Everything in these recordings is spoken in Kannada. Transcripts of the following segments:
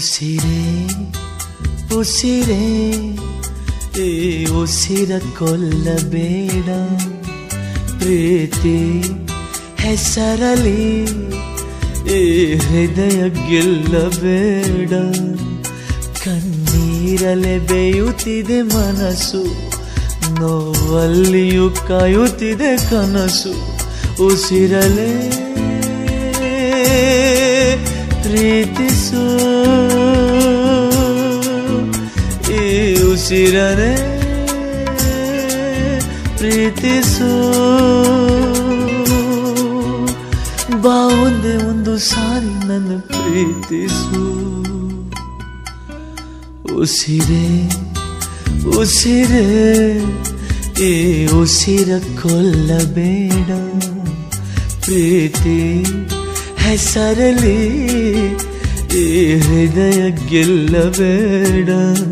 ಉಸಿರೇ ಉಸಿರೇ ಈ ಉಸಿರ ಕೊಲ್ಲಬೇಡ ಪ್ರೀತಿ ಹೆಸರಲಿ ಈ ಹೃದಯ ಗೆಲ್ಲಬೇಡ ಕಣ್ಣೀರಲೆ ಬೇಯುತ್ತಿದೆ ಮನಸ್ಸು ನೋವಲ್ಲಿಯೂ ಕಾಯುತ್ತಿದೆ ಕನಸು ಉಸಿರಲೇ ಪ್ರೀತಿಸು ಈ ಉಸಿರನೆ ಪ್ರೀತಿಸು ಬಾ ಒಂದೇ ಒಂದು ಸಾರಿ ನನ್ನ ಪ್ರೀತಿಸು ಉಸಿರೇ ಉಸಿರೇ ಈ ಉಸಿರ ಕೊಲ್ಲಬೇಡ ಪ್ರೀತಿ ಹೆಸರಲಿ ಈ ಹೃದಯ ಗೆಲ್ಲಬೇಡ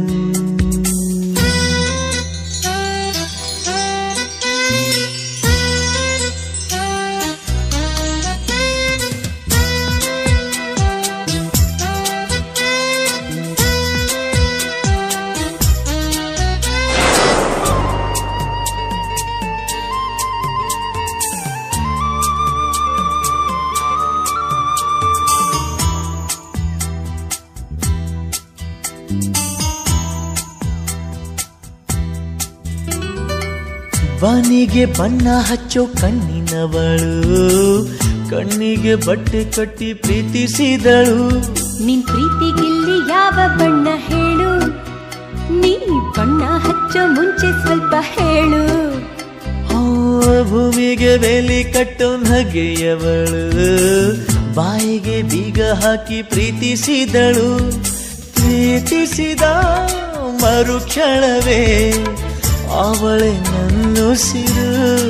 ಬನಿಗೆ ಬಣ್ಣ ಹಚ್ಚೋ ಕಣ್ಣಿನವಳು ಕಣ್ಣಿಗೆ ಬಟ್ಟೆ ಕಟ್ಟಿ ಪ್ರೀತಿಸಿದಳು ನಿನ್ ಪ್ರೀತಿಗಿಲ್ಲಿ ಯಾವ ಬಣ್ಣ ಹೇಳು ನೀ ಬಣ್ಣ ಹಚ್ಚೋ ಮುಂಚೆ ಸ್ವಲ್ಪ ಹೇಳು ಆ ಭೂಮಿಗೆ ಬೇಲಿ ಕಟ್ಟೋ ನಗೆಯವಳು ಬಾಯಿಗೆ ಬೀಗ ಹಾಕಿ ಪ್ರೀತಿಸಿದಳು ಪ್ರೀತಿಸಿದ ಮರುಕ್ಷಣವೇ ಅವಳೆ ನನ್ನುಸಿರು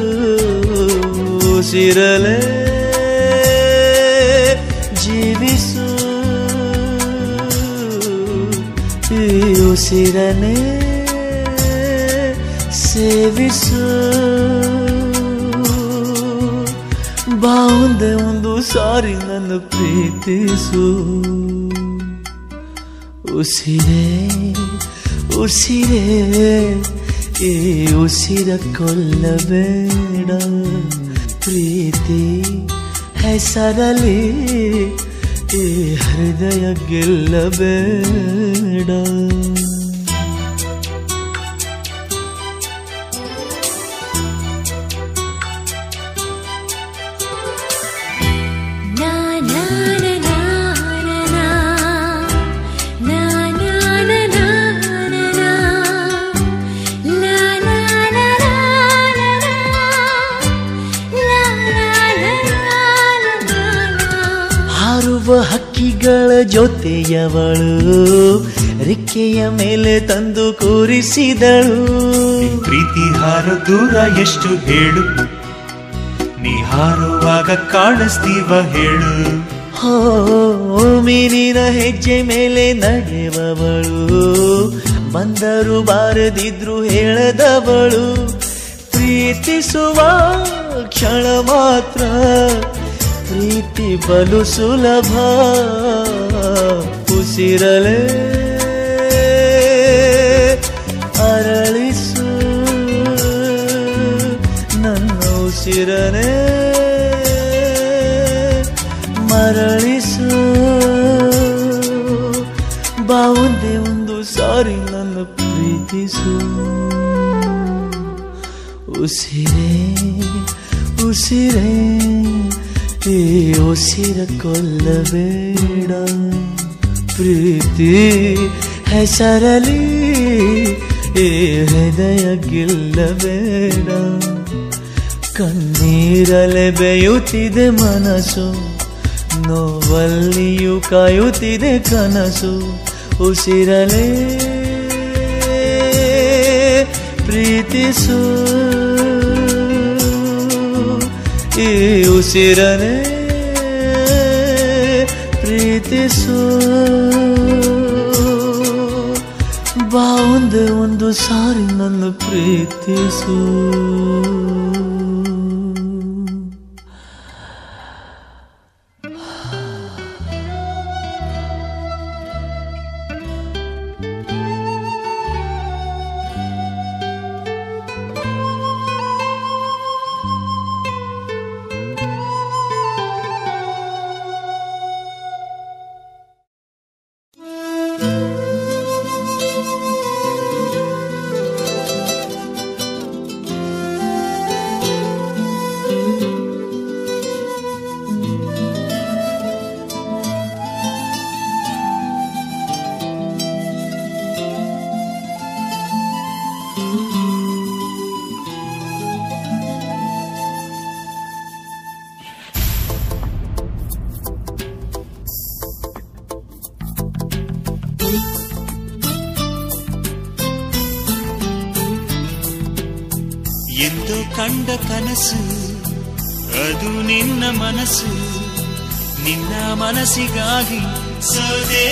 ಉಸಿರಲೇ ಜೀವಿಸು ಈ ಉಸಿರನೇ ಸೇವಿಸು ಬಾ ಒಂದೇ ಒಂದು ಸಾರಿ ನನ್ನ ಪ್ರೀತಿಸು ಉಸಿರೇ ಉಸಿರೇ ಈ ಉಸಿರ ಕೊಲ್ಲಬೇಡ ಪ್ರೀತಿ ಹೆಸರಲಿ ಈ ಹೃದಯ ಗೆಲ್ಲಬೇಡ ನಾ ನಾ ನಾ ನಾ ನಾ ನಾ ನಾ ನಾ ನಾ ನಾ ನಾ ಲಾ ಲಾ ಲಾ ಲಾ ಲಾ ಲಾ ಲಾ ಹಾರುವ ಹಕ್ಕಿಗಳ ಜೊತೆಯವಳು ರಿಕ್ಕೆಯ ಮೇಲೆ ತಂದು ಕೂರಿಸಿದಳು ಪ್ರೀತಿ ಹಾರೋ ದೂರ ಎಷ್ಟು ಹೇಳು ನೀ ಹಾರುವಾಗ ಕಾಣಿಸ್ತೀವ ಹೇಳು ಹೋ ಮೀನಿನ ಹೆಜ್ಜೆ ಮೇಲೆ ನಡೆಯುವವಳು ಬಂದರು ಬಾರದಿದ್ರು ಹೇಳದವಳು ಪ್ರೀತಿಸುವ ಕ್ಷಣ ಮಾತ್ರ ಪ್ರೀತಿ ಬಲು ಸುಲಭ ಉಸಿರಲೇ ಅರಳಿಸು ನನ್ನ ಉಸಿರನೇ ಮರಳಿಸು ಬಾ ಒಂದೇ ಒಂದು ಸಾರಿ ನನ್ನ ಪ್ರೀತಿಸು ಉಸಿರೇ ಉಸಿರೇ ಈ ಉಸಿರ ಕೊಲ್ಲಬೇಡ ಪ್ರೀತಿ ಹೆಸರಲಿ ಈ ಹೃದಯ ಗೆಲ್ಲಬೇಡ ಕಣ್ಣೀರಲೆ ಬೇಯುತ್ತಿದೆ ಮನಸ್ಸು ನೋವಲ್ಲಿಯೂ ಕಾಯುತ್ತಿದೆ ಕನಸು ಉಸಿರಲೇ ಪ್ರೀತಿಸು ಈ ಉಸಿರನೇ ಪ್ರೀತಿಸು ಬಾ ಒಂದೇ ಒಂದು ಸಾರಿ ನನ್ನ ಪ್ರೀತಿಸು ಎಂದು ಕಂಡ ಕನಸು ಅದು ನಿನ್ನ ಮನಸ್ಸು ನಿನ್ನ ಮನಸ್ಸಿಗಾಗಿ ಸೋದೆ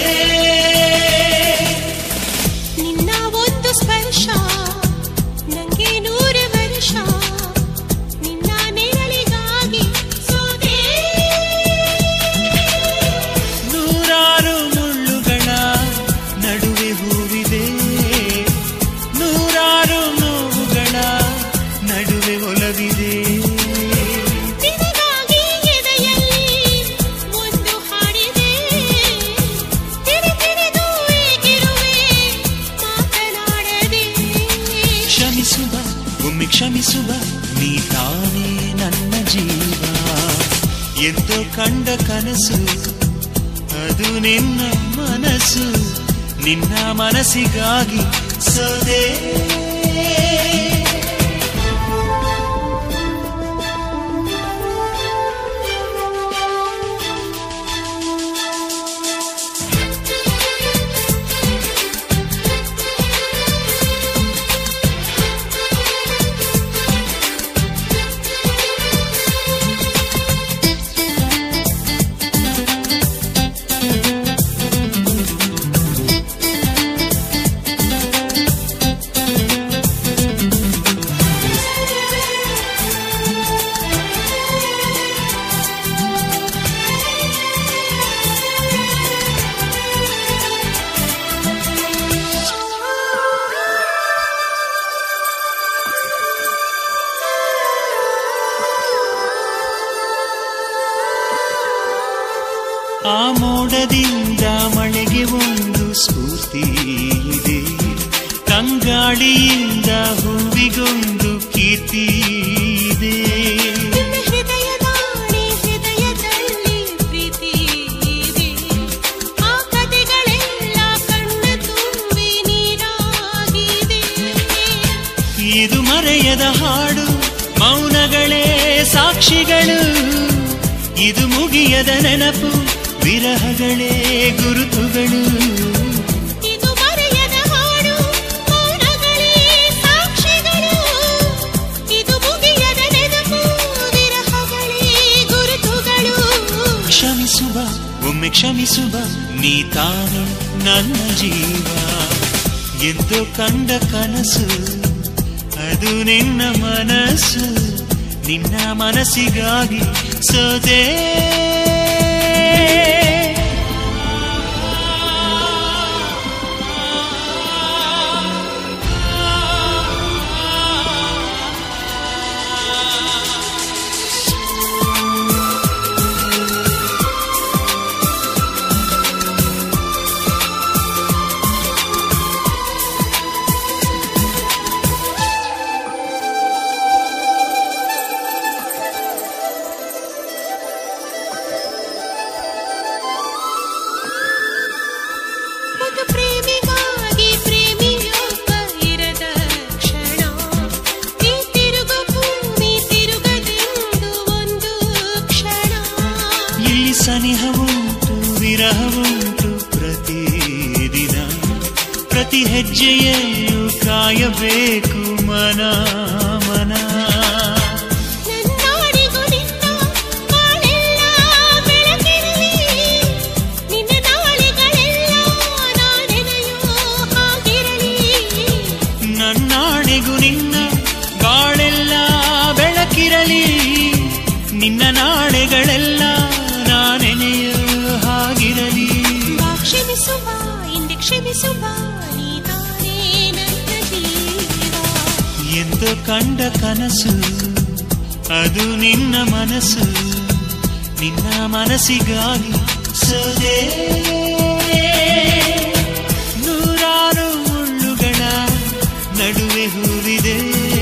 ನಿನ್ನ ಒಂದು ಸ್ಪರ್ಶ ನಂಗೆ ನೂರು ವರ್ಷ ನಿನ್ನ ನೆರಳಿಗಾಗಿ ಸೋದೆ ನೂರಾರು ಮುಳ್ಳುಗಳ ನಡುವೆ ಹೂವಿದೆ ನೂರಾರು ನೋವುಗಳ ನಡುವೆ ಒಲವಿದೆ ನಿನಗಾಗಿ ಎದೆಯಲ್ಲಿ ಒಂದು ಹಾಡಿದೆ ತಿರಿ ತಿರಿದು ಏಗಿರುವೆ ಮಾತನಾಡದೆ ಕ್ಷಮಿಸುವ ಒಮ್ಮೆ ಕ್ಷಮಿಸುವ ನೀ ತಾನೇ ನನ್ನ ಜೀವ ಎಂದೋ ಕಂಡ ಕನಸು ಅದು ನಿನ್ನ ಮನಸ್ಸು ನಿನ್ನ ಮನಸ್ಸಿಗಾಗಿ ಸೋದೆ ಆ ಮೋಡದಿಂದ ಮಳೆಗೆ ಒಂದು ಸ್ಫೂರ್ತಿ ಇದೆ ಕಂಗಾಳಿಯಿಂದ ಹೂವಿಗೊಂದು ಕೀರ್ತಿ ಇದೆ ನಿನ್ನ ಹೃದಯದಾಣೆ ಹೃದಯದಲ್ಲಿ ಪ್ರೀತಿ ಇದೆ ಆ ಕಥೆಗಳೆಲ್ಲ ಕಣ್ಣ ತುಂಬಿ ನೀರಾಗಿದೆ ಇದು ಮರೆಯದ ಹಾಡು ಮೌನಗಳೇ ಸಾಕ್ಷಿಗಳು ಇದು ಮುಗಿಯದ ನೆನಪು ವಿರಹಗಳೇ ಗುರುತುಗಳು ಇದು ಮರೆಯದ ಹಾಡು ಮೌನಗಳೇ ಸಾಕ್ಷಿಗಳು ಇದು ಮುಗಿಯದ ನೆನಪು ವಿರಹಗಳೇ ಗುರುತುಗಳು ಕ್ಷಮಿಸುವ ಒಮ್ಮೆ ಕ್ಷಮಿಸುವ ನೀ ತಾನು ನನ್ನ ಜೀವ ಎಂದು ಕಂಡ ಕನಸು ಅದು ನಿನ್ನ ಮನಸ್ಸು ನಿನ್ನ ಮನಸ್ಸಿಗಾಗಿ ಸೋದೆ ಒಂದು ಪ್ರೇಮಿಗಾಗಿ ಪ್ರೇಮಿಯೊಬ್ಬ ಇರದ ಕ್ಷಣ ಈ ತಿರುಗು ಭೂಮಿ ತಿರುಗದೆಂದು ಒಂದು ಕ್ಷಣ ಇಲ್ಲಿ ಸನಿಹವುಂಟು ವಿರಹವುಂಟು ಪ್ರತಿದಿನ ಪ್ರತಿ ಹೆಜ್ಜೆಯಲ್ಲೂ ಕಾಯಬೇಕು ಮನ ಮನ ನನ್ನಾಡಿಗೂ ನಿನ್ನ ಬಾಳೆಲ್ಲ ಬೆಳಕಿರಲಿ ನಿನ್ನ ನಾಳೆಗಳೆಲ್ಲ ನಾನೆನೆಯೋ ಹಾಗಿರಲಿ ನನ್ನಾಣೆಗೂ ನಿನ್ನ ಬಾಳೆಲ್ಲ ಬೆಳಕಿರಲಿ ನಿನ್ನ ನಾಳೆಗಳೆಲ್ಲ ನಾನೆನೆಯ ಹಾಗಿರಲಿ ಬಾ ಕ್ಷಮಿಸುವ ಹಿಂದೆ ಕ್ಷಮಿಸುವ ನೀ ತಾನೇ ನನ್ನ ಜೀವ ಎಂದು ಕಂಡ ಕನಸು ಅದು ನಿನ್ನ ಮನಸ್ಸು ನಿನ್ನ ಮನಸ್ಸಿಗಾಗಿ ಸೋದೆ ನೂರಾರು ಮುಳ್ಳುಗಳ ನಡುವೆ ಹೂವಿದೆ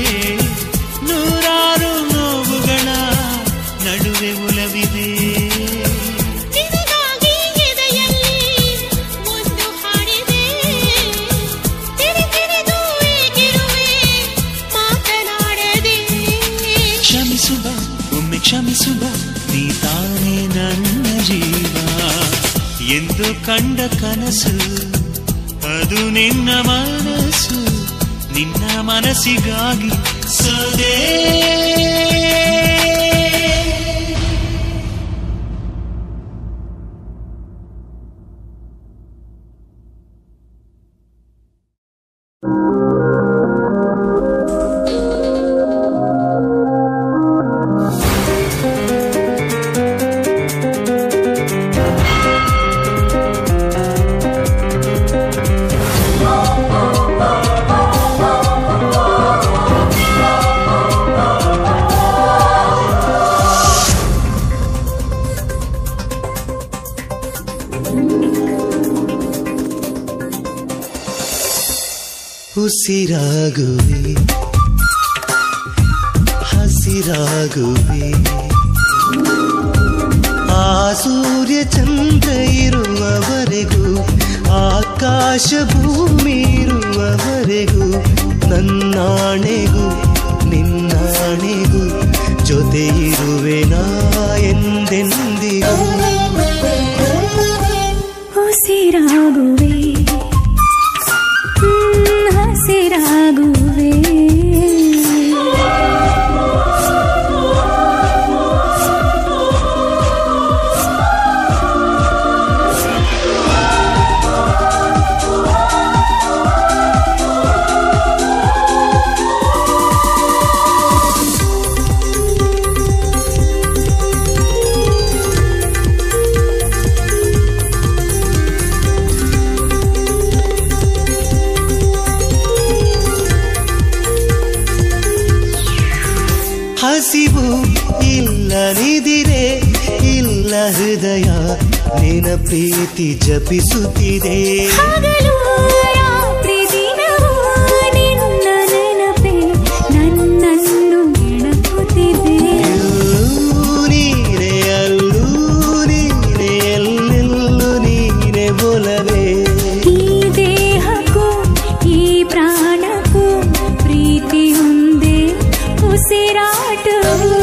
ನೂರಾರು ನೋವುಗಳ ನಡುವೆ ಉಲವಿದೆ ನಿನಗಾಗಿ ಎದೆಯಲ್ಲಿ ಒಂದು ಹಾಡಿದೆ ತಿರಿ ತಿರಿದು ಏಗಿರುವೆ ಮಾತನಾಡದೆ ಕ್ಷಮಿಸುವ ಒಮ್ಮೆ ಕ್ಷಮಿಸುವ ನೀ ತಾನೇ ನನ್ನ ಜೀವ ಎಂದು ಕಂಡ ಕನಸು ಅದು ನಿನ್ನ ಮನಸ್ಸು ನಿನ್ನ ಮನಸ್ಸಿಗಾಗಿ ಸೋದೆ ಉಸಿರಾಗುವೆ ಹಸಿರಾಗುವೆ ಆ ಸೂರ್ಯ ಚಂದ್ರ ಇರುವವರೆಗೂ ಆಕಾಶ ಭೂಮಿ ಇರುವವರೆಗೂ ನನ್ನಾಣೆಗೂ ನಿನ್ನಾಣೆಗೂ ಜೊತೆ ಇರುವೆ ನಾ ಎಂದೆಂದಿಗೂ ಉಸಿರಾಗುವೆ ಹ್ಮ್, ಹಸಿರಾಗುವೆ ಹಸಿವು ಇಲ್ಲ ನಿದಿರೆ ಇಲ್ಲ ಹೃದಯ ನಿನ ಪ್ರೀತಿ ಜಪಿಸುತ್ತಿದೆ ಹಗಲು ರಾತ್ರಿ ದಿನವೂ ನಿನ್ನ ನೆನಪೇ ನನ್ನನ್ನು ನೆನಪುತ್ತಿದೆ ನೀನೆ ಅಲ್ಲೂ ನೀನೆ ಎಲ್ಲೆಲ್ಲೂ ನೀನೆ ಬೊಲವೇ ಈ ದೇಹಕ್ಕೂ ಈ ಪ್ರಾಣಕ್ಕೂ ಪ್ರೀತಿ ಒಂದೇ ಉಸಿರಾಟವು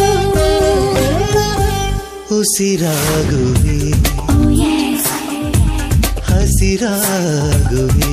ಉಸಿರಾಗುವೆ Oh yes. ಹಸಿರಾಗುವೆ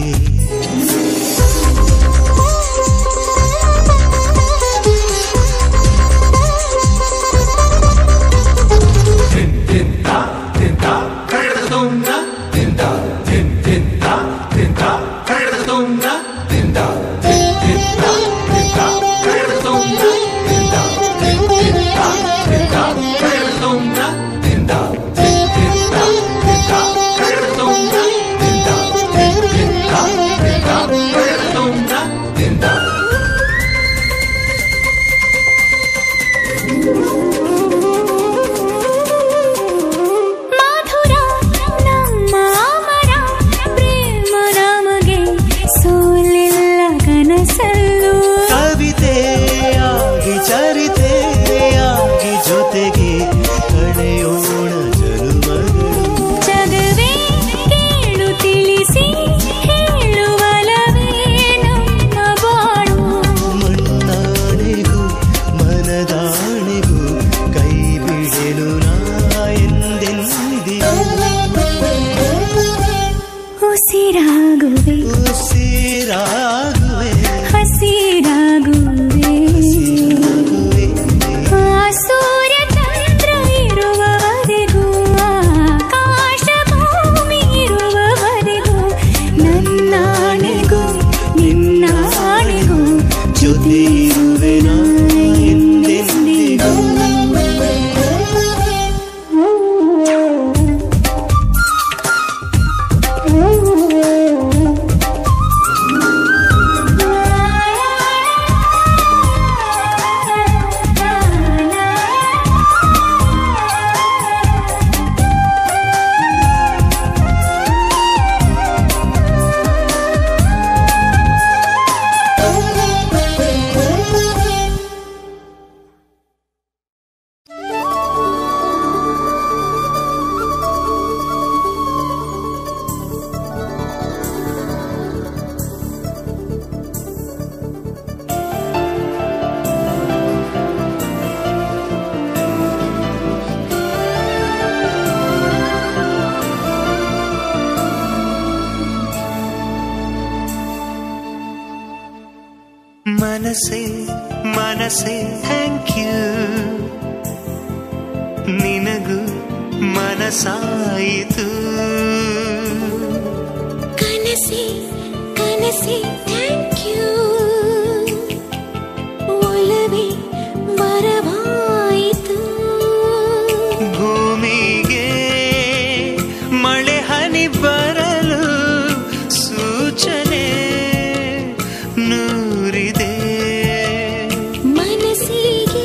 ಮಾಧುರ ನಮ್ಮ ಅಮರ ಪ್ರೇಮ ನಮಗೆ ಸೋಲಿಲ್ಲ ಕನಸಲ್ಲೂ ಕವಿತೆಯಾಗಿ ಚರಿತೆಯಾಗಿ ಜೊತೆಗೆ ಕಳೆಯೋಣ ಜನುಮಗಳು ಜಗವೇ ಕೇಳು ತಿಳಿಸಿ ಹೇಳುವಲವೇ ನಮ್ಮ ಬಾಳು ಮಣ್ಣಾಣೆಗೂ ಮನದಾಣೆಗೂ ಕೈ ಬಿಡೆನು ನಾ ಎಂದೆಂದಿಗೂ ಉಸಿರಾಗುವೆ ಉಸಿರಾಗುವೆ ಹಸಿರಾಗುವೆ ಹಸಿರಾಗುವೆ. ಆ ಸೂರ್ಯ ಚಂದ್ರ ಇರುವವರೆಗೂ ಆಕಾಶ ಭೂಮಿ ಇರುವವರೆಗೂ ನನ್ನಾಣೆಗೂ ನಿನ್ನಾಣೆಗೂ ಜೊತೆ ಇರುವೆ ನಾ ಎಂದೆಂದಿಗೂ ಮನಸ್ಸೇ ಮನಸ್ಸೇ ಥ್ಯಾಂಕ್ ಯು ನಿನಗೂ ಮನಸ್ಸಾಯಿತು ಕನಸೆ ಕನಸೆ ಥ್ಯಾಂಕ್ ಯು ಒಲವೇ ವರವಾಯಿತು ಭೂಮಿಗೆ ಮಳೆ ಹನಿ ಬರಲು ಸೂಚನೆ ನೂರಿದೆ ಮನಸ್ಸಿಗೆ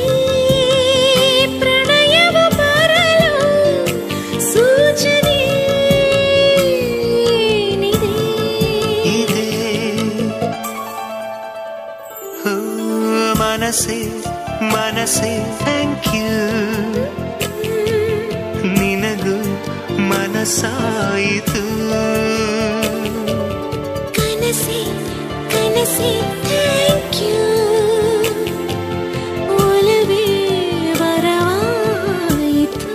ಪ್ರಣಯವ ಬರಲು ಸೂಚನೆ ಏನಿದೆ? ಇದೆ ಮನಸ್ಸೇ ಥ್ಯಾಂಕ್ ಯು ನಿನಗೂ ಮನಸ್ಸಾಯಿತು ಕನಸೆ ಕನಸೆ ಥ್ಯಾಂಕ್ ಯು ಒಲವೇ ವರವಾಯಿತು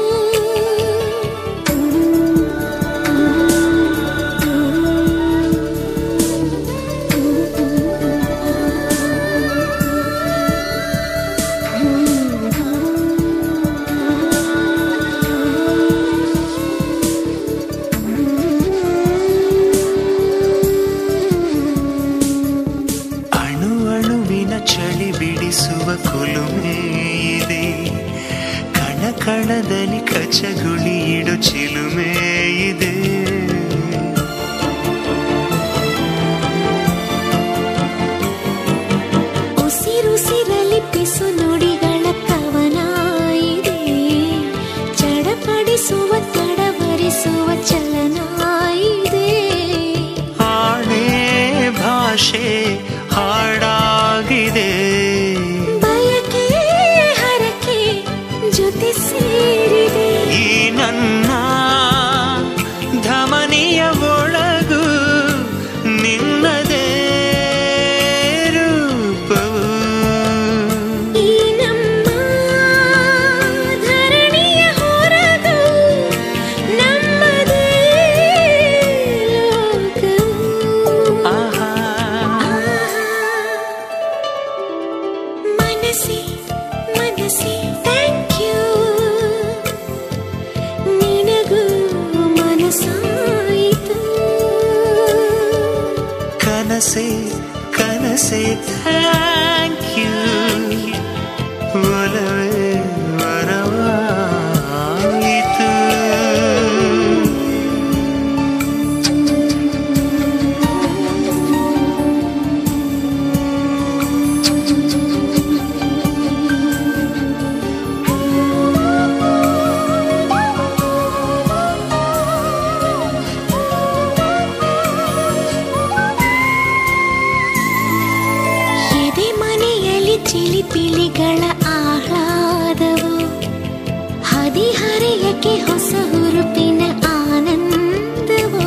ಅಣು ಅಣುವಿನ ಚಳಿ ಬಿಡಿಸುವ ಕುಲುಮೆ ಇದೆ ಕಣ ಕಣದಲ್ಲಿ ಕಚಗುಳಿ ಇಡು ಚಿಲುಮೆ ಇದೆ ಉಸಿರುಸಿರಲಿ ಪಿಸು ನುಡಿಗಳ ಕವನ ಇದೆ ಚಡಪಡಿಸುವ ತಡವರಿಸುವ ಚಲನ ಇದೆ ಆಣೆ ಭಾಷೆ ಹಾಡಾಗಿದೆ ಬಯಕೆ ಹರಕೆ ಜೊತೆ ಸೇರಿದೆ ಈ ನನ್ನ ಧಮನಿಯ ಒಳಗು ನಿನ್ನದೇ ರೂಪವು ಈ ನಮ್ಮ ಧರಣಿಯ ಹೊರಗು ನಮ್ಮದೇ ಲೋಕವು ಆಹಾ ಮನಸ್ಸೇ ಮನಸ್ಸೇ ಥ್ಯಾಂಕ್ ಯು ನಿನಗೂ ಮನಸ್ಸಾಯಿತು ಕನಸೆ ಕನಸೆ ಥ್ಯಾಂಕ್ ಯು ಒಲವೇ ವರವಾಯಿತು ಎದೆ ಮನೆಯಲ್ಲಿ ಚಿಲಿಪಿಲಿಗಳ ಆಹ್ಲಾದವು ಹದಿಹರೆಯಕ್ಕೆ ಹೊಸ ಹುರುಪಿನ ಆನಂದವು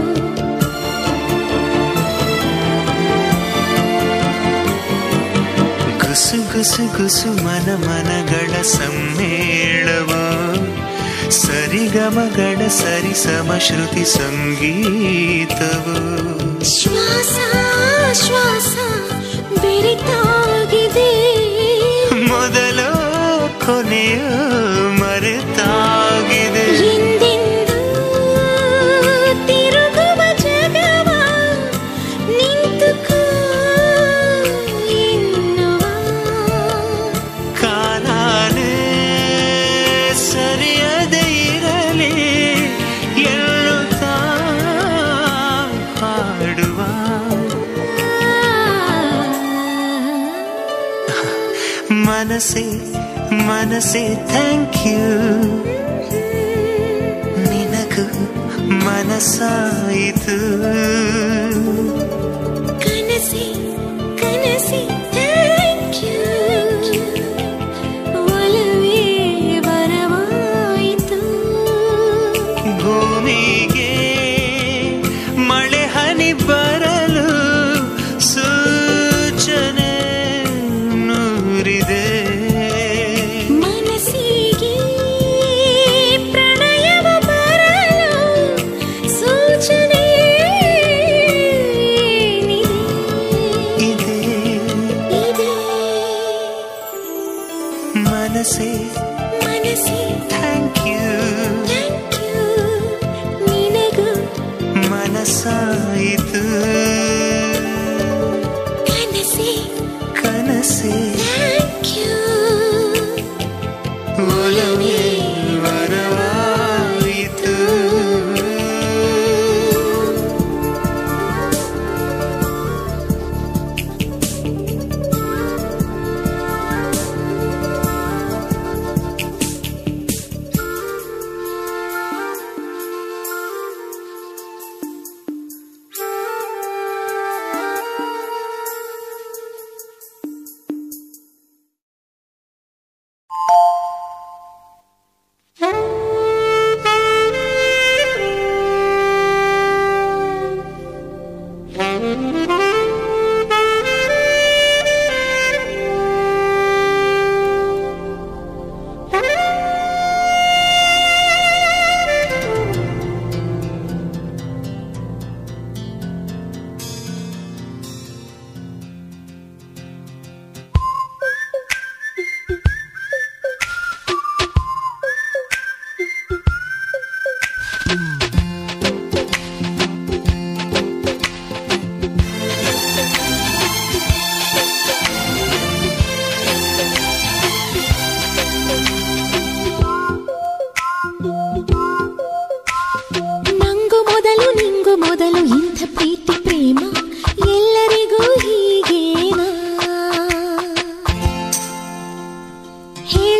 ಗುಸು ಗುಸು ಗುಸು ಮನ ಮನಗಳ ಸಮ್ಮೇಳವ ಸರಿಗಮಗಳ ಸರಿಸಮ ಶ್ರುತಿ ಸಂಗೀತವು ಶ್ವಾಸ ಶ್ವಾಸ ಬೆರೆತಾಗಿದೆ ಮೊದಲು ಕೊನೆಯು ಮರೆತಾಗಿದೆ ಹಿಂದೆಂದೂ ತಿರುಗುವ ಜಗವ ನಿಂತುಕೋ ಎನ್ನುವ ಕಾಲಾನೇ ಸರಿಯದೇ ಇರಲಿ ಎನ್ನುತ್ತಾ ಹಾಡುವ ಮನಸ್ಸೇ ಮನಸ್ಸೇ ಥ್ಯಾಂಕ್ ಯು ನಿನಗೂ ಮನಸ್ಸಾಯಿತು ಕನಸೆ ಕನಸೆ ಥ್ಯಾಂಕ್ ಯು ಒಲವೇ ವರವಾಯಿತು ಭೂಮಿಗೆ ಮಳೆ ಹನಿ ಬರಲು ಸೂಚನೆ ನೂರಿದೆ ಮನಸ್ಸಿಗೆ ಪ್ರಣಯವ ಬರಲು ಸೂಚನೆ ಏನಿದೆ? ಇದೆ ಇದೆ ಮನಸ್ಸೇ ಮನಸ್ಸೇ ಥ್ಯಾಂಕ್ ಯು ಥ್ಯಾಂಕ್ ಯು ನಿನಗೂ ಮನಸ್ಸಾಯಿತು ಕನಸೆ ಕನಸೇ ಥ್ಯಾಂಕ್ ಯು ಒಲವೇ ವರವಾಯಿತು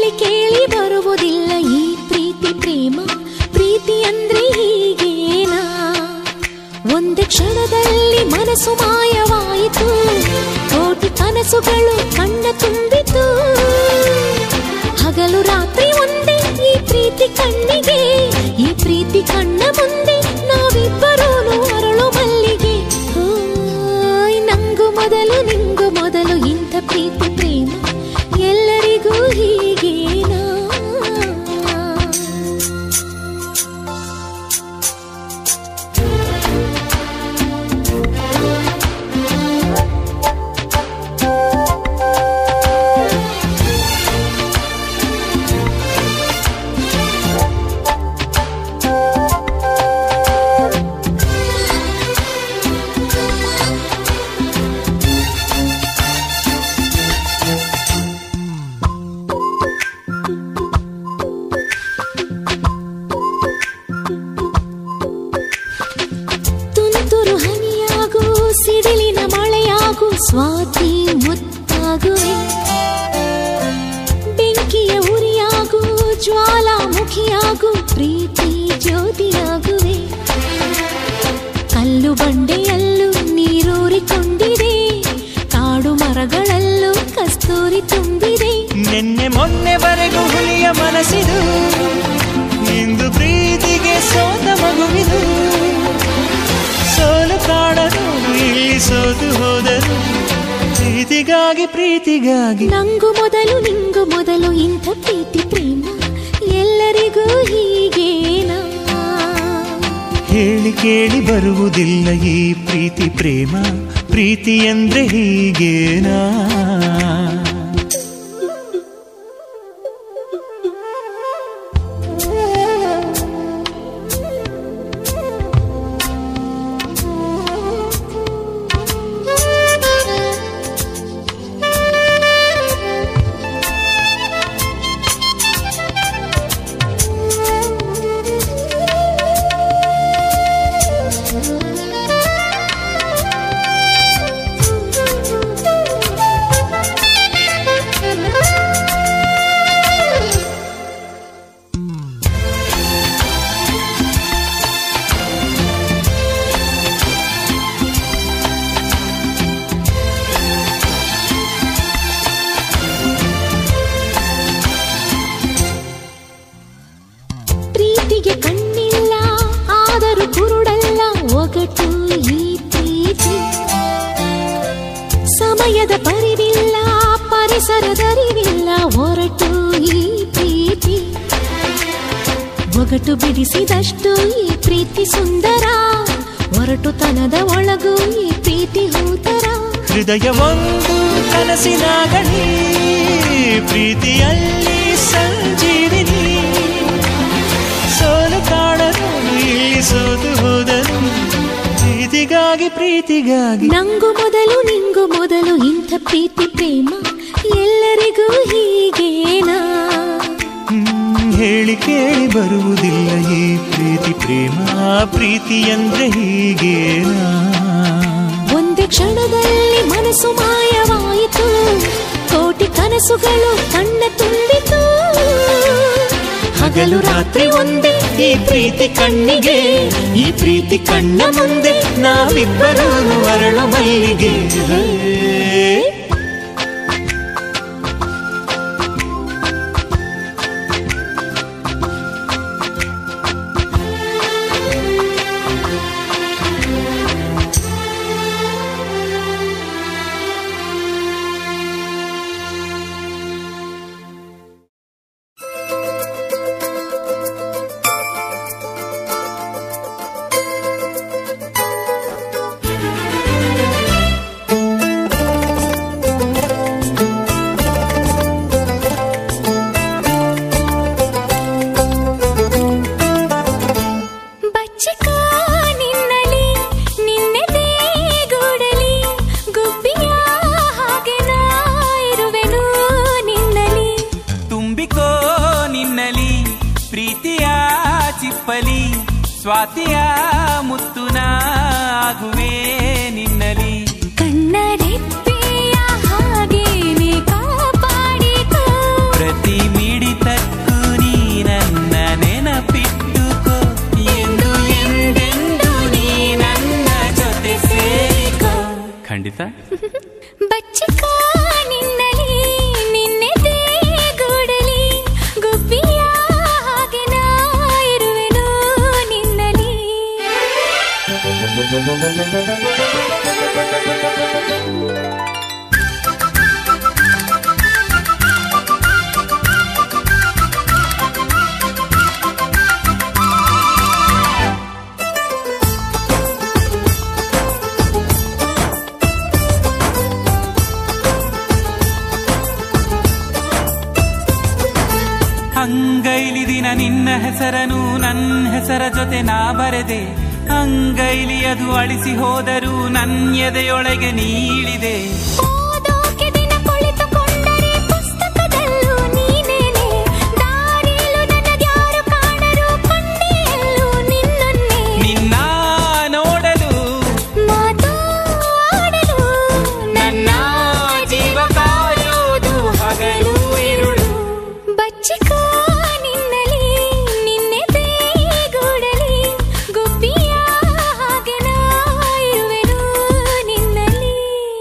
ಹೇಳಿ ಕೇಳಿ ಬರುವುದಿಲ್ಲ ಈ ಪ್ರೀತಿ ಪ್ರೇಮ ಪ್ರೀತಿ ಅಂದ್ರೆ ಹೀಗೇನಾ ಒಂದು ಕ್ಷಣದಲ್ಲಿ ಮನಸ್ಸು ಮಾಯವಾಯಿತು ಕೋಟಿ ಕನಸುಗಳು ಕಣ್ಣ ತುಂಬಿತು ಹಗಲು ರಾತ್ರಿ ಒಂದೇ ಈ ಪ್ರೀತಿ ಕಣ್ಣಿಗೆ ಈ ಪ್ರೀತಿ ಕಣ್ಣ ಮುಂದೆ ನಾವಿಬ್ಬರೂ ಅರಳು ಮಲ್ಲಿಗೆ ಓಯ್, ನಂಗು ಮೊದಲು ನಿಂಗು ಮೊದಲು ಇಂಥ ಪ್ರೀತಿ ಪ್ರೇಮ ಎಲ್ಲರಿಗೂ ಹೀಗೇನಾ ತುಂತುರು ಹನಿಯಾಗು ಸಿಡಿಲಿನ ಮಳೆಯಾಗು ಸ್ವಾತಿ ಮುತ್ತಾಗುವೆ ಬೆಂಕಿಯ ಉರಿಯಾಗು ಜ್ವಾಲಾಮುಖಿಯಾಗು ಪ್ರೀತಿ ಜ್ಯೋತಿಯಾಗುವೆ ಕಲ್ಲು ಬಂಡೆಯಲ್ಲೂ ನೀರೂರಿಕೊಂಡಿದೆ ಕಾಡು ಮರಗಳಲ್ಲೂ ಕಸ್ತೂರಿ ತುಂಬಿದೆ ನಿನ್ನೆ ಮೊನ್ನೆವರೆಗೂ ಹುಲಿಯ ಮನಸ್ಸಿದು ಇಂದು ಪ್ರೀತಿಗೆ ಸೋತ ಮಗುವಿದು ಸೋಲು ಕಾಣಲು ಇಲ್ಲಿ ಸೋತು ಹೋದರು ಪ್ರೀತಿಗಾಗಿ ಪ್ರೀತಿಗಾಗಿ ನಂಗು ಮೊದಲು ನಿಂಗು ಮೊದಲು ಇಂಥ ಪ್ರೀತಿ ಪ್ರೇಮ ಎಲ್ಲರಿಗೂ ಹೀಗೇನಾ ಹೇಳಿ ಕೇಳಿ ಬರುವುದಿಲ್ಲ ಈ ಪ್ರೀತಿ ಪ್ರೇಮ ಪ್ರೀತಿ ಅಂದ್ರೆ ಹೀಗೇನಾ ಪ್ರೀತಿಗೆ ಕಣ್ಣಿಲ್ಲ ಆದರೂ ಕುರುಡಲ್ಲ ಒಗಟು ಈ ಪ್ರೀತಿ ಸಮಯದ ಪರಿವಿಲ್ಲ ಪರಿಸರದರಿವಿಲ್ಲ ಹೊರಟು ಈ ಪ್ರೀತಿ ಒಗಟು ಬಿಡಿಸಿದಷ್ಟು ಈ ಪ್ರೀತಿ ಸುಂದರ ಹೊರಟುತನದ ಒಳಗು ಈ ಪ್ರೀತಿ ಹೂತರ ಹೃದಯ ಒಂದು ಕನಸಿನ ಗಣಿ ಪ್ರೀತಿಯಲ್ಲಿ ಸಂಜೀವಿನಿ ಸೋಲು ಕಾಣಲು ಇಲ್ಲಿ ಸೋತು ಹೋದರು ಪ್ರೀತಿಗಾಗಿ ಪ್ರೀತಿಗಾಗಿ ನಂಗು ಮೊದಲು ನಿಂಗು ಮೊದಲು ಇಂಥ ಪ್ರೀತಿ ಪ್ರೇಮ ಎಲ್ಲರಿಗೂ ಹೀಗೇನಾ ಹ್ಮ್, ಹೇಳಿ ಕೇಳಿ ಬರುವುದಿಲ್ಲ ಈ ಪ್ರೀತಿ ಪ್ರೇಮ ಪ್ರೀತಿ ಅಂದ್ರೆ ಹೀಗೇನಾ ಒಂದೇ ಕ್ಷಣದಲ್ಲಿ ಮನಸ್ಸು ಮಾಯವಾಯಿತು ಕೋಟಿ ಕನಸುಗಳು ಕಣ್ಣ ತುಂಬಿತು ಹಗಲು ರಾತ್ರಿ ಒಂದೇ ಈ ಪ್ರೀತಿ ಕಣ್ಣಿಗೆ ಈ ಪ್ರೀತಿ ಕಣ್ಣ ಮುಂದೆ ನಾವಿಬ್ಬರೂ ಅರಳು ಮಲ್ಲಿಗೆ ಬಚ್ಚಿಕೋ ನಿನ್ನಲಿ ನಿನ್ನೆದೇ ಗೂಡಲಿ ಗುಬ್ಬಿಯ ಹಾಗೆ ನಾ ಇರುವೆನು ನಿನ್ನಲಿ ತುಂಬಿಕೋ ನಿನ್ನಲಿ ಪ್ರೀತಿಯ ಚಿಪ್ಪಲಿ ಸ್ವಾತಿಯ ಮುತ್ತುನ ಆಗುವೆ ನಿನ್ನಲಿ ಕಣ್ಣರೆಪ್ಪೆಯ ಹಾಗೆ ನೀ ಕಾಪಾಡಿಕೋ ಪ್ರತಿ ಮಿಡ ಅಂಗೈಲಿ ದಿನ ನಿನ್ನ ಹೆಸರನು ನನ್ನ ಹೆಸರ ಜೊತೆ ನಾ ಬರೆದೆ ಅಂಗೈಲಿ ಅದು ಅಳಿಸಿ ಹೋದರೂ ನನ್ನ ಎದೆಯೊಳಗೆ ನೀಳಿದೆ ಓದೋಕೆ ದಿನ ಕುಳಿತುಕೊಂಡರೆ ಪುಸ್ತಕದಲ್ಲೂ ನೀನೇನೆ ದಾರಿಯಲ್ಲೂ ನನಗ್ಯಾರು ಕಾಣರು ಕಣ್ಣೆಯಲ್ಲೂ ನಿನ್ನನ್ನೇ ನಿನ್ನ ನೋಡಲು ಮಾತು ಆಡಲು ನನ್ನ ಜೀವ ಕಾಯೋದು ಹಗಲು ಇರುಳು ಬಚ್ಚಿಕೋ ನಿನ್ನಲಿ ನಿನ್ನೆ ದೇಗೂಡಲಿ ಗುಬ್ಬಿಯ ಹಾಗೆ ನಾ ಇರುವೆನು ನಿನ್ನಲ್ಲಿ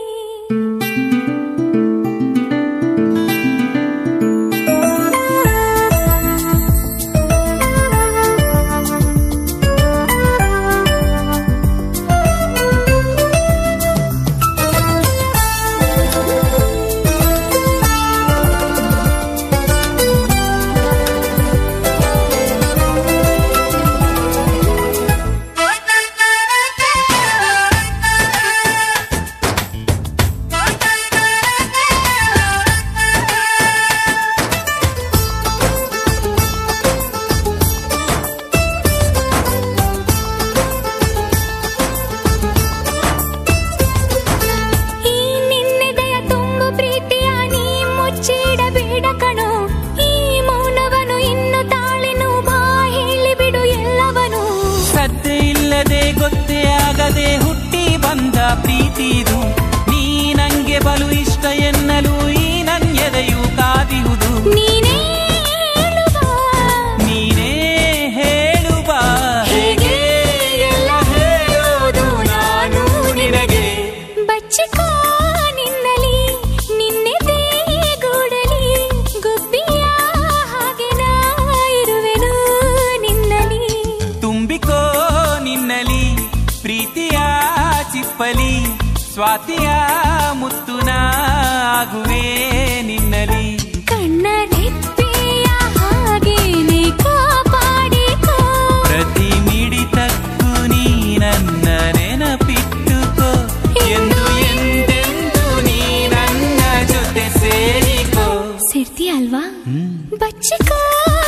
ಈ ನಿನ್ನೆದೆಯ ತುಂಬು ಪ್ರೀತಿಯ ನೀ ಮುಚ್ಚಿಡಬೇಡ ಕಣೋ ಈ ಮೌನವನು ಇನ್ನು ತಾಳೆನು ಬಾ ಹೇಳಿಬಿಡು ಎಲ್ಲವನು ಸದ್ದೆ ಇಲ್ಲದೆ ಗೊತ್ತೇ ಆಗದೆ ಹುಟ್ಟಿ ಬಂದ ಪ್ರೀತಿದು ನೀ ನಂಗೆ ಬಲು ಇಷ್ಟ ಎನ್ನಲು ಈ ನನ್ ಎದೆಯು ಕಾದಿಹುದು ನೀನೇ ಹೇಳುವ ನೀನೇ ಹೇಳುವ ಹೇಗೆ ಎಲ್ಲ ಹೇಳೋದು ನಾನು ನಿನಗೆ ಬಚ್ಚಿಕೋ ನಿನ್ನಲಿ ನಿನ್ನೆ ದೇಗೂಡಲಿ ಗುಬ್ಬಿಯ ಹಾಗೆ ನಾ ಇರುವೆನು ನಿನ್ನಲಿ ತುಂಬಿಕೋ ನಿನ್ನಲಿ ಪ್ರೀತಿಯ ಚಿಪ್ಪಲಿ ಸ್ವಾತಿಯ ಮುತ್ತುನ ಆಗುವೆ ನಿನ್ನಲಿ ಕಣ್ಣ ರೆಪ್ಪೆಯ ಹಾಗೇನೆ ಕಾಪಾಡಿಕೋ ಪ್ರತಿ ಮಿಡಿತಕ್ಕೂ ನೀ ನನ್ನ ನೆನಪಿಟ್ಟುಕೋ ಎಂದು ಎಂದೆಂದು ನೀ ನನ್ನ ಜೊತೆ ಸೇರಿಕೋ ಸೇರ್ತಿ ಅಲ್ವಾ ಬಚ್ಚಿಕೋ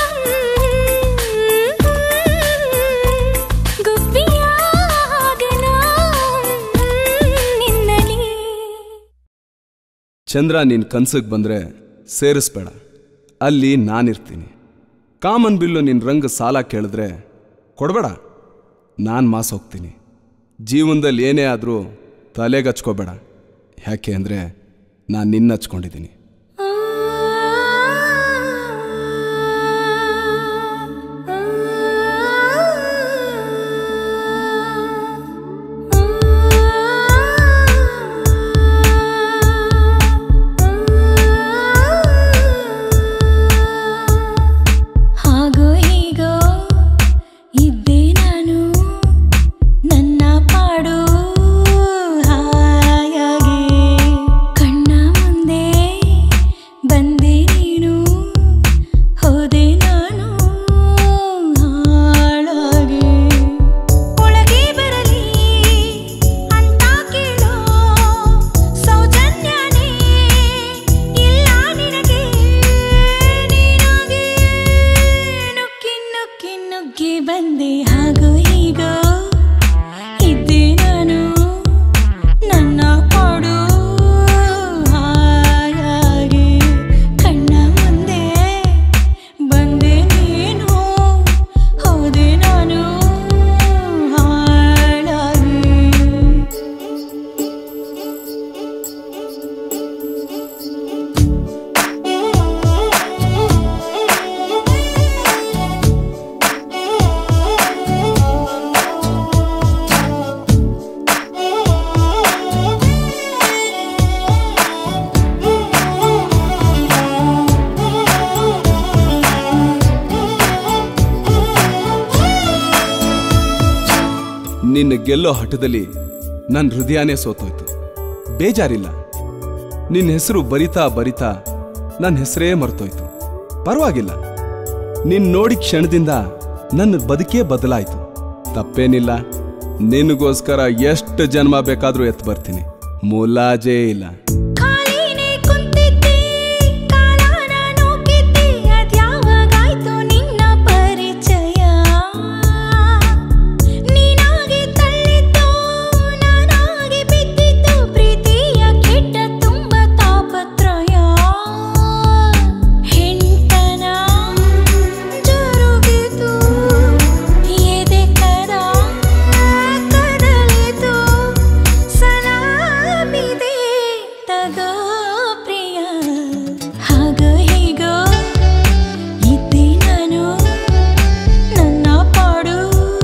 ಗುಬ್ಬಿಯ ಹಾಗೆ ನಾ ನಿನ್ನಲಿ ಚಂದ್ರ ನಿನ್ ಕನ್ಸಕ್ ಬಂದ್ರೆ ಸೇರಿಸ್ಬೇಡ ಅಲ್ಲಿ ನಾನಿರ್ತೀನಿ ಕಾಮನ್ ಬಿಲ್ಲು ನಿನ್ನ ರಂಗ ಸಾಲ ಕೇಳಿದ್ರೆ ಕೊಡಬೇಡ ನಾನು ಮಾಸ್ ಹೋಗ್ತೀನಿ ಜೀವನದಲ್ಲಿ ಏನೇ ಆದರೂ ತಲೆಗೆ ಹಚ್ಕೋಬೇಡ ಯಾಕೆ ಅಂದರೆ ನಾನು ನಿನ್ನ ಹಚ್ಕೊಂಡಿದ್ದೀನಿ ಹಾಗೋ ಹೀಗೋ ಇದ್ದೆ ನಾನು ನನ್ನ ಪಾಡು ಹಾಯಾಗಿ ಕಣ್ಣ ಮುಂದೆ ನಿನ್ನ ಗೆಲ್ಲೋ ಹಠದಲ್ಲಿ ನನ್ನ ಹೃದಯನೇ ಸೋತೋಯ್ತು ಬೇಜಾರಿಲ್ಲ ನಿನ್ನ ಹೆಸರು ಬರಿತಾ ಬರಿತಾ ನನ್ನ ಹೆಸರೇ ಮರ್ತೋಯ್ತು ಪರವಾಗಿಲ್ಲ ನಿನ್ ನೋಡಿ ಕ್ಷಣದಿಂದ ನನ್ನ ಬದುಕೇ ಬದಲಾಯ್ತು ತಪ್ಪೇನಿಲ್ಲ ನಿನಗೋಸ್ಕರ ಎಷ್ಟು ಜನ್ಮ ಬೇಕಾದ್ರೂ ಎತ್ತು ಬರ್ತೀನಿ ಮುಲಾಜೇ ಇಲ್ಲ ಖಾಲಿನೇ ಕುಂತಿದ್ದೆ ಕಾಲನ ನೂಕಿದ್ದೆ ಅದ್ಯಾವಾಗಾಯ್ತು ನಿನ್ನ ಪರಿಚಯ ನೀನಾಗಿ ತಳ್ಳಿದ್ದು ನಾನಾಗಿ ಬಿದ್ದಿದ್ದು ಪ್ರೀತಿಯ ಕೆಟ್ಟ ತುಂಬ ತಾಪತ್ರಯ ಹೆಂಡತನ ಜರುಗಿತು ಎದೆ ಕದ ಕದಲಿತು ಸಲಾಮಿದೆ ತಗೋ ಪ್ರಿಯ ಹಾಗೋ ಹೀಗೋ ಇದ್ದೆ ನಾನು ನನ್ನ ಪಾಡು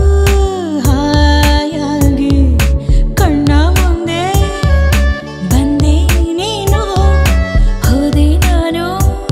ಹಾಯಾಗಿ ಕಣ್ಣ ಮುಂದೆ ಬಂದೆ ನೀನು ಹೋದೆ ನಾನು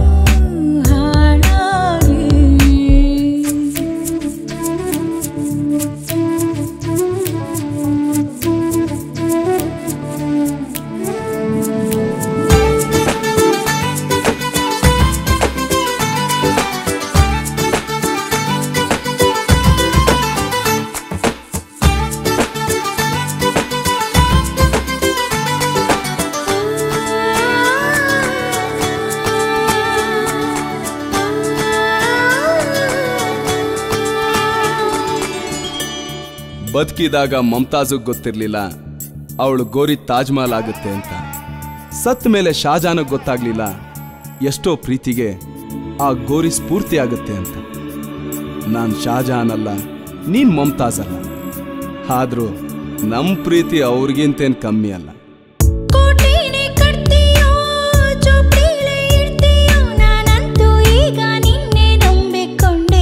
ಬದುಕಿದಾಗ ಮಮತಾಜು ಗೊತ್ತಿರ್ಲಿಲ್ಲ ಅವಳು ಗೋರಿ ತಾಜ್ ಮಹಲ್ ಆಗುತ್ತೆ ಅಂತ ಸತ್ ಮೇಲೆ ಶಾಜಾನಗ್ ಗೊತ್ತಾಗ್ಲಿಲ್ಲ ಎಷ್ಟೋ ಪ್ರೀತಿಗೆ ಆ ಗೋರಿ ಸ್ಫೂರ್ತಿ ಆಗುತ್ತೆ ಅಂತ ನಾನ್ ಶಾಜಹಾನ್ ಅಲ್ಲ ನೀನ್ ಮಮತಾಜ್ ಅಲ್ಲ ಆದ್ರೂ ನಮ್ ಪ್ರೀತಿ ಅವ್ರಿಗಿಂತೇನ್ ಕಮ್ಮಿ ಅಲ್ಲ ಕೋಟೆನೇ ಕಟ್ತೀಯೋ ಚೋಪ್ಡಿಲೇ ಇಡ್ತೀಯೋ ನಾನಂತೂ ಈಗ ನಿನ್ನೆ ನಂಬಿಕೊಂಡೆ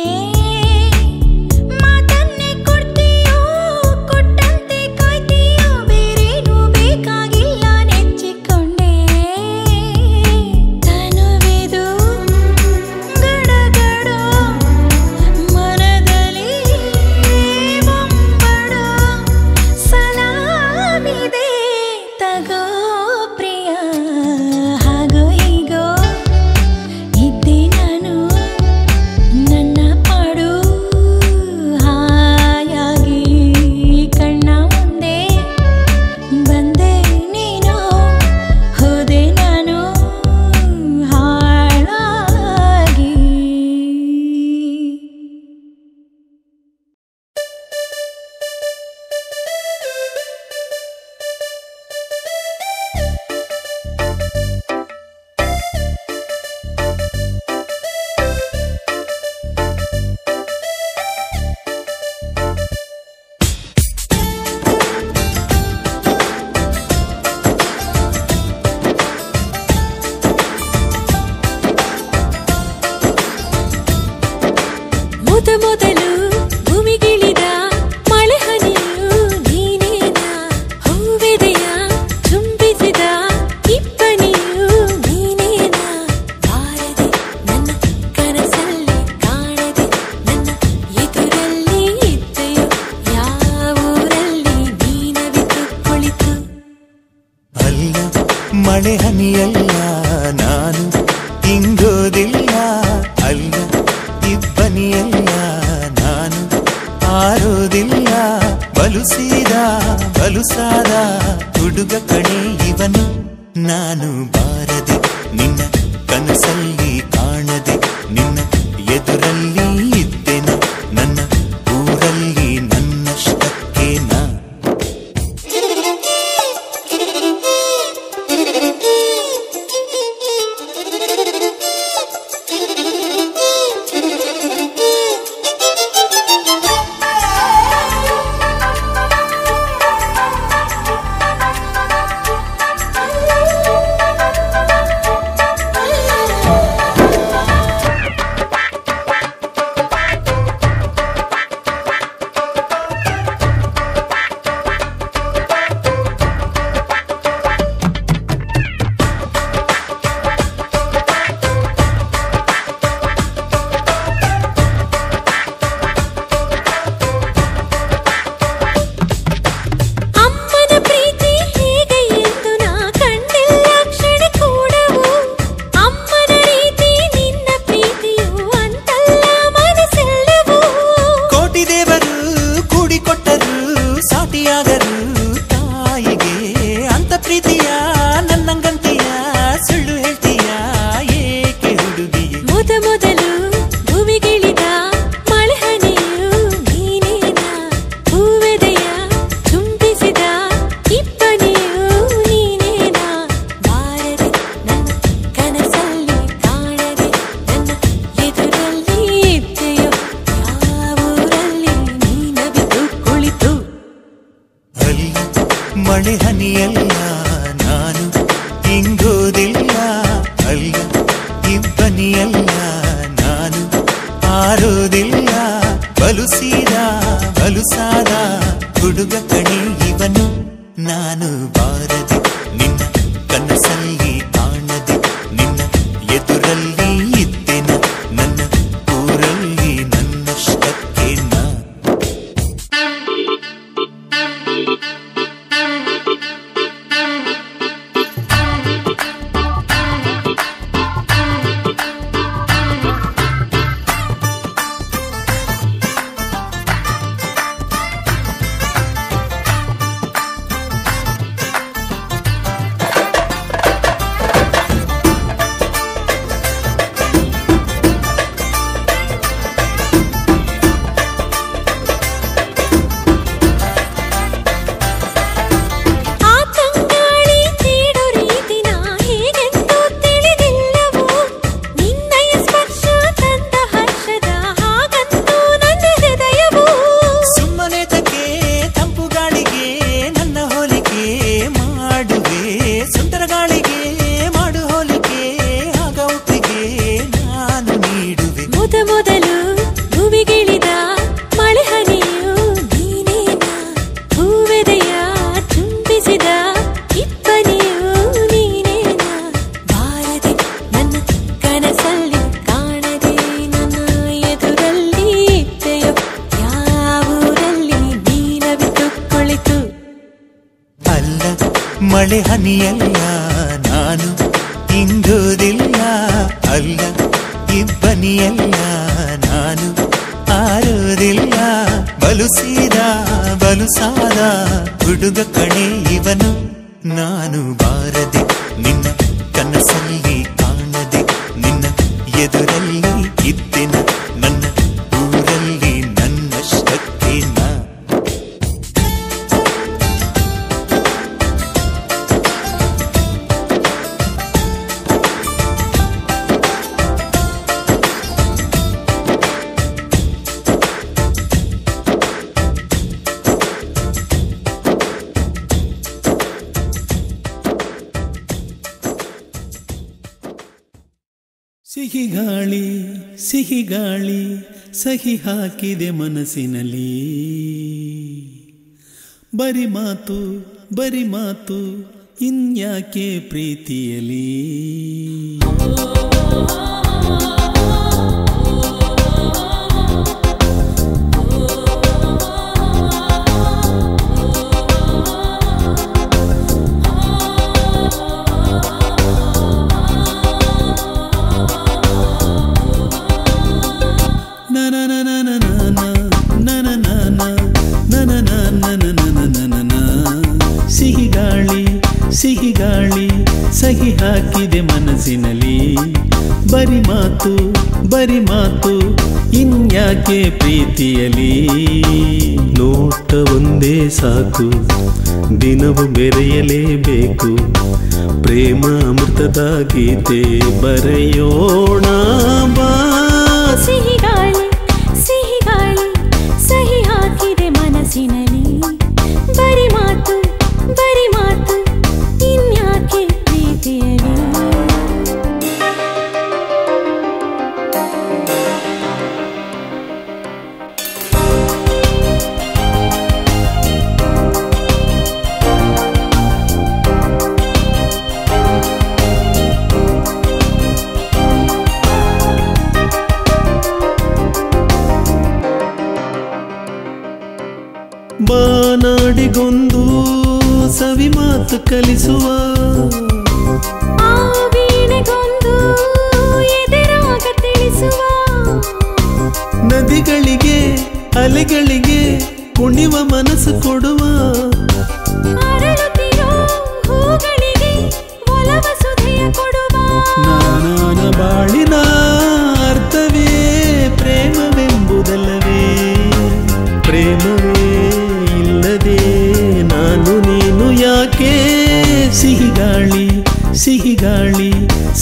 ಮಾತನ್ನೇ ಕೊಡ್ತೀಯೋ ಕೊಟ್ಟಂತೆ ಕಾಯ್ತೀಯೋ ಬೇರೇನು ಬೇಕಾಗಿಲ್ಲ ನೆಚ್ಚಿಕೊಂಡೆ ತನುವಿದು ಗಡಗಡ ಮನದಲ್ಲಿ ಬೊಂಬಡ ಸಲಾಮಿದೆ ತಗೋ ಪ್ರಿಯ ಹಾಗೋ ಹೀಗೋ ಇದ್ದೆ ನಾನು ನನ್ನ ಪಾಡು ಹಾಯಾಗಿ ಕಣ್ಣ ಮುಂದೆ ಬಂದೆ ನೀನು ಹೋದೆ ನಾನು ಹಾಳಾಗಿ ಮೊದ ಮೊದಲು ಭೂಮಿಗಿಳಿದ ಮಳೆ ಹನಿಯು ನೀನೇನ ಹೂವೆದೆಯ ಚುಂಬಿಸಿದ ಇಬ್ಬನಿಯು ನೀನೇನ ಬಾರದೆ ನನ್ನ ಕನಸಲ್ಲಿ ಕಾಣದೆ ನನ್ನ ಎದುರಲ್ಲಿ ಇದ್ದೆಯೋ ಯಾವೂರಲ್ಲಿ ನೀನವಿತು ಕುಳಿತು ಅಲ್ಲ ಮಳೆ ಹನಿಯಲ್ಲ ನಾನು ಇಂಗೋದಿಲ್ಲ ಅಲ್ಲ ಇಬ್ಬನಿಯಲ್ಲ ನಾನು ಆರೋದಿಲ್ಲ ಬಲುಸೀದ ಬಲುಸಾದ ಹುಡುಗ ಕಣೆ ಇವನು ನಾನು ಬಾರದೆ ನಿನ್ನ ಕನಸಲ್ಲಿ ಕಾಣದೆ ನಿನ್ನ ಎದುರಲ್ಲಿ ಇದ್ದೆನ ನನ್ನ ಊರಲ್ಲಿ ನನ್ನಷ್ಟಕ್ಕೆ ನಾ ಆ ಮೊದಲು ಭೂಮಿಗಿಳಿದ ಮಳೆಹನಿಯು ನೀನೇನ ಹೂವೆದೆಯ ಚುಂಬಿಸಿದ ಇಬ್ಬನಿಯು ನೀನೇನ ಬಾರದೆ ನನ್ನ ಕನಸಲ್ಲಿ ಕಾಣದೆ ನನ್ನ ಎದುರಲ್ಲಿ ಇದ್ದೆಯೋ ಯಾವೂರಲ್ಲಿ ನೀನವಿತು ಕುಳಿತು ಅಲ್ಲಿ ಮಳೆ ಹನಿಯಲ್ಲ ನಾನು ಇಂಗೋದಿಲ್ಲ ಅಲ್ಲ ಇಬ್ಬನಿಯಲ್ಲ ನಾನು ಆರೋದಿಲ್ಲ ಬಲುಸೀದ ಬಲುಸಾದ ಹುಡುಗ ಕಣೆ ಇವನು ನಾನು ಬಾರದೆ ನಿನ್ನ ಕನಸಲ್ಲಿ ಕಾಣದೆ ನಿನ್ನ ಎದುರಲ್ಲಿ ಇದ್ದೆನ ನನ್ನ ಊರಲ್ಲಿ ನನ್ನಷ್ಟಕ್ಕೆ ನಾ ಆ ತಂಗಾಳಿ ತೀಡು ರೀತಿನ ಹೇಗೆಂದು ತಿಳಿದಿಲ್ಲವೋ ನಿನ್ನಯ ಸ್ಪರ್ಶ ತಂದ ಹರ್ಷದ ಹಾಗಂತೂ ನನ್ನ ಹೃದಯವು ಸುಮ್ಮನೆ ತಕ್ಕೆ ತಂಪು ಗಾಳಿಗೆ ನನ್ನ ಹೋಲಿಕೆ ಮಾಡುವೆ ಸುಂದರ ಗಾಳಿಗೆ ಮಾಡು ಹೋಲಿಕೆ ಆಗ ಒಪ್ಪಿಗೆ ನಾನು ನೀಡುವೆ ಮೊದ ಮೊದಲು ಭೂಮಿಗಿಳಿದ ಮಳೆ ಹನಿಯು ನೀನೇನ ಹೂವೆದೆಯ ಚುಂಬಿಸಿದ ಇಬ್ಬನಿಯು ನೀನೇನ ಬಾರದೆ ನನ್ನ ಕನಸಲ್ಲಿ ಕಾಣದೆ ನನ್ನ ಎದುರಲ್ಲಿ ಇದ್ದೆಯೋ ಯಾವೂರಲ್ಲಿ ನೀನವಿತು ಕುಳಿತು ಅಲ್ಲ ಮಳೆ ಹನಿಯಲ್ಲ ನಾನು ಇಂಗೋದಿಲ್ಲ ಅಲ್ಲ ಇಬ್ಬನಿಯಲ್ಲ ನಾನು ಆರೋದಿಲ್ಲ ಬಲುಸೀದ ಬಲುಸಾದ ಹುಡುಗ ಕಣೆ ಇವನು ನಾನು ಬಾರದೆ ನಿನ್ನ ಕನಸಲ್ಲಿ ಕಾಣದೆ ನಿನ್ನ ಎದುರಲ್ಲಿ ಇದ್ದೆನ ನನ್ನ ಊರಲ್ಲಿ ನನ್ನಷ್ಟಕ್ಕೆ ನಾ ಸಿಹಿ ಗಾಳಿ ಸಿಹಿ ಗಾಳಿ ಸಹಿ ಹಾಕಿದೆ ಮನಸ್ಸಿನಲ್ಲಿ ಬರಿ ಮಾತು ಬರಿ ಮಾತು ಇನ್ಯಾಕೆ ಪ್ರೀತಿಯಲಿ ಸಿಹಿ ಗಾಳಿ ಸಿಹಿ ಗಾಳಿ ಸಹಿ ಹಾಕಿದೆ ಮನಸ್ಸಿನಲ್ಲಿ ಬರಿ ಮಾತು ಬರಿ ಮಾತು ಇನ್ಯಾಕೆ ಪ್ರೀತಿಯಲಿ ನೋಟ ಒಂದೇ ಸಾಕು ದಿನವು ಬೆರೆಯಲೇಬೇಕು ಪ್ರೇಮ ಅಮೃತದ ಗೀತೆ ಬರೆಯೋಣ ಬಾ ಸಿಹಿ ಗಾಳಿ ಸಿಹಿ ಗಾಳಿ ಸಹಿ ಹಾಕಿದೆ ಮನಸ್ಸಿನಲ್ಲಿ ಬರಿ ಮಾತು ಬರಿ ಮಾತು ಇನ್ಯಾಕೆ ಪ್ರೀತಿಯಲಿ ಬಾನಾಡಿಗೊಂದು ಸವಿ ಮಾತು ಕಲಿಸುವ ಆ ವೀಣೆಗೊಂದು ಎದೆರಾಗ ತಿಳಿಸುವ ನದಿಗಳಿಗೆ ಅಲೆಗಳಿಗೆ ಕುಣಿವ ಮನಸ್ಸು ಕೊಡುವ ಅರಳುತ್ತಿರೋ ಹೂಗಳಿಗೆ ಒಲವ ಸುಧೆಯ ಕೊಡುವ ನಾನಾನ ಬಾಳಿನ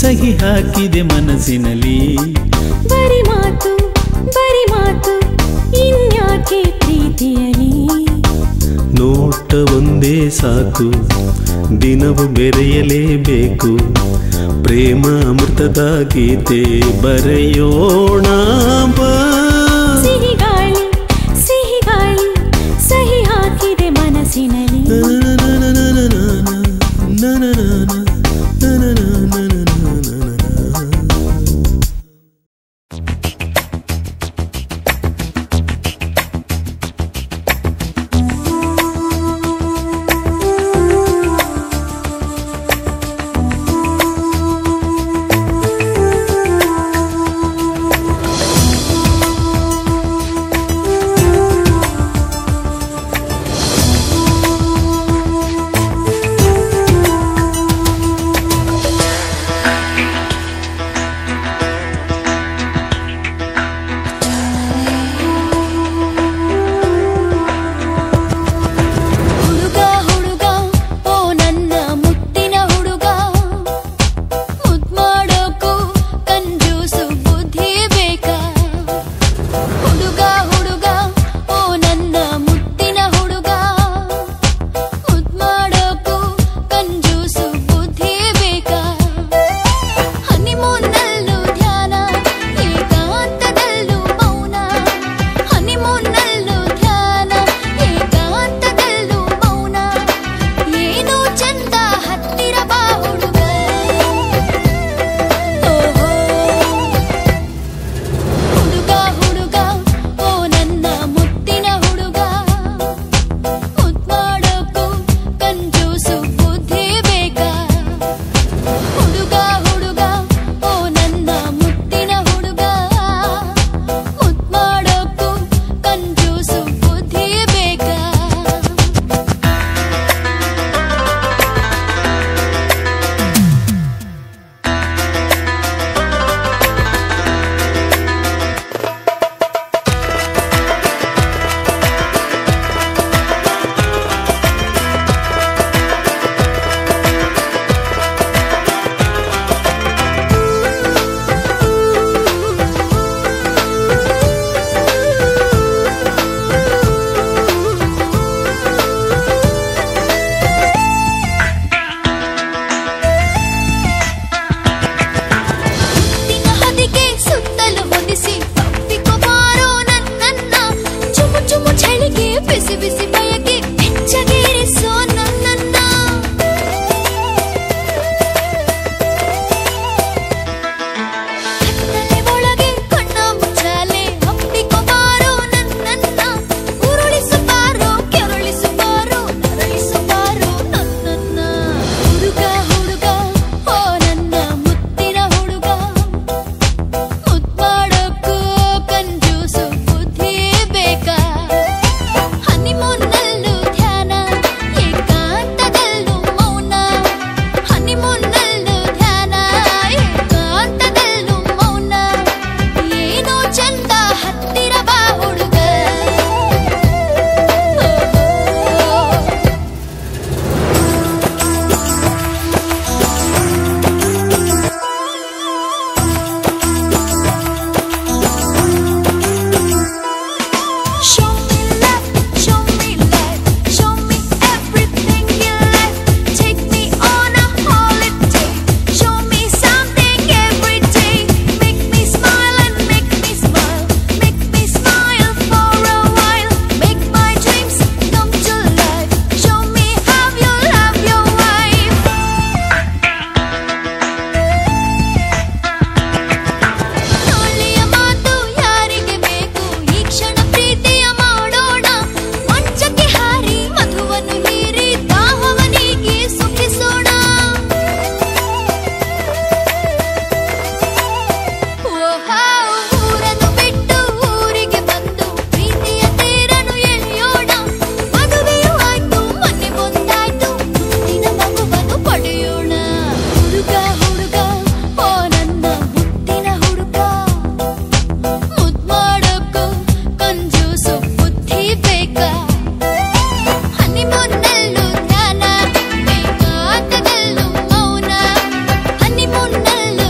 ಸಹಿ ಹಾಕಿದೆ ಮನಸ್ಸಿನಲ್ಲಿ ಬರಿ ಮಾತು ಬರಿ ಮಾತು ಇನ್ಯಾಕೆ ಪ್ರೀತಿಯಲಿ ನೋಟ ಒಂದೇ ಸಾಕು ದಿನವು ಬೆರೆಯಲೇಬೇಕು ಪ್ರೇಮ ಅಮೃತದ ಗೀತೆ ಬರೆಯೋಣ ಬಾ ಸಿಹಿ ಗಾಳಿ ಸಿಹಿ ಗಾಳಿ ಸಹಿ ಹಾಕಿದೆ ಮನಸ್ಸಿನಲ್ಲಿ ಹುಡುಗ ಹುಡುಗ ಓ ನನ್ನ ಮುತ್ತಿನ ಹುಡುಗ ಮುದ್ ಮಾಡೋಕು ಕಂಜೂಸು ಬುದ್ಧಿ ಬೇಕಾ ಹುಡುಗ ಹುಡುಗ ಓ ನನ್ನ ಮುತ್ತಿನ ಹುಡುಗ ಮುದ್ ಮಾಡೋಕು ಕಂಜೂಸು ಬುದ್ಧಿ ಬೇಕಾ ಹನಿಮೂನ್ನಲ್ಲೂ ಧ್ಯಾನ ಏಕಾಂತದಲ್ಲೂ ಮೌನ ಹನಿಮೂನ್ನಲ್ಲೂ ಧ್ಯಾನ ಏಕಾಂತದಲ್ಲೂ ಮೌನ ಏನು ಚಂದ ಹತ್ತಿರ ಬಾ ಹುಡುಗ ಓಹೋ ಹುಡುಗ ಹುಡುಗ ಓ ನನ್ನ ಮುತ್ತಿನ ಹುಡುಗ ಮುದ್ ಮಾಡೋಕು ಕಂಜೂಸು ಬುದ್ಧಿ ಬೇಕಾ ಹುಡುಗ ಹುಡುಗ ಓ ನನ್ನ ಮುತ್ತಿನ ಹುಡುಗ ಮುದ್ ಮಾಡೋಕು ಕಂಜೂಸು ಬುದ್ಧಿ ಬೇಕಾ ಮುತ್ತಿನ ಹೊದಿಕೆ ಸುತ್ತಲೂ ಹೊದಿಸಿ ತಪ್ಪಿಕೊ ಬಾರೋ ನನ್ನನ್ನ ಚುಮು ಚುಮು ಚಳಿಗೆ ಬಿಸಿ ಬಿಸಿ ಬಯಕೆ ಬೆಚ್ಚಗೇರಿಸೋ ನನ್ನನ್ನ ಕತ್ತಲೆ ಒಳಗೆ ಕಣ್ಣ ಮುಚ್ಚಾಲೆ ಅಪ್ಪಿಕೊ ಬಾರೋ ನನ್ನನ್ನ ಉರುಳಿಸು ಬಾರೋ ಕೆರಳಿಸು ಬಾರೋ ನರಳಿಸು ಬಾರೋ ನನ್ನನ್ನ ಹುಡುಗ ಹುಡುಗ ಓ ನನ್ನ ಮುತ್ತಿನ ಹುಡುಗ ಮುದ್ ಮಾಡೋಕ್ಕೂ ಕಂಜೂಸು ಬುದ್ಧಿ ಬೇಕಾ ಹನಿಮೂನ್ನಲ್ಲೂ ಧ್ಯಾನ ಏಕಾಂತದಲ್ಲೂ ಮೌನ ಹನಿಮೂನ್ನಲ್ಲೂ ಧ್ಯಾನ ಏಕಾಂತದಲ್ಲೂ ಮೌನ ಏನೋ ಚಂದ ಹತ್ತಿರ ಬಾ ಹುಡುಗ ಓಹೋ Show me love, show me life, show me everything you like. Take me on a holiday, show me something every day. Make me smile and make me smile, make me smile for a while. Make my dreams come to life. Show me how you love your wife. ತೋಳಿಯ ಮಾತು ಯಾರಿಗೆ ಬೇಕು ಈ ಕ್ಷಣ ಪ್ರೀತಿಯ ಮಾಡೋಣ ಮಂಚಕ್ಕೆ ಹಾರಿ ಮಧುವನ್ನು ಹೀರಿ ದಾಹವನಿಗೆ ಸುಖಿಸೋಣ ಓಹೋ ಊರನ್ನು ಬಿಟ್ಟು ಊರಿಗೆ ಬಂದು ಪ್ರೀತಿಯ ತೇರನ್ನು ಎಳೆಯೋಣ ಮದುವೆಯೂ ಆಯ್ತು ಮನೆ ಮುಂದಾಯ್ತು ಮುತ್ತಿನ ಮಗುವನ್ನು ಪಡೆಯೋಣ ಹುಡುಗ ಹುಡುಗ ಓ ನನ್ನ ಮುತ್ತಿನ ಹುಡುಗ ಮುದ್ ಮಾಡೋಕ್ಕೂ ಕಂಜೂಸು ಬುದ್ಧಿ ಬೇಕಾ ಹನಿಮೂನ್ನಲ್ಲೂ ಧ್ಯಾನ ಏಕಾಂತದಲ್ಲೂ ಮೌನ ಹನಿಮೂನ್ನಲ್ಲೂ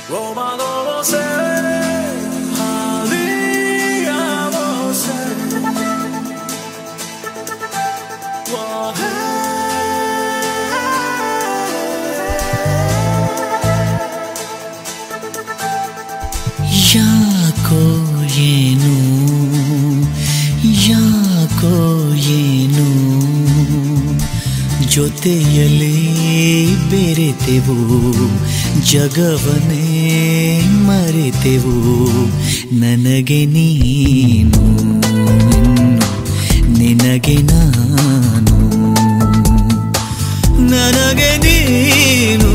Roma como sé, habíamos ser. ಯಾಕೋ ಏನು ಯಾಕೋ ಏನು ಜೊತೆಯಲ್ಲೇ ಬೆರೆತೆವು ಜಗವನ್ನೇ ಮರೆತೆವು ನನಗೆ ನೀನು ಇನ್ನು ನಿನಗೆ ನಾನು ನನಗೆ ನೀನು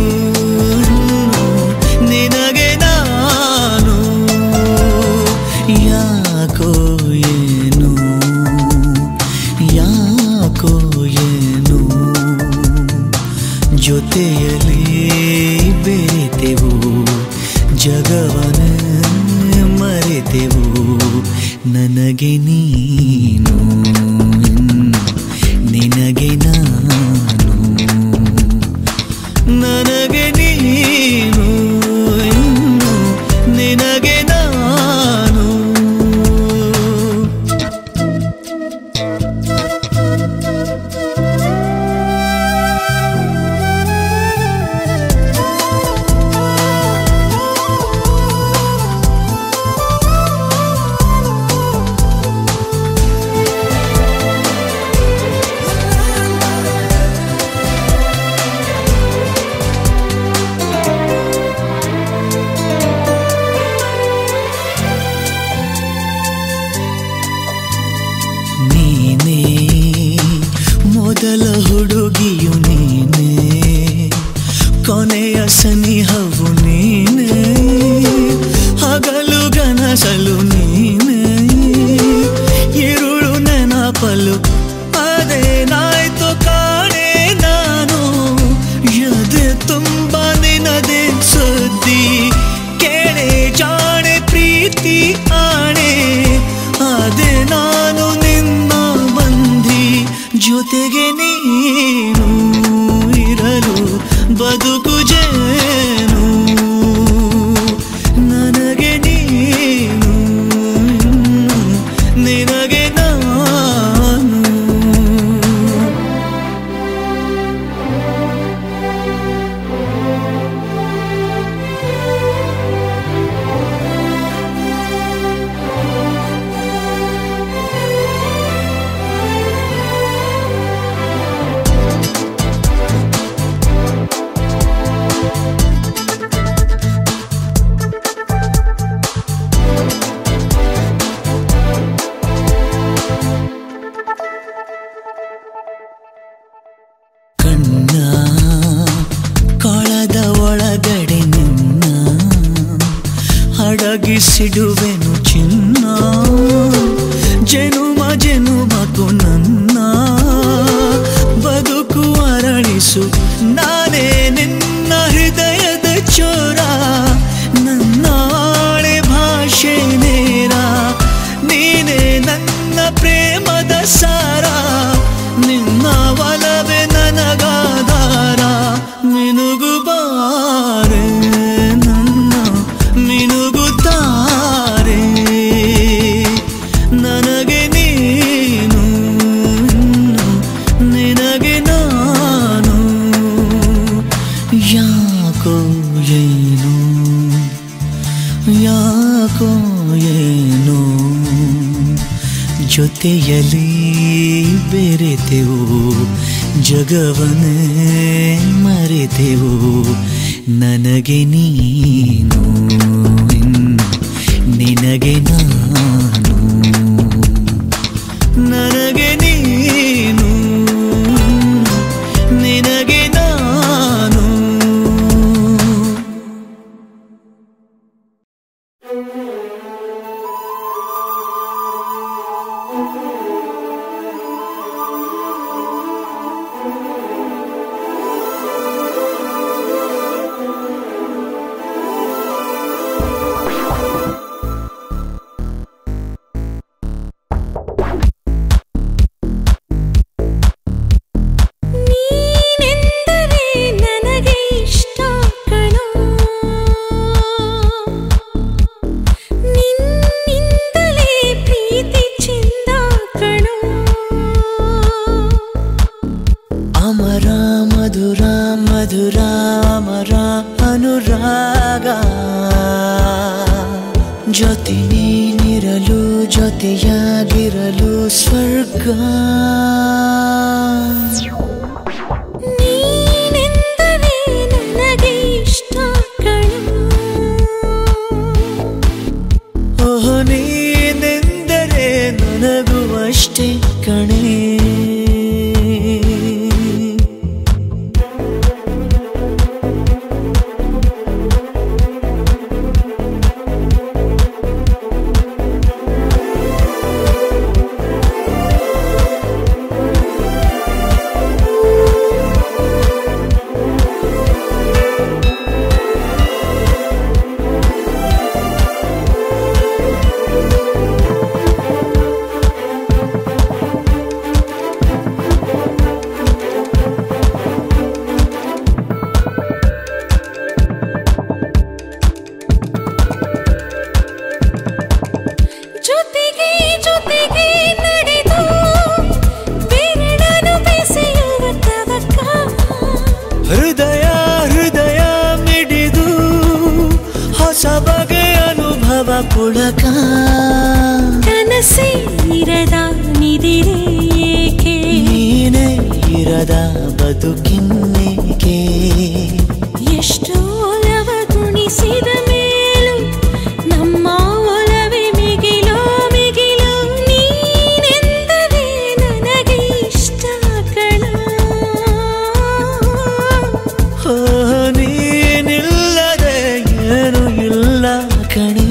ನಿನಗೆ ನಾನು ಯಾಕೋ ಏನು ಯಾಕೋ ಏನು ಜೊತೆಯಲ್ಲಿ ಬೆರೆತೆವು ಜಗವನ ಮರೆತೆವು ನನಗೆ ನೀನು ಇನ್ನು ನಿನಗೆ ನಾನು ನನಗೆ ನೀನು ಇನ್ನು ನಿನಗೆ ನಾನು ನೀನೇ ಮೊದಲ ಹುಡುಗಿಯು ನೀನೇ ಕೊನೆಯ ಸನಿಹವು ನೀನೇ ಹಗಲು ಗನಸಲು ನೀನೇ ಇರುಳು ನೆನಪಲು ಅದೇನಾಯ್ತು ಕಾಣೆ ನಾನು ಎದೆ ತುಂಬ ನಿನದೆ ಸುದ್ದಿ ಕೇಳೆ ಜಾಣೆ ಪ್ರೀತಿ ಆಣೆ ಅದೇ ನಾನು ನಿನ್ನ ಬಂದಿ ಜೊತೆಗೆ ನೀನು ಇರಲು ಬದುಕು ಜೇನು ನನಗೆ ನೀನು ಇನ್ನು ನಿನಗೆ ನಾನು ಕಣ್ಣ ಕೊಳದ ಒಳಗಡೆ ನಿನ್ನ ಅಡಗಿಸಿಡುವೆನು ಚಿನ್ನ ಜನುಮ ಜನುಮಕು ನನ್ನ ಬದುಕು ಅರಳಿಸು ನಾನೇ ನಿನ್ನ ಹೃದಯದ ಚೋರ ನನ್ನ ಆಳೆ ಭಾಷೆ ನೇರ ನೀನೇ ನನ್ನ ಪ್ರೇಮದ ಸಾರ ನಿನ್ನ ಒಲವೇ ನನಗಾಧಾರ ಮಿನುಗು ಬಾರೆ ನನ್ನ ಮಿನುಗುತ್ತಾರೆ ನನಗೆ ನೀನು ಇನ್ನು ನಿನಗೆ ನಾನು ಯಾಕೋ ಏನು ಯಾಕೋ ಏನು ಜೊತೆಯಲ್ಲಿ ಬೆರೆತೆವು ಜಗವನ್ನೇ ಮರೆತೆವು ನನಗೆ ನೀನು ಇನ್ನು ನಿನಗೆ ನಾನು ನನಗೆ ನೀನು ನಿನಗೆ ನಾನು Thank ಜೊತೆ ನೀನಿರಲು ಜೊತೆಯಾಗಿರಲು ಸ್ವರ್ಗ ನೀನೆಂದರೆ ನನಗೆ ಇಷ್ಟ ಕಣೋ ಓಹೋ ನೀನೆಂದರೆ ನನಗೂ ಅಷ್ಟೇ ಕಣೆ ಜೊತೆಗೆ ಜೊತೆಗೆ ನಡೆದು ಬೆರಳನ್ನು ಬೆಸೆಯುವ ತವಕ ಹೃದಯ ಹೃದಯ ಮಿಡಿದು ಹೊಸ ಬಗೆ ಅನುಭವ ಪುಳಕ ಕನಸೇ ಇರದ ನಿದಿರೆ ಏಕೆ ನೀನೇ ಇರದ ಬದುಕಿನ್ನೇಕೆ ಎಷ್ಟು ಒಲವ ಗುಣಿಸಿದ ಮೇಲೂ ನಮ್ಮ ಒಲವೇ ಮಿಗಿಲೋ ಮಿಗಿಲೋ ನೀನೆಂದರೆ ನನಗೆ ಇಷ್ಟ ಕಣ ಓ, ನೀನಿಲ್ಲದೆ ಏನು ಇಲ್ಲ ಕಣೆ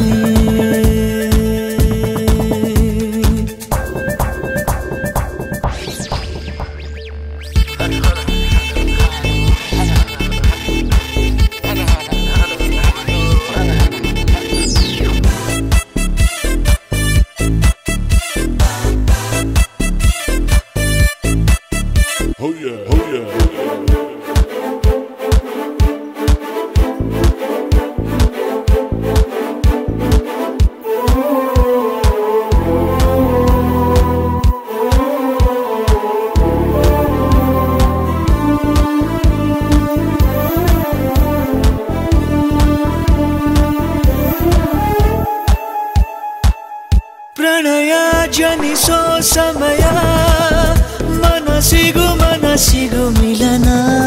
ಪ್ರಣಯ ಜನಿಸೋ ಸಮಯ ಮನಸ್ಸಿಗೂ ಮನಸ್ಸಿಗೂ ಮಿಲನ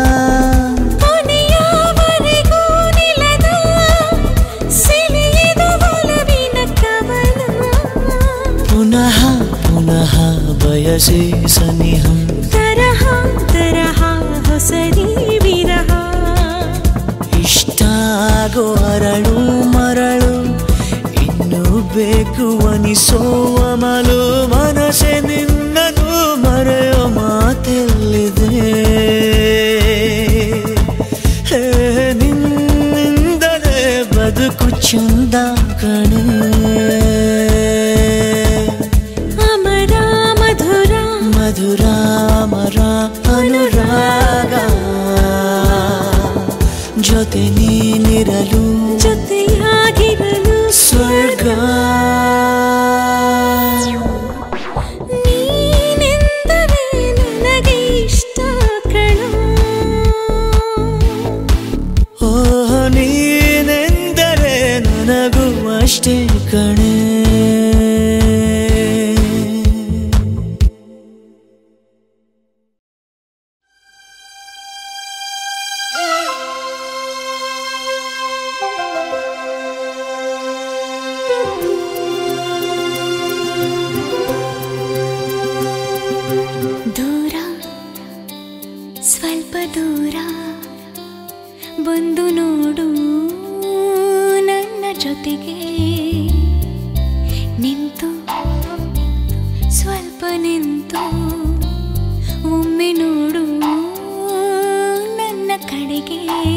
ಕೊನೆಯವರೆಗೂ ನಿಲ್ಲದ ಸಿಲಿಯದು ಒಲವಿನ ಕವನ ಪುನಃ ಪುನಃ ಬಯಸಿ ಸನಿಹಂ ತರಹ ತರಹ ಹೊಸರಿ ವಿರಹ ಇಷ್ಟಾಗೋ ಅರಳು ಮರಳು ಇನ್ನು ಬೇಕು ಅನಿಸೋ ಅಮಲು ಮನಸ್ಸೆ ನಿನ್ನನು ಮರೆಯೋ ಮಾತೆಲ್ಲಿದೆ ಹೇ, ನಿನ್ನಿಂದಲೇ ಬದುಕು ಚಂದ ಕಣೆ ಅಮರ ಮಧುರ ಮಧುರ ಮರ ಅನುರಾಗ ಜೊತೆ ನೀನಿರಲು ಜೊತೆಯಾಗಿರಲು ಸ್ವರ್ಗ ನೀನೆಂದರೆ ನನಗೆ ಇಷ್ಟ ಕಣ ಓ ನೀನೆಂದರೆ ನನಗೂ ಅಷ್ಟೇ ಕಣೆ ದೂರ ಸ್ವಲ್ಪ ದೂರ ಬಂದು ನೋಡು ನನ್ನ ಜೊತೆಗೆ ನಿಂತು ಸ್ವಲ್ಪ ನಿಂತು ಒಮ್ಮೆ ನೋಡು ನನ್ನ ಕಡೆಗೆ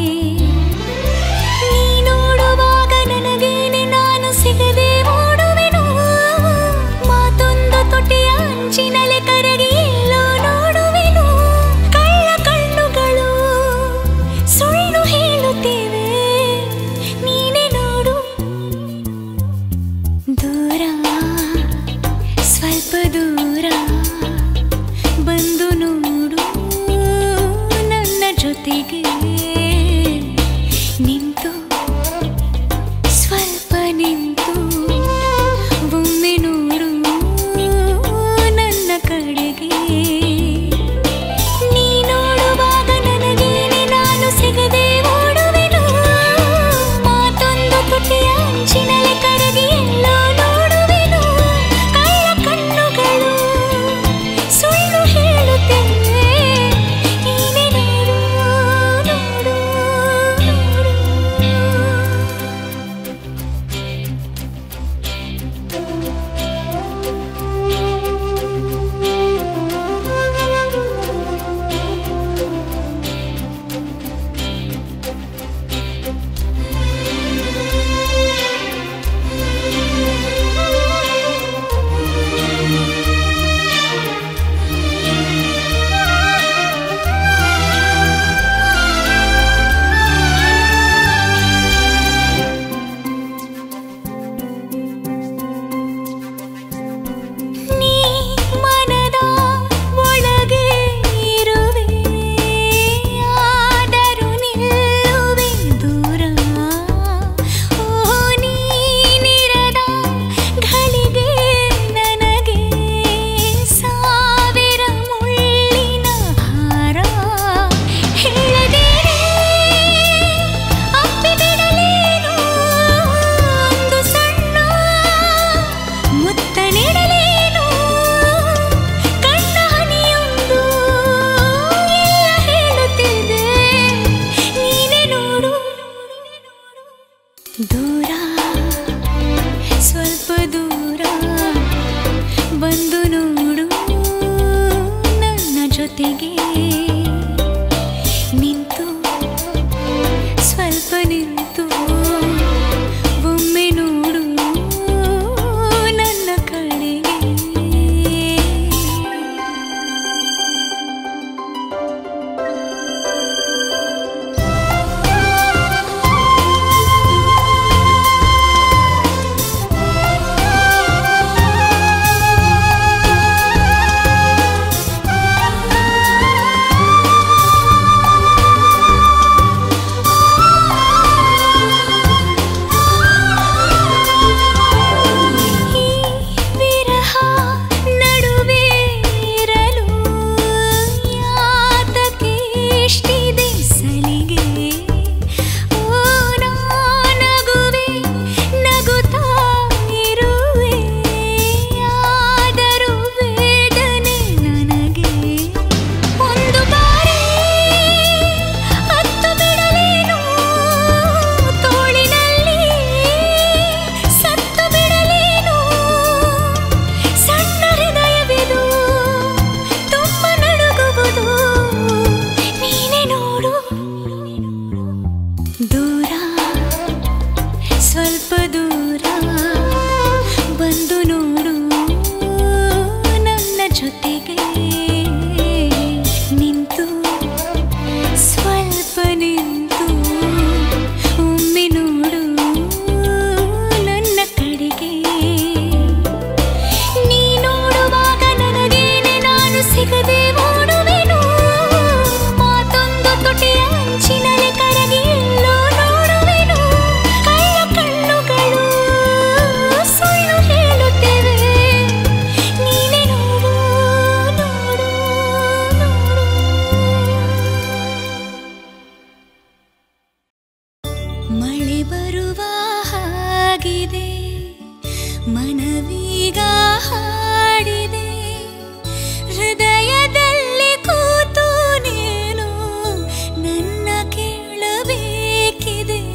ನೀ ನೋಡುವಾಗ ನನಗೇನೆ ನಾನು ಸಿಗದೆ ಓಡುವೆನು ಮಾತೊಂದು ತುಟಿಯ ಅಂಚಿನಲೆ ಕರಗಿ ಎಲ್ಲೋ ನೋಡುವೆನು ಕಳ್ಳ ಕಣ್ಣುಗಳು ಸುಳ್ಳು ಹೇಳುತ್ತೇವೆ ನೀನೇ ನೋಡು ದೂರ ಸ್ವಲ್ಪ ದೂರ ಬಂದು ನೋಡು ನನ್ನ ಜೊತೆಗೆ ನಿಂತು ಸ್ವಲ್ಪ ನಿಂತು ಒಮ್ಮೆ ನೋಡು ನನ್ನ ಕಡೆಗೆ ಈ ವಿರಹ ನಡುವೆ ಇರಲು ಯಾತಕ್ಕೆ ಇಷ್ಟಿದೆ ಸಲಿಗೆ ಓ ನಗುವೆ ನಗುತ್ತಾ ಇರುವೆ ಆದರೂ ವೇದನೆ ನನಗೆ ಒಂದು ಬಾರಿ ಹತ್ತು ಬಿಡಲೇನು ತೋಳಿನಲ್ಲಿ ಸತ್ತು ಬಿಡಲೇನು ಸಣ್ಣ ಹೃದಯವಿದು ತುಂಬ ನಡುಗುವುದು ನೀನೆ ನೋಡು ದೂರ ಸ್ವಲ್ಪ ದೂರ ಬಂದು ನೋಡು ನನ್ನ ಜೊತೆಗೆ ನಿಂತು ಸ್ವಲ್ಪ ನಿಂತು ಒಮ್ಮೆ ನೋಡು ನನ್ನ ಕಡೆಗೆ ನೀ ನೋಡುವಾಗ ನನಗೇನೆ ನಾನು ಸಿಗದೆ ಓಡುವೆನು ಮಾತೊಂದು ತುಟಿಯ ಅಂಚಿನಲ್ಲಿ ಕರಗಿ ಎಲ್ಲೋ ನೋಡುವೆನು ಕಳ್ಳ ಕಣ್ಣುಗಳು ಸುಳ್ಳು ಹೇಳುತ್ತೇವೆ ನೀನೆ ನೋಡು ನೋಡು ನೋಡು ಮಳೆ ಬರುವ ಹಾಗಿದೆ ಮನವೀಗ ಹಾಡಿದೆ ಹೃದಯದಲ್ಲಿ ಕೂತು ನೀನು ನನ್ನ ಕೇಳಬೇಕಿದೆ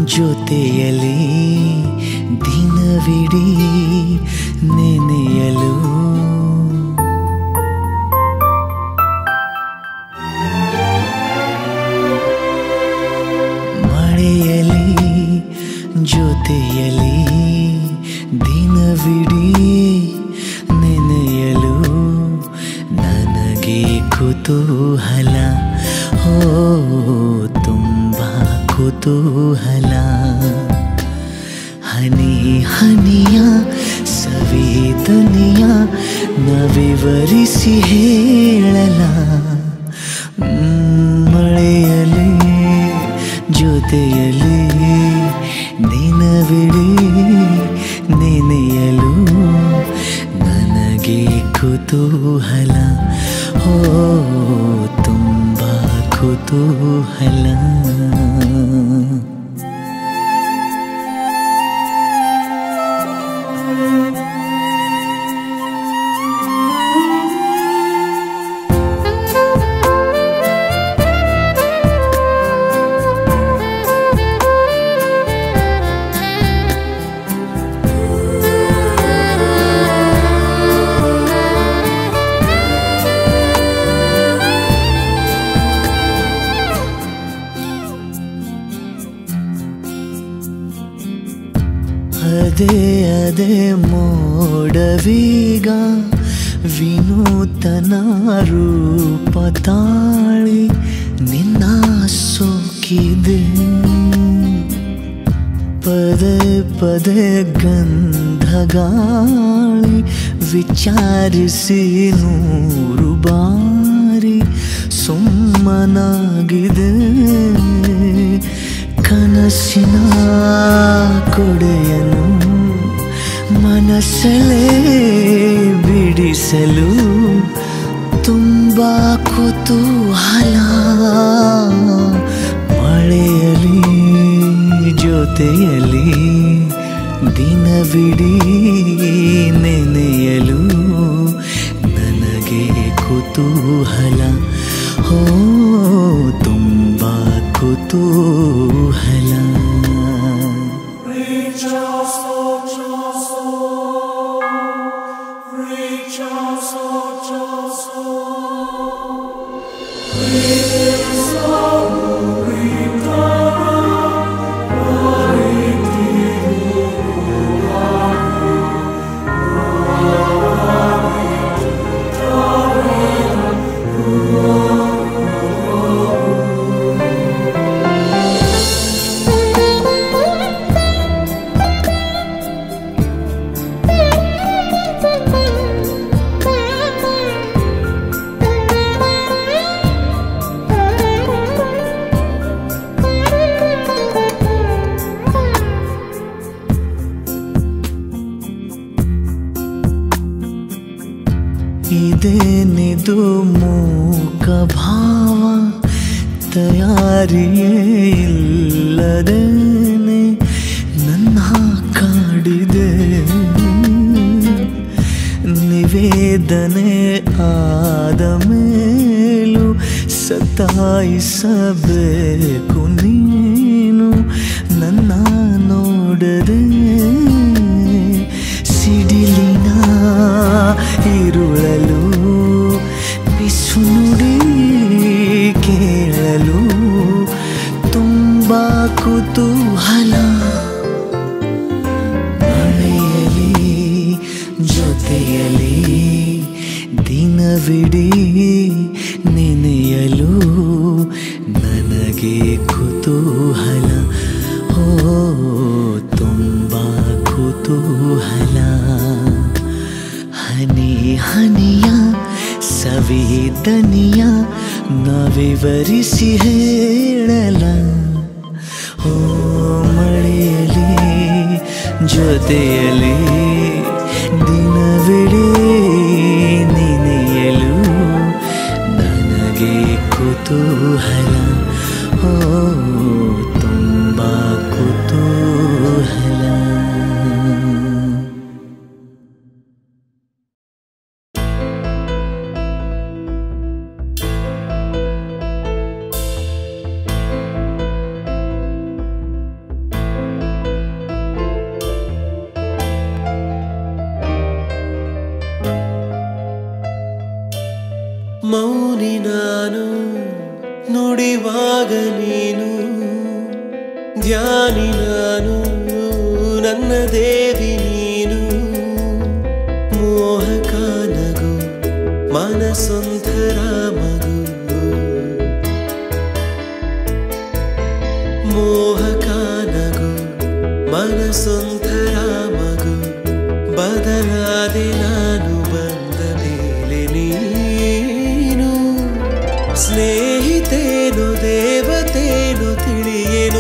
ಜೊತೆಯಲಿ ದಿನವಿಡೀ ನೆನೆಯಲು ಮಳೆಯಲಿ ಜೊತೆಯಲಿ ದಿನವಿಡೀ ನೆನೆಯಲು ನನಗೆ ಕುತೂಹಲ ಓ ತುಂಬ ಕುತೂಹಲ ಹನಿ ಹನಿಯ ಸವೇದನೆಯ ನವಿವರಿಸಿ ಹೇಳಲ ಮ್, ಮಳೆಯಲಿ ಜೊತೆಯಲಿ ದಿನವಿಡೀ ನೆನೆಯಲು ನನಗೆ ಕುತೂಹಲ ಓ ತುಂಬ ಕುತೂಹಲ ಅದೇ ಅದೇ ಮೋಡವೀಗ ವಿನೂತನ ರೂಪ ತಾಳಿ ನಿನ್ನ ಸೋಕಿದೆ ಪದೇ ಪದೇ ಗಂಧಗಾಳಿ ವಿಚಾರಿಸಿ ನೂರು ಬಾರಿ ಸುಮ್ಮನಾಗಿದೆ ಕನಸಿನ ಕೊಡೆಯನು ಮನಸ್ಸಲೇ ಬಿಡಿಸಲು ತುಂಬ ಕುತೂಹಲ ಮಳೆಯಲಿ ಜೊತೆಯಲಿ ದಿನವಿಡೀ ನೆನೆಯಲು ನನಗೆ ಕುತೂಹಲ ಹೋ ತುಂಬ ಕುತೂಹಲ ಇದೇನಿದು ಮೂಕ ಭಾವ ತಯಾರಿಯೇ ಇಲ್ಲದೇನೆ ನನ್ನ ಕಾಡಿದೆ ನಿವೇದನೆ ಆದ ಮೇಲೂ ಸತಾಯಿಸಬೇಕು ನೀನು ನನ್ನ ನೋಡದೆ ಸಿಡಿಲಿನ ಇರುಳಲು ಬಿಸು ನುಡಿ ಕೇಳಲು ತುಂಬ ಕುತೂಹಲ ಮಳೆಯಲಿ ಜೊತೆಯಲಿ ದಿನವಿಡೀ ನೆನೆಯಲು ನನಗೆ ಕುತೂಹಲ ಓ ತುಂಬ ಕುತೂಹಲ ಹನಿ ಹನಿಯ ಸವೇದನಿಯ ನವಿವರಿಸಿ ಹೇಳಲ ಓ ಮಳೆಯಲಿ ಜೊತೆಯಲಿ ದಿನವಿಡೀ ನೆನೆಯಲು ನನಗೆ ಕುತೂಹಲ ಓ ತುಂಬ ಕುತೂಹಲ ಆ ಧ್ಯಾನಿ ನಾನು ನನ್ನ ದೇವಿ ನೀನು ಮೋಹಕ ನಗು ಮನಸೊಂಥರ ಮಗು ಮೋಹಕ ನಗು ಮನಸೊಂಥರ ಮಗು ಬದಲಾದೆ ನಾನು ಬಂದ ಮೇಲೆ ನೀನು ಸ್ನೇಹಿತೇನು ದೇವತೇನು ತಿಳಿಯೇನು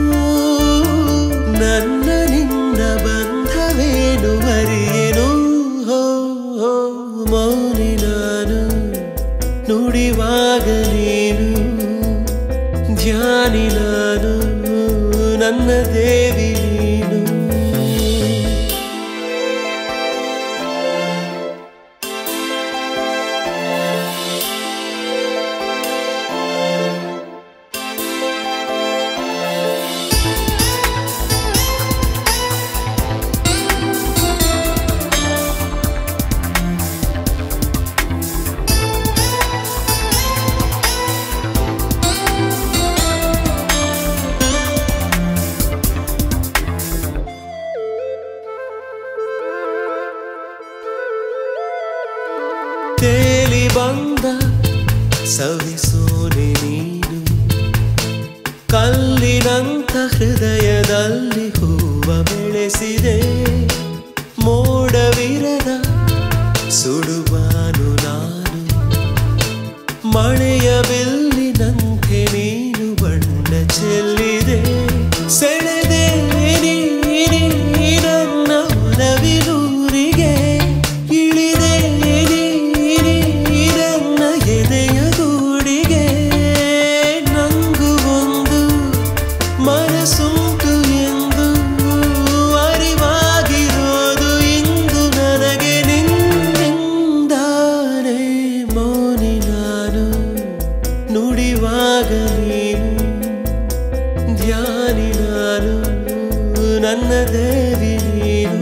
ನನ್ನ ನಿನ್ನ ಬಂಧವೇನು ಮರಿಯೇನು ಹೋ ಹೋ ಮೌನಿ ನಾನು ನುಡಿವಾಗ ನೀನು ಧ್ಯಾನಿ ನಾನು ನನ್ನ ದೇವಿ ನೀನು ತೇಲಿ ಬಂದ ಸವಿಸೋನೆ ನೀನು ಕಲ್ಲಿನಂತ ಹೃದಯದಲ್ಲಿ ಹೂವ ಬೆಳೆಸಿದೆ ಮೋಡವಿರದ ಸುಡುವಾನು ನಾನು ಮಳೆಯ ಬಿಲ್ಲಿನಂತೆ ನೀನು ಬಣ್ಣ ಚೆಲ್ಲಿದೆ ಸೆಳೆದೆ ನೀ ನನ್ನ ಒಲವಿನೂರಿಗೆ ಇಳಿದೆ ನೀ ನನ್ನ ಎದೆಯ ಗೂಡಿಗೆ ನಂಗು ಒಂದು ಮನಸ್ಸುಂಟು ಎಂದು ಅರಿವಾಗಿರೋದು ಇಂದು ನನಗೆ ನಿನ್ನಿಂದಾನೆ ಮೌನಿ ನಾನು ನುಡಿವಾಗ ನೀನು ಧ್ಯಾನಿ ನಾನು ನನ್ನ ದೇವಿ ನೀನು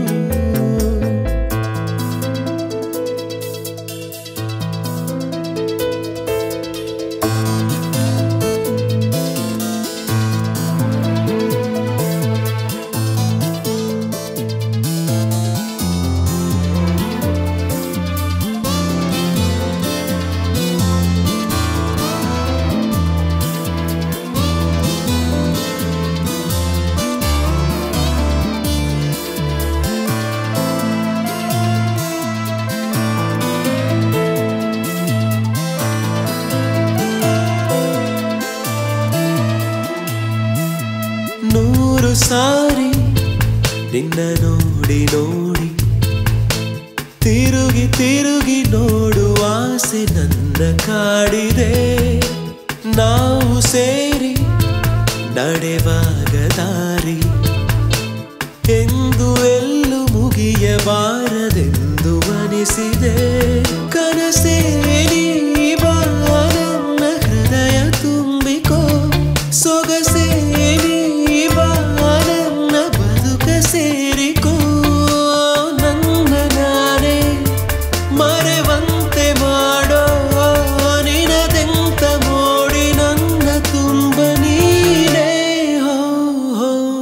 ನೂರು ಸಾರಿ ನಿನ್ನ ನೋಡಿ ನೋಡಿ ತಿರುಗಿ ತಿರುಗಿ ನೋಡುವ ಆಸೆ ನನ್ನ ಕಾಡಿದೆ ನಾವು ಸೇರಿ ನಡೆವಾಗ ದಾರಿ ಎಂದು ಎಲ್ಲೂ ಮುಗಿಯಬಾರದೆಂದು ಅನಿಸಿದೆ ಕನಸೇ ನೀ ಬಾ ನನ್ನ ಹೃದಯ ತುಂಬಿಕೋ ಸೊಗಸೇ ನೀ ಬಾ ನನ್ನ ಬದುಕ ಸೇರಿಕೋ ನನ್ನ ನಾನೇ ಮರೆವಂತೆ ಮಾಡೋ ನಿನದೆಂತ ಮೋಡಿ ನನ್ನ ತುಂಬ ನೀನೇ ಹೋ ಹೋ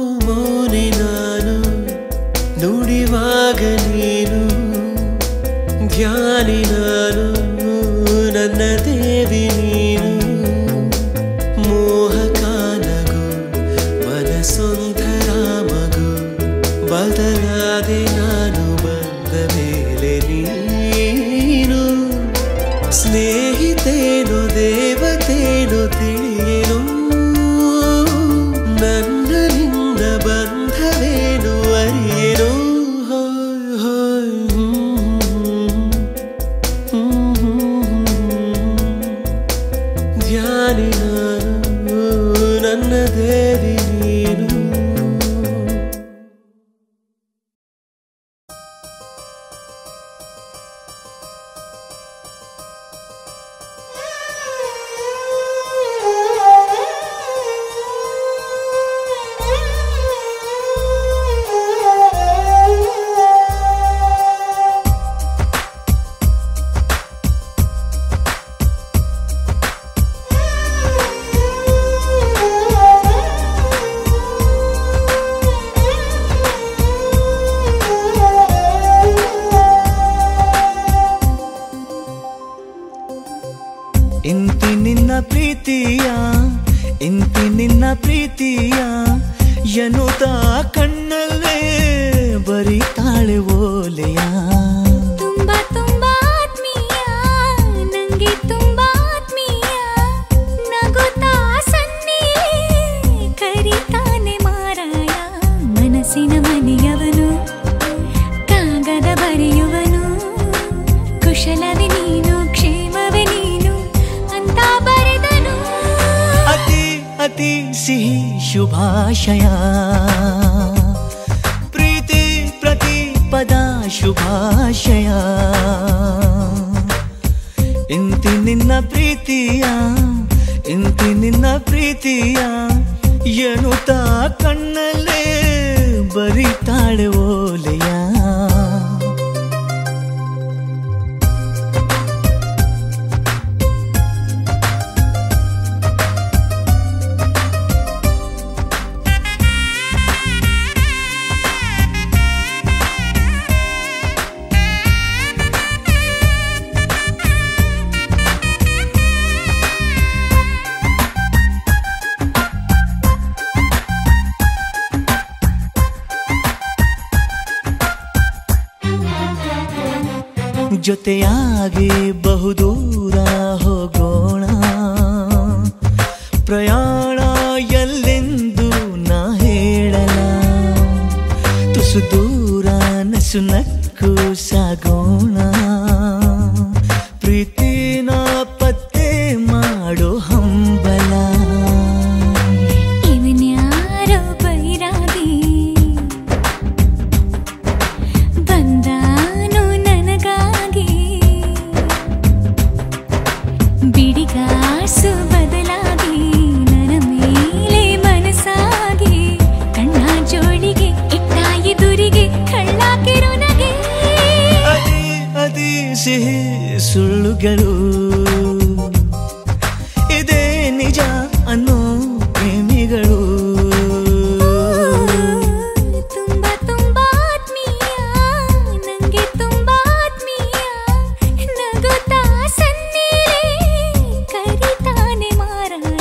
ಎನ್ನುತ್ತಾ ಕಣ್ಣಲ್ಲೇ ಬರೀತಾಳೆ ಓಲೆಯ ತುಂಬಾ ತುಂಬಾ ಆತ್ಮೀಯ ನಂಗೆ ತುಂಬಾ ಆತ್ಮೀಯ ನಗುತ್ತಾ ಸನ್ನಿಲೇ ಕರಿತಾನೆ ಮಾರಾಯ ಮನಸ್ಸಿನ ಮನೆಯವನು ಕಾಗದ ಬರೆಯುವನು ಕುಶಲವೇ ನೀನು ಕ್ಷೇಮವೇ ನೀನು ಅಂತ ಬರೆದನು ಅತಿ ಅತಿ ಸಿಹಿ ಶುಭಾಶಯ ಪ್ರೀತಿ ಪ್ರತಿ ಪದ ಶುಭಾಶಯ ಇಂತಿ ನಿನ್ನ ಪ್ರೀತಿಯ ಇಂತಿ ನಿನ್ನ ಪ್ರೀತಿಯ ಎನ್ನುತ್ತಾ ಕಣ್ಣಲ್ಲೇ ಬರೀತಾಳೆ ಓಲೆಯ ಜೊತೆಯಾಗಿ ಬಹುದೂರ ಹೋಗೋಣ ಪ್ರಯಾಣ ಎಲ್ಲೆಂದು ನಾ ಹೇಳಲ ತುಸು ದೂರ ನಸು ನಕ್ಕು ಸಾಗೋಣ ಪ್ರೀತಿನ ಪತ್ತೆ ಮಾಡೋ ಹಂಬಲ ಇವನ್ಯಾರೋ ಬೈರಾಗಿ ಬಂದಾನು ನನಗಾಗಿ ಬಿಡಿಗಾಸು ಬದಲಾಗಿ ನನ್ನ ಮೇಲೆ ಮನಸ್ಸಾಗಿ ಕಣ್ಣ ಜೋಳಿಗೆ ಇಟ್ಟ ಎದುರಿಗೆ ಕಳ್ಳಾಕಿರು ನಗೆ ಅದೇ ಅದೇ ಸಿಹಿ ಸುಳ್ಳುಗಳು ಇದೇ ನಿಜ ಅನ್ನೋ ಪ್ರೇಮಿಗಳು ತುಂಬಾ ತುಂಬಾ ಆತ್ಮೀಯ ನಂಗೆ ತುಂಬಾ ಆತ್ಮೀಯ ನಗುತ್ತಾ ಸನ್ನಿಲೇ ಕರಿತಾನೆ ಮಾರಾಯ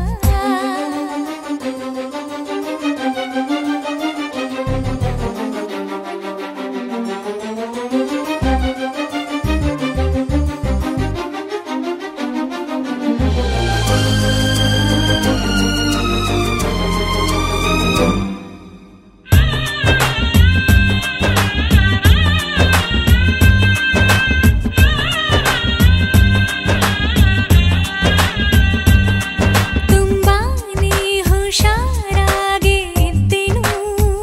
ತುಂಬಾನೇ ಹುಷಾರಾಗಿ ಇದ್ದೆನು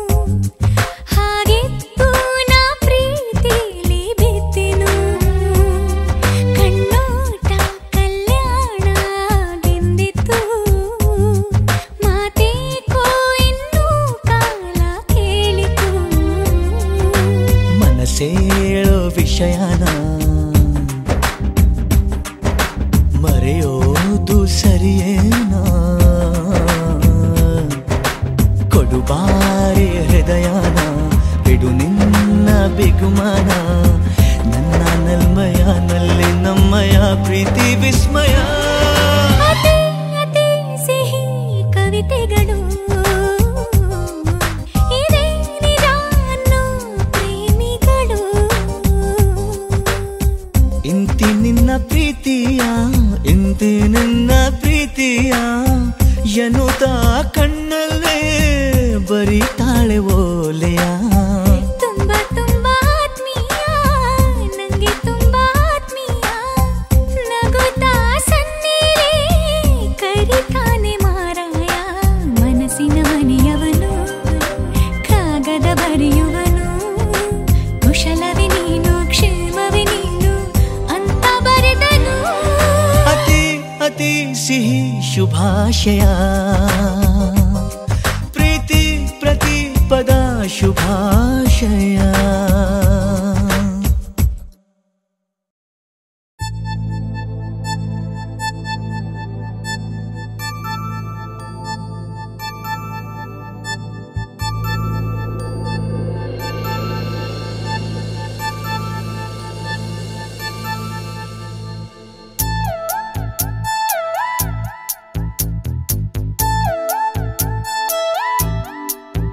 ಹಾಗೆತ್ತು ನಾ ಪ್ರೀತಿಲಿ ಬಿದ್ದೆನು ಕಣ್ಣೋಟ ಕಲ್ಯಾಣಗೆಂದಿತ್ತು ಮಾತೇಕೋ ಇನ್ನೂ ಕಾಲ ಕೇಳಿತು ಮನಸ್ಸೇಳೋ ವಿಷಯನ ಮರೆಯೋದು ಸರಿಯೇನಾ ಕೊಡುಬಾರಿ ಹೃದಯನ ಬಿಡು ನಿನ್ನ ಬಿಗುಮಾನ ನನ್ನ ನಲ್ಮಯನಲ್ಲಿ ನಮ್ಮಯ ಪ್ರೀತಿ ವಿಸ್ಮಯ ಅತಿ ಅತಿ ಸಿಹಿ ಕವಿತೆಗಳು ಇದೇ ನಿಜ ಅನ್ನೋ ಪ್ರೇಮಿಗಳು ಇಂತಿ ನಿನ್ನ ಪ್ರೀತಿಯ ಇಂತಿ ನಿನ್ನ ಪ್ರೀತಿಯ ಎನ್ನುತ್ತಾ ಕಣ್ಣಲ್ಲೇ ಬರೀತಾಳೆ ಓಲೆಯ ತುಂಬಾ ತುಂಬಾ ಆತ್ಮೀಯ ನಂಗೆ ತುಂಬಾ ಆತ್ಮೀಯ ನಗುತ್ತಾ ಸನ್ನಿಲೇ ಕರಿತಾನೆ ಮಾರಾಯ ಮನಸ್ಸಿನ ಮನೆಯವನು ಕಾಗದ ಬರೆಯುವನು ಕುಶಲವೇ ನೀನು ಕ್ಷೇಮವೇ ನೀನು ಅಂತ ಬರೆದನು ಅತಿ ಅತಿ ಸಿಹಿ ಶುಭಾಶಯ ಪ್ರೀತಿ ಪ್ರತಿ ಪದ ಶುಭಾಶಯ ಆ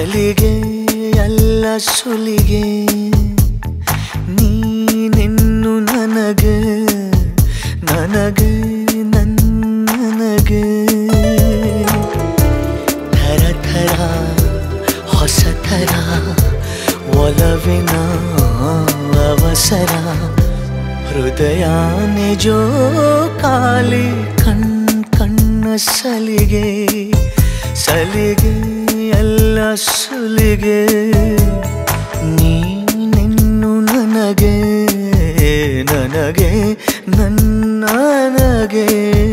ಸಲಿಗೆ ಎಲ್ಲ ಸುಲಿಗೆ ನೀನೆನ್ನು ನನಗೆ ನನಗೆ ನನ್ನನಗೆ ಥರ ಥರ ಹೊಸ ಥರ ಒಲವಿನ ಅವಸರ ಹೃದಯ ನಿಜೋ ಕಾಲಿ ಕಣ್ ಕಣ್ಣ ಸಲಿಗೆ ಸಲಿಗೆ ಎಲ್ಲ ಸುಲಿಗೆ ನೀನೆನ್ನು ನನಗೆ ನನಗೆ ನನ್ನನಗೆ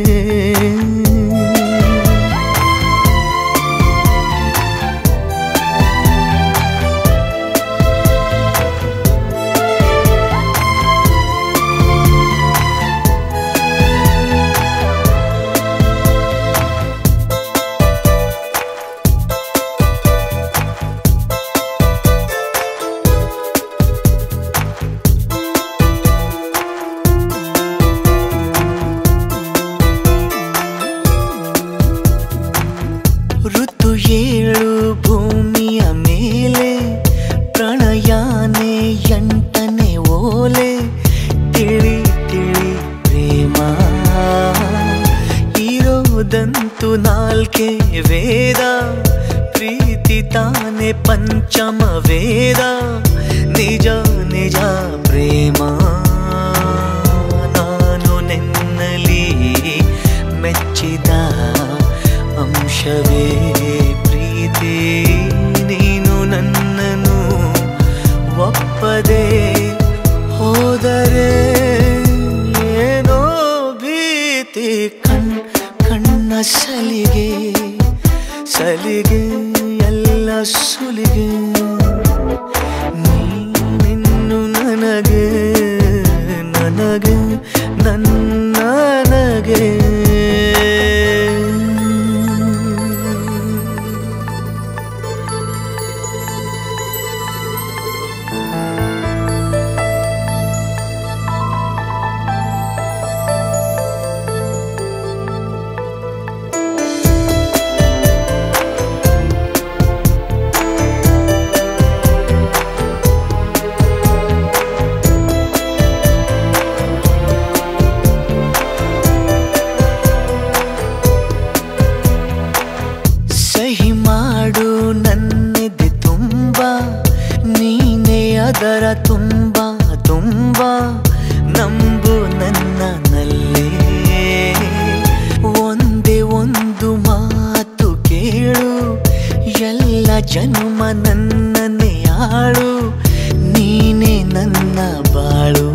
ಋತು ಏಳು ಭೂಮಿಯ ಮೇಲೆ ಪ್ರಣಯಾನೆ ಎಂಟನೆ ಓಲೆ ತಿಳಿ ತಿಳಿ ಪ್ರೇಮ ಇರೋದಂತೂ ನಾಲ್ಕೆ ವೇದ ಪ್ರೀತಿ ತಾನೆ ಪಂಚಮ ವೇದ ನಿಜ ನಿಜ ಪ್ರೇಮ ನಾನು ನೆನ್ನಲಿ ಮೆಚ್ಚಿದ ಅಂಶವೇ ಪ್ರೀತಿ ನೀನು ನನ್ನನ್ನು ಒಪ್ಪದೆ ಹೋದರೆ ಏನೋ ಭೀತಿ ಕಣ್ ಕಣ್ಣ ಸಲಿಗೆ ಸಲಿಗೆ ಎಲ್ಲ ಸುಲಿಗೆ ನೀನಿನ್ನು ನನಗೆ ನನಗೆ ನನ್ನನಗೆ ಸಹಿ ಮಾಡು ನನ್ನೆದೆ ತುಂಬ ನೀನೇ ಅದರ ತುಂಬ ತುಂಬ ನಂಬು ನನ್ನನಲ್ಲೇ ಒಂದೇ ಒಂದು ಮಾತು ಕೇಳು ಎಲ್ಲ ಜನ್ಮ ನನ್ನನ್ನೇ ಆಳು ನೀನೇ ನನ್ನ ಬಾಳು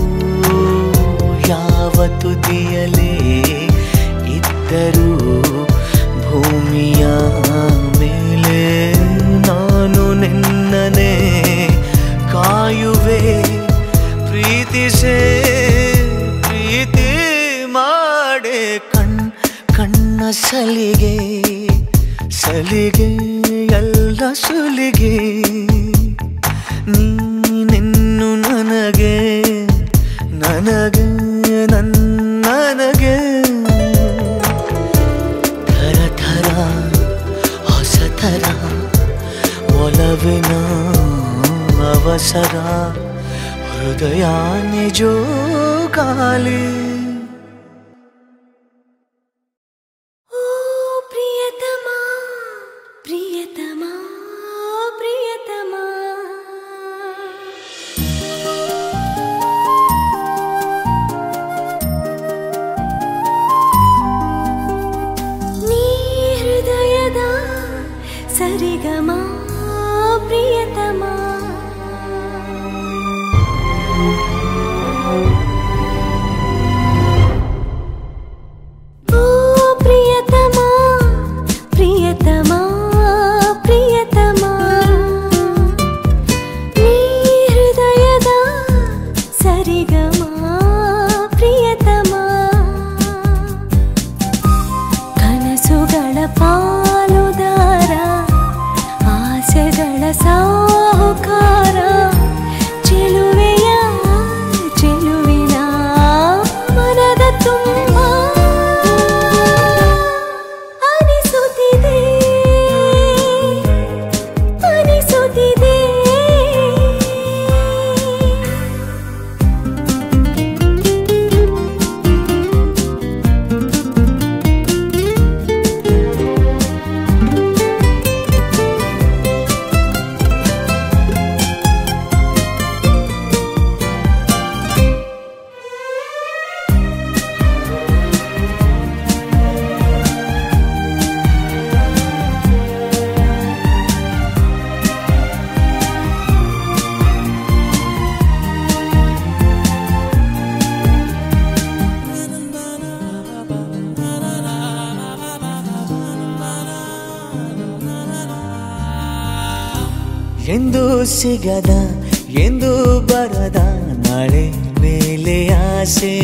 ಯಾವ ತುದಿಯಲೇ ಇದ್ದರೂ ಭೂಮಿಯ ಮೇಲೆ ನಾನು ನಿನ್ನನೆ ಕಾಯುವೆ ಪ್ರೀತಿಸೇ ಪ್ರೀತಿ ಮಾಡೆ ಕಣ್ ಕಣ್ಣ ಸಲಿಗೆ ಸಲಿಗೆ ಎಲ್ಲ ಸುಲಿಗೆ ನೀನೆನ್ನು ನನಗೆ ನನಗೆ ನನ್ನನಗೆ ಥರ ಥರ ಹೊಸ ಥರ ಒಲವಿನ ಅವಸರ ಹೃದಯ ನಿಜೋ ಖಾಲಿ ಓ ಪ್ರಿಯತಮ ಪ್ರಿಯತಮ ಪ್ರಿಯತಮ ನೀ ಹೃದಯದ ಸರಿಗಮ ಪ್ರಿಯತಮ ಸಿಗದ ಎಂದು ಬರದ ನಾಳೆ ಮೇಲೆ ಆಸೆ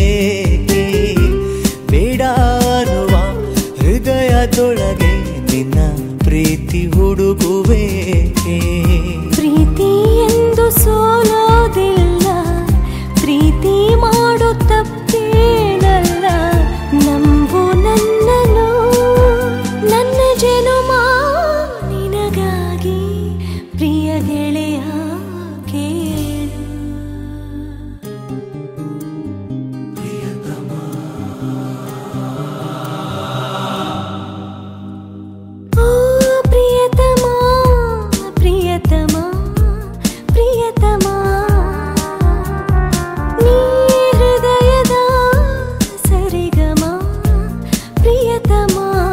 ಬೇಡ ಅನ್ನುವ ಹೃದಯದೊಳಗೆ ನಿನ್ನ ಪ್ರೀತಿ ಹುಡುಗುವೆ ಪ್ರೀತಿ ಎಂದು ಸೋಲೋದಿಲ್ಲ ಪ್ರೀತಿ ಮಾಡೋ ತಪ್ಪೇನಲ್ಲ ನಂಬು ನನ್ನನು ನನ್ನ ಜನುಮ ನಿನಗಾಗಿ ಪ್ರಿಯ ಗೆಳೆಯ ಕೇಳು ಓ ಪ್ರಿಯತಮ ಪ್ರಿಯತಮ ಪ್ರಿಯತಮ ನೀ ಹೃದಯದ ಸರಿಗಮ ಪ್ರಿಯತಮ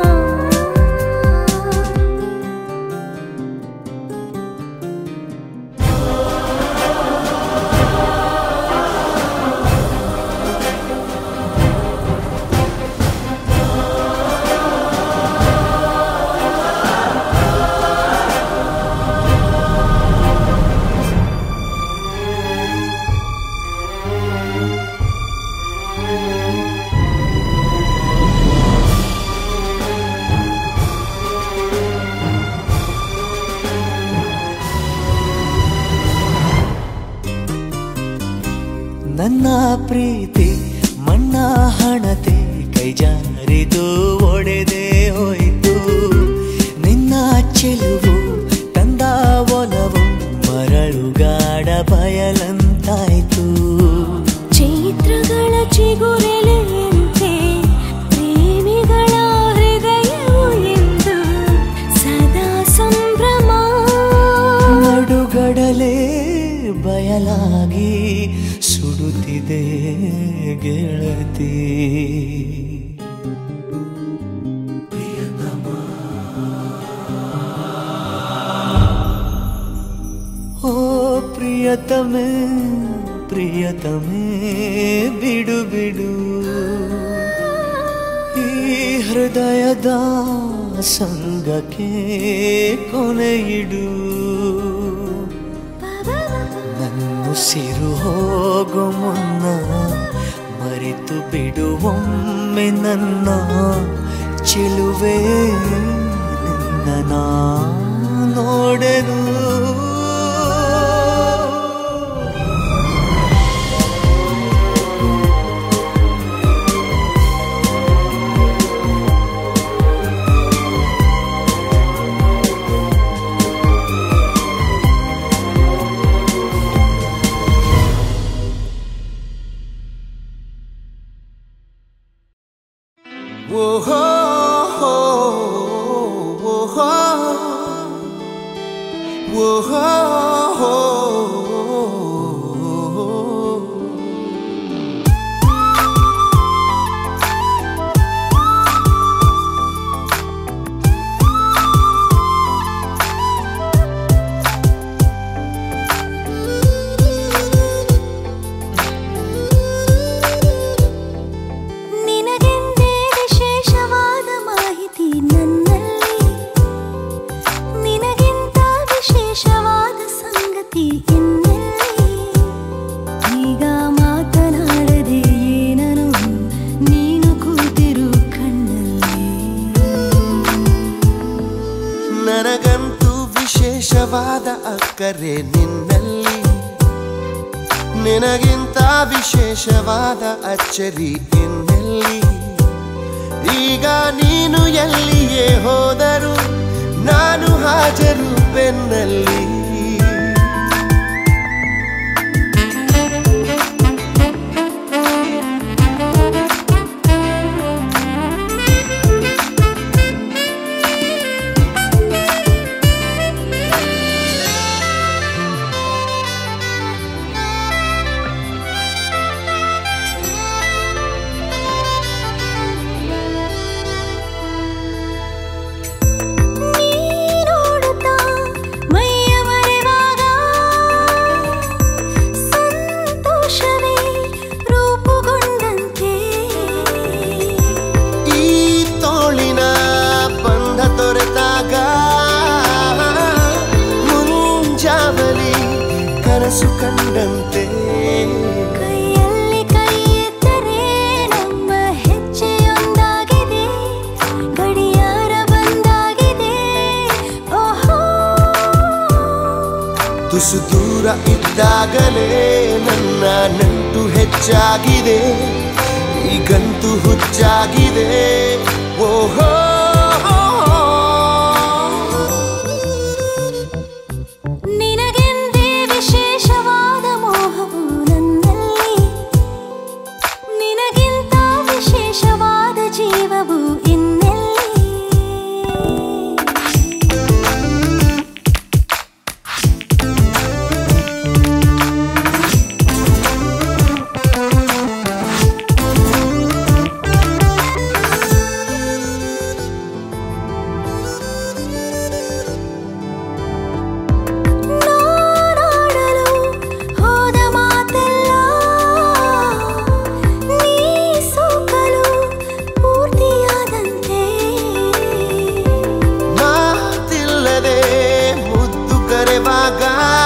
ನನ್ನ ಪ್ರೀತಿ ಮಣ್ಣ ಹಣತೆ ಕೈ ಜಾರಿದು ಒಡೆದೆ ಹೋಯಿತು ನಿನ್ನ ಚೆಲುವು ತಂದ ಒಲವು ಮರಳುಗಾಡ ಬಯಲಂತಾಯ್ತು ಚೈತ್ರಗಳ ಚಿಗುರೆಲೆಯಂತೆ ಪ್ರೇಮಿಗಳ ಹೃದಯವು ಎಂದು ಸದಾ ಸಂಭ್ರಮ ನಡುಗಡಲೆ ಬಯಲಾಗಿ ಸುಡುತ್ತಿದೆ ಗೆಳತಿ ಓ ಪ್ರಿಯತಮೆ ಪ್ರಿಯತಮೆ ಬಿಡು ಬಿಡು ಈ ಹೃದಯದ ಸಂಗಕ್ಕೆ ಕೊನೆಯಿಡು ನನ್ನುಸಿರು ಹೋಗು ಮುನ್ನ ಮರೆತು ಬಿಡುವೊಮ್ಮೆ ನನ್ನ ಚೆಲುವೆ ನಿನ್ನ ನಾ ನೋಡೆನು ನಿನಗೆಂದೇ ವಿಶೇಷವಾದ ಮಾಹಿತಿ ನನ್ನಲ್ಲಿ ನಿನಗಿಂತ ವಿಶೇಷವಾದ ಸಂಗತಿ ಇನ್ನೆಲ್ಲಿ ಈಗ ಮಾತನಾಡದೆ ಏನನು ನೀನು ಕೂತಿರು ಕಣ್ಣಲ್ಲಿ ನನಗಂತೂ ವಿಶೇಷವಾದ ಅಕ್ಕರೆ ನಿನ್ನಲ್ಲಿ ನಿನಗಿಂತ ವಿಶೇಷವಾದ ಅಚ್ಚರಿ ಇನ್ನೆಲ್ಲಿ ಈಗ ನೀನು ಎಲ್ಲಿಯೇ ಹೋದರು ನಾನು ಹಾಜರು ಬೆನ್ನಲ್ಲಿ ನೋಡುತ್ತಾ ಮೈಯ ಕನಸು ಕಂಡಂತೆ ಕೈಯಲ್ಲಿ ಕೈ ಎತ್ತರೆ ನಮ್ಮ ಹೆಜ್ಜೆಯೊಂದಾಗಿದೆ ಗಡಿಯಾರ ಬಂದಾಗಿದೆ ಓಹೋ ತುಸು ದೂರ ಇದ್ದಾಗಲೇ ನನ್ನ ನಂಟು ಹೆಚ್ಚಾಗಿದೆ ಈಗಂತೂ ಹುಚ್ಚಾಗಿದೆ ಓಹೋ ನಿನಗೆಂದೇ ವಿಶೇಷವಾದ ಮೋಹವು ನನ್ನಲ್ಲಿ ನಿನಗಿಂತ ವಿಶೇಷವಾದ ಜೀವವು ಇನ್ನೆಲ್ಲಿ ನಾನಾಡಲು ಹೋದ ಮಾತೆಲ್ಲ ನೀ ಸೋಕಲು ಪೂರ್ತಿಯಾದಂತೆ ಮಾತಿಲ್ಲದೆ ಮುದ್ದು ಕರೆವಾಗ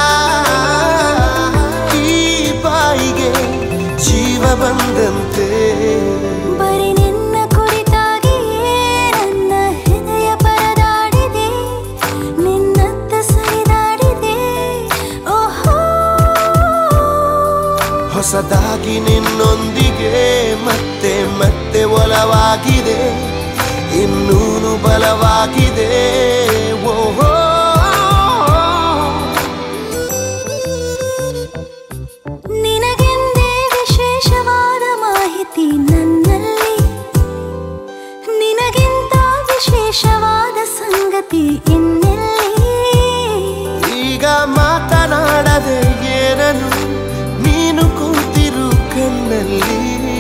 ಈ ಬಾಯಿಗೆ ಜೀವ ಬಂದಂತೆ ಬರೀ ನಿನ್ನ ಕುರಿತಾಗಿಯೇ ನನ್ನ ಹೃದಯ ಪರದಾಡಿದೆ ನಿನ್ನತ್ತ ಸರಿದಾಡಿದೆ ಓಹೋ ಹೊಸದಾಗಿ ನಿನ್ನೊಂದಿಗೆ ಮತ್ತೆ ಮತ್ತೆ ಒಲವಾಗಿದೆ ಇನ್ನೂನು ಬಲವಾಗಿದೆ ಓಹೋ ನಿನಗೆಂದೇ ವಿಶೇಷವಾದ ಮಾಹಿತಿ ನನ್ನಲ್ಲಿ ನಿನಗಿಂತ ವಿಶೇಷವಾದ ಸಂಗತಿ ಇನ್ನೆಲ್ಲಿ ಈಗ ಮಾತನಾಡದೆ ಏನನು ನೀನು ಕೂತಿರು ಕಣ್ಣಲ್ಲಿ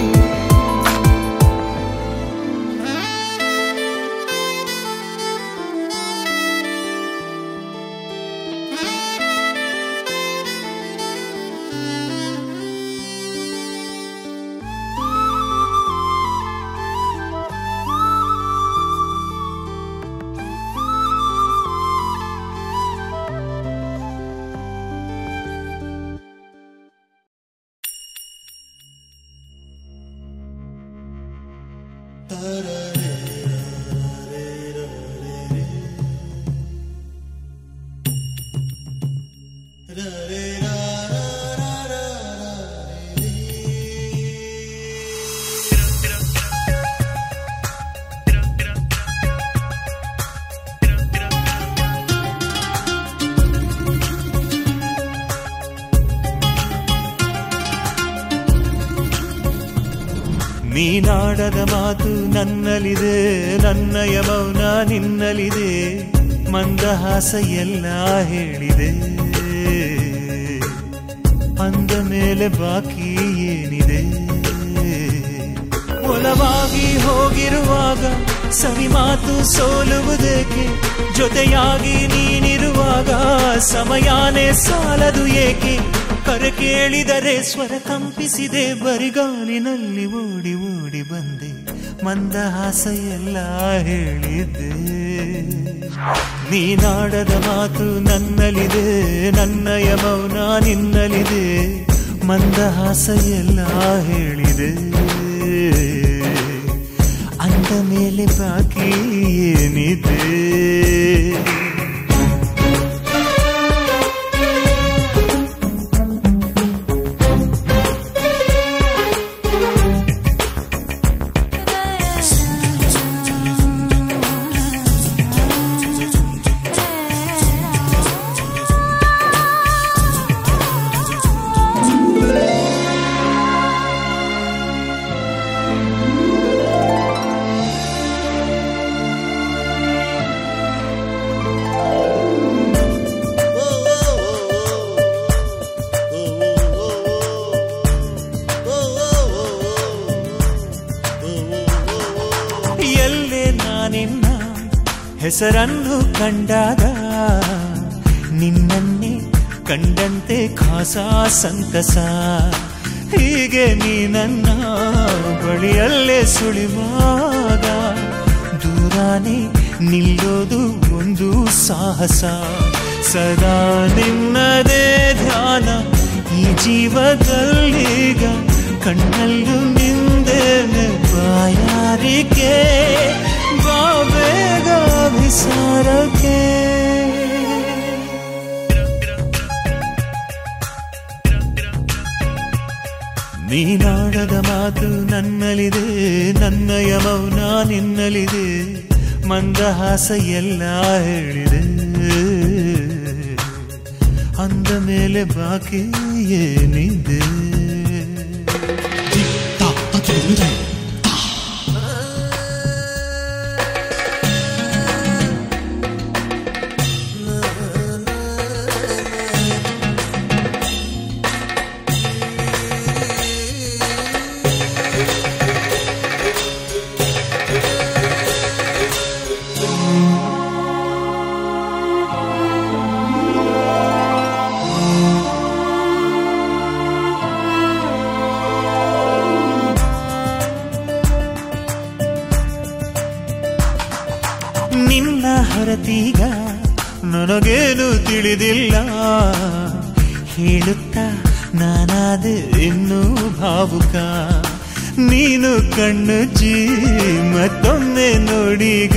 ನೀನಾಡದ ಮಾತು ನನ್ನಲ್ಲಿದೆ ನನ್ನಯ ಮೌನ ನಿನ್ನಲ್ಲಿದೆ ಮಂದಹಾಸ ಎಲ್ಲ ಹೇಳಿದೆ ಅಂದ ಮೇಲೆ ಬಾಕಿ ಏನಿದೆ ಒಲವಾಗಿ ಹೋಗಿರುವಾಗ ಸವಿ ಮಾತು ಸೋಲುವುದೇಕೆ ಜೊತೆಯಾಗಿ ನೀನಿರುವಾಗ ಸಮಯಾನೇ ಸಾಲದು ಏಕೆ ಕರೆ ಕೇಳಿದರೆ ಸ್ವರ ಕಂಪಿಸಿದೆ ಬರಿಗಾಲಿನಲ್ಲಿ ಓಡಿ ಓಡಿ ಬಂದೆ ಮಂದಹಾಸ ಎಲ್ಲ ಹೇಳಿದ್ದೆ ನೀನಾಡದ ಮಾತು ನನ್ನಲ್ಲಿದೆ ನನ್ನಯ ಮೌನ ನಿನ್ನಲ್ಲಿದೆ ಮಂದಹಾಸ ಎಲ್ಲ ಹೇಳಿದೆ ಅಂದ ಮೇಲೆ ಬಾಕಿ ಏನಿದೆ ಎಲ್ಲೇ ನಾನಿನ್ನ ಹೆಸರನ್ನು ಕಂಡಾಗ ನಿನ್ನನ್ನೇ ಕಂಡಂತೆ ಖಾಸ ಸಂತಸ ಹೀಗೆ ನೀ ನನ್ನ ಬಳಿಯಲ್ಲೇ ಸುಳಿವಾಗ ದೂರಾನೇ ನಿಲ್ಲೋದು ಒಂದು ಸಾಹಸ ಸದಾ ನಿನ್ನದೇ ಧ್ಯಾನ ಈ ಜೀವದಲ್ಲೀಗ ಕಣ್ಣಲ್ಲೂ ನಿಂದೇನೆ ಬಾಯಾರಿಕೆ ಬಾ ಬೇಗ ವಿಸಾರಕ್ಕೆ ನೀನಾಡದ ಮಾತು ನನ್ನಲ್ಲಿದೆ ನನ್ನಯ ಮೌನ ನಿನ್ನಲ್ಲಿದೆ ಮಂದಹಾಸ ಎಲ್ಲ ಹೇಳಿದೆ ಅಂದ ಮೇಲೆ ಬಾಕಿ ಏನಿದೆ ನಿನ್ನ ಹೊರತೀಗ ನನಗೇನು ತಿಳಿದಿಲ್ಲ ಹೇಳುತ್ತಾ ನಾನಾದೆ ಇನ್ನೂ ಭಾವುಕ ನೀನು ಕಣ್ಣು ಜೀ ಮತ್ತೊಮ್ಮೆ ನೋಡೀಗ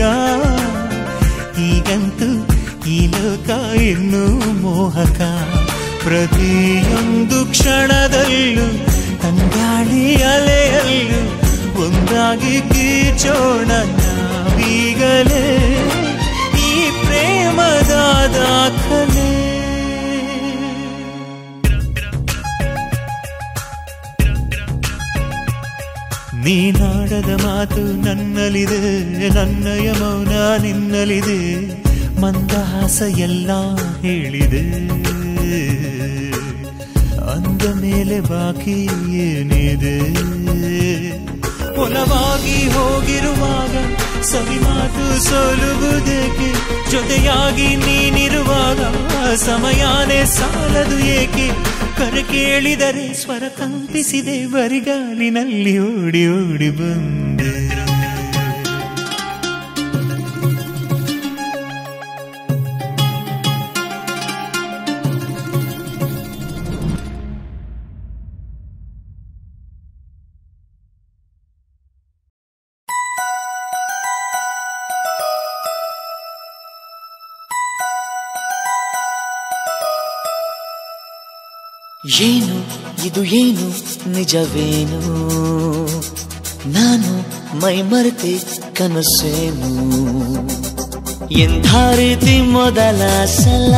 ಈಗಂತೂ ಈ ಲೋಕ ಇನ್ನೂ ಮೋಹಕ ಪ್ರತಿಯೊಂದು ಕ್ಷಣದಲ್ಲೂ ತಂಗಾಳಿ ಅಲೆಯಲ್ಲೂ ಒಂದಾಗಿ ಕೀಚೋಣ ನಾವೀಗಲೇ ಈ ಪ್ರೇಮದ ದಾಖಲೆ ನೀನಾಡದ ಮಾತು ನನ್ನಲ್ಲಿದೆ ನನ್ನಯ ಮೌನ ನಿನ್ನಲ್ಲಿದೆ ಮಂದಹಾಸ ಎಲ್ಲ ಹೇಳಿದೆ ಅಂದ ಮೇಲೆ ಬಾಕಿ ಏನಿದೆ ಒಲವಾಗಿ ಹೋಗಿರುವಾಗ ಸವಿ ಮಾತು ಸೋಲುವುದೇಕೆ ಜೊತೆಯಾಗಿ ನೀನಿರುವಾಗ ಸಮಯಾನೇ ಸಾಲದು ಏಕೆ ಕರೆ ಕೇಳಿದರೆ ಸ್ವರ ಕಂಪಿಸಿದೆ ಬರಿಗಾಲಿನಲ್ಲಿ ಓಡಿ ಓಡಿ ಬಂದೆ ಏನು ಇದು ಏನು ನಿಜವೇನು ನಾನು ಮೈ ಮರೆತೆ ಕನಸೇನು ಎಂಥ ರೀತಿ ಮೊದಲ ಸಲ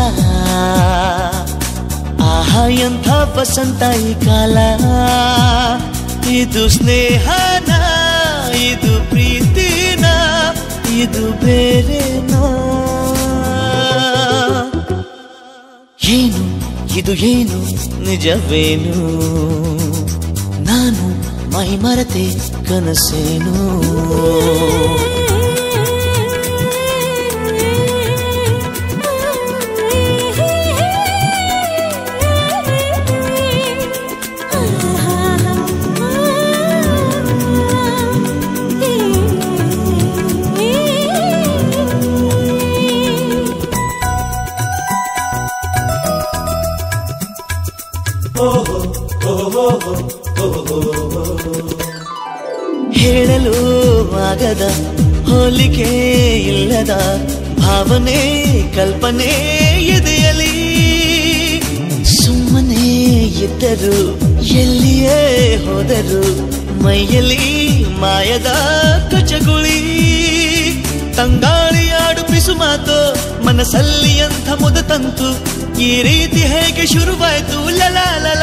ಆಹಾ ಎಂಥ ವಸಂತ ಈ ಕಾಲ ಇದು ಸ್ನೇಹನ ಇದು ಪ್ರೀತಿನ ಇದು ಬೇರೆನಾ ಏನು ಇದು ಏನು ನಿಜವೇನು ನಾನು ಮೈ ಮರತೆ ಕನಸೇನು ಹೇಳಲು ಆಗದ ಹೋಲಿಕೆ ಇಲ್ಲದ ಭಾವನೆ ಕಲ್ಪನೆ ಎದೆಯಲಿ ಸುಮ್ಮನೆ ಇದ್ದರು ಎಲ್ಲಿಯೇ ಹೋದರು ಮೈಯಲ್ಲಿ ಮಾಯದ ಕಚಗುಳಿ ತಂಗಾಳಿ ಆಡು ಪಿಸು ಮಾತು ಮನಸ್ಸಲ್ಲಿ ಅಂಥ ಮುದ ತಂತು ಈ ರೀತಿ ಹೇಗೆ ಶುರುವಾಯ್ತು ಲಲ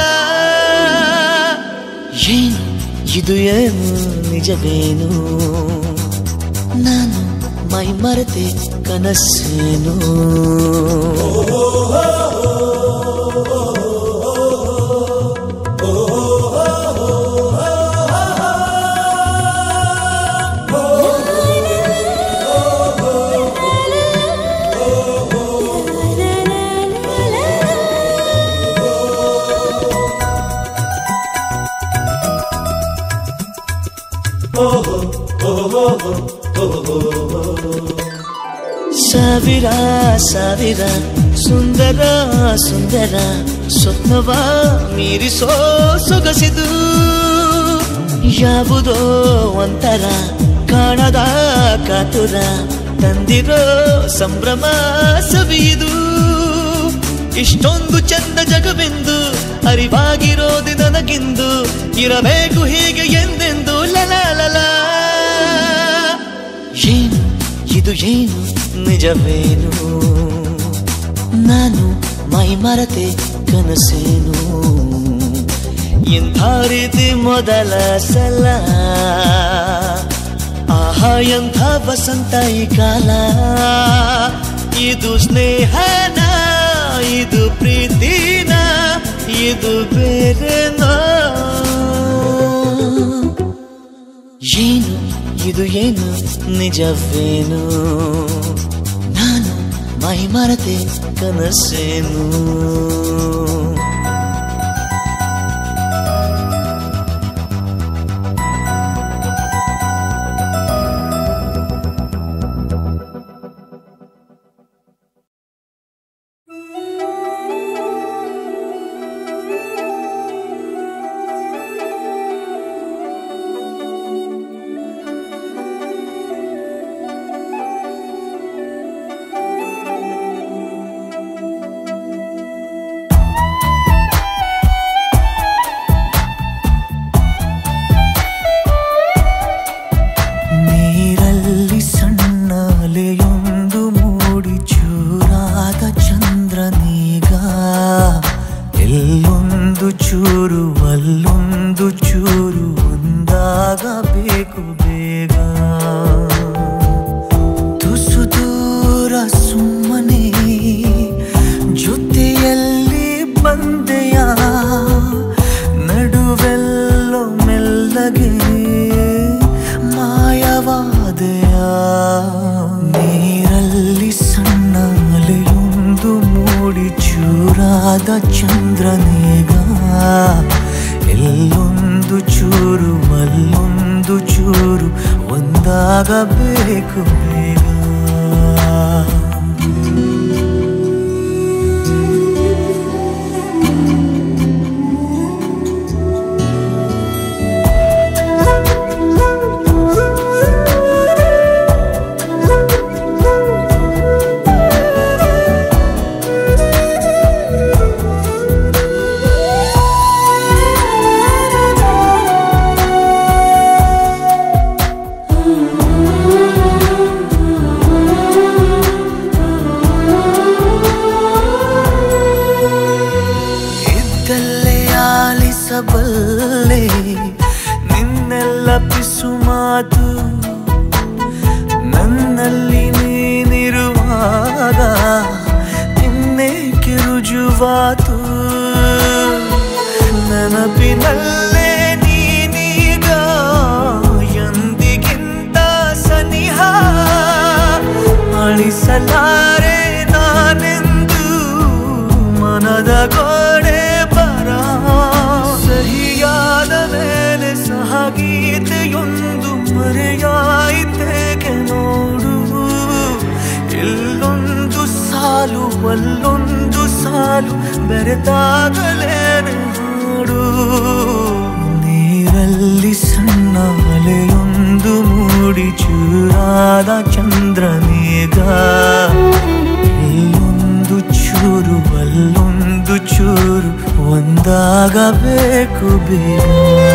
ಏನು ಇದು ಏನು ನಿಜವೇನು ನಾನು ಮೈ ಮರೆತೆ ಕನಸೇನು ಸಾವಿರ ಸಾವಿರ ಸುಂದರ ಸುಂದರ ಸ್ವಪ್ನವ ಮೀರಿಸೋ ಸೊಗಸಿದು ಯಾವುದೋ ಒಂಥರ ಕಾಣದ ಕಾತುರ ತಂದಿರೋ ಸಂಭ್ರಮ ಸವಿಯಿದು ಇಷ್ಟೊಂದು ಚಂದ ಜಗವೆಂದು ಅರಿವಾಗಿರೋದು ನನಗಿಂದು ಇರಬೇಕು ಹೀಗೆ ಎಂದೆಂದು ಲಲ ಏನು ಇದು ಏನು ನಿಜವೇನು ನಾನು ಮೈ ಮರತೆ ಕನಸೇನು ಇಂಥ ರೀತಿ ಮೊದಲ ಸಲ ಆಹಾ ಎಂಥ ವಸಂತ ಈ ಕಾಲ ಇದು ಸ್ನೇಹನ ಇದು ಪ್ರೀತಿನ ಇದು ಬೇರೆನಾ ಏನು ಇದು ಏನು ನಿಜವೇನು ನಾನು ಮೈ ಮರತೆ ಕನಸೇನು ನೀರಲ್ಲಿ ಸಣ್ಣ ಅಲೆಯೊಂದು ಮೂಡಿ ಚೂರಾದ ಚಂದ್ರನೀಗ ಎಲ್ಲೊಂದು ಚೂರು ಅಲ್ಲೊಂದು ಚೂರು ಒಂದಾಗಬೇಕು ಬೇಗ ತುಸು ದೂರ ಸುಮ್ಮನೆ ಜೊತೆಯಲ್ಲಿ ಬಂದೆಯ ನಡುವೆಲ್ಲೋ ಮೆಲ್ಲಗೆ ಮಾಯವಾದೆಯ ನೀರಲ್ಲಿ ಸಣ್ಣ ಅಲೆಯೊಂದು ಮೂಡಿ ಚೂರಾದ ಚಂದ್ರನೇಗ ಎಲ್ಲೊಂದು ಚೂರು ಅಲ್ಲೊಂದು ಚೂರು ಒಂದಾಗಬೇಕು ಬೇಗ ಇದ್ದಲ್ಲೇ ಆಲಿಸಬಲ್ಲೆ ನಿನ್ನೆಲ್ಲ ಪಿಸು ಮಾತು ನನ್ನಲ್ಲಿ ನೀನಿರುವಾಗ ಇನ್ನೇಕೆ ರುಜುವಾತು ನೆನಪಿನಲ್ಲೇ ನೀನೀಗ ಎಂದಿಗಿಂತ ಸನಿಹ ಅಳಿಸಲಾರೆ ನಾನೆಂದು ಮನದ ಗೋಡೆ ಬರ ಸಹಿಯಾದ ಮೇಲೆ ಸಹಗೀತೆಯೊಂದು ಮರೆಯಾಯಿತೇಕೆ ನೋಡು ಇಲ್ಲೊಂದು ಸಾಲು ಅಲ್ಲೊಂದು ಸಾಲು ಬೆರೆತಾಗಲೇನೆ ನೋಡು ನೀರಲ್ಲಿ ಸಣ್ಣ ಅಲೆಯೊಂದು ಮೂಡಿ ಚೂರಾದ ಚಂದ್ರನೀಗ ಇಲ್ಲೊಂದು ಚೂರು ಅಲ್ಲೊಂದು ಚೂರು ಒಂದಾಗಬೇಕು ಬೇಗ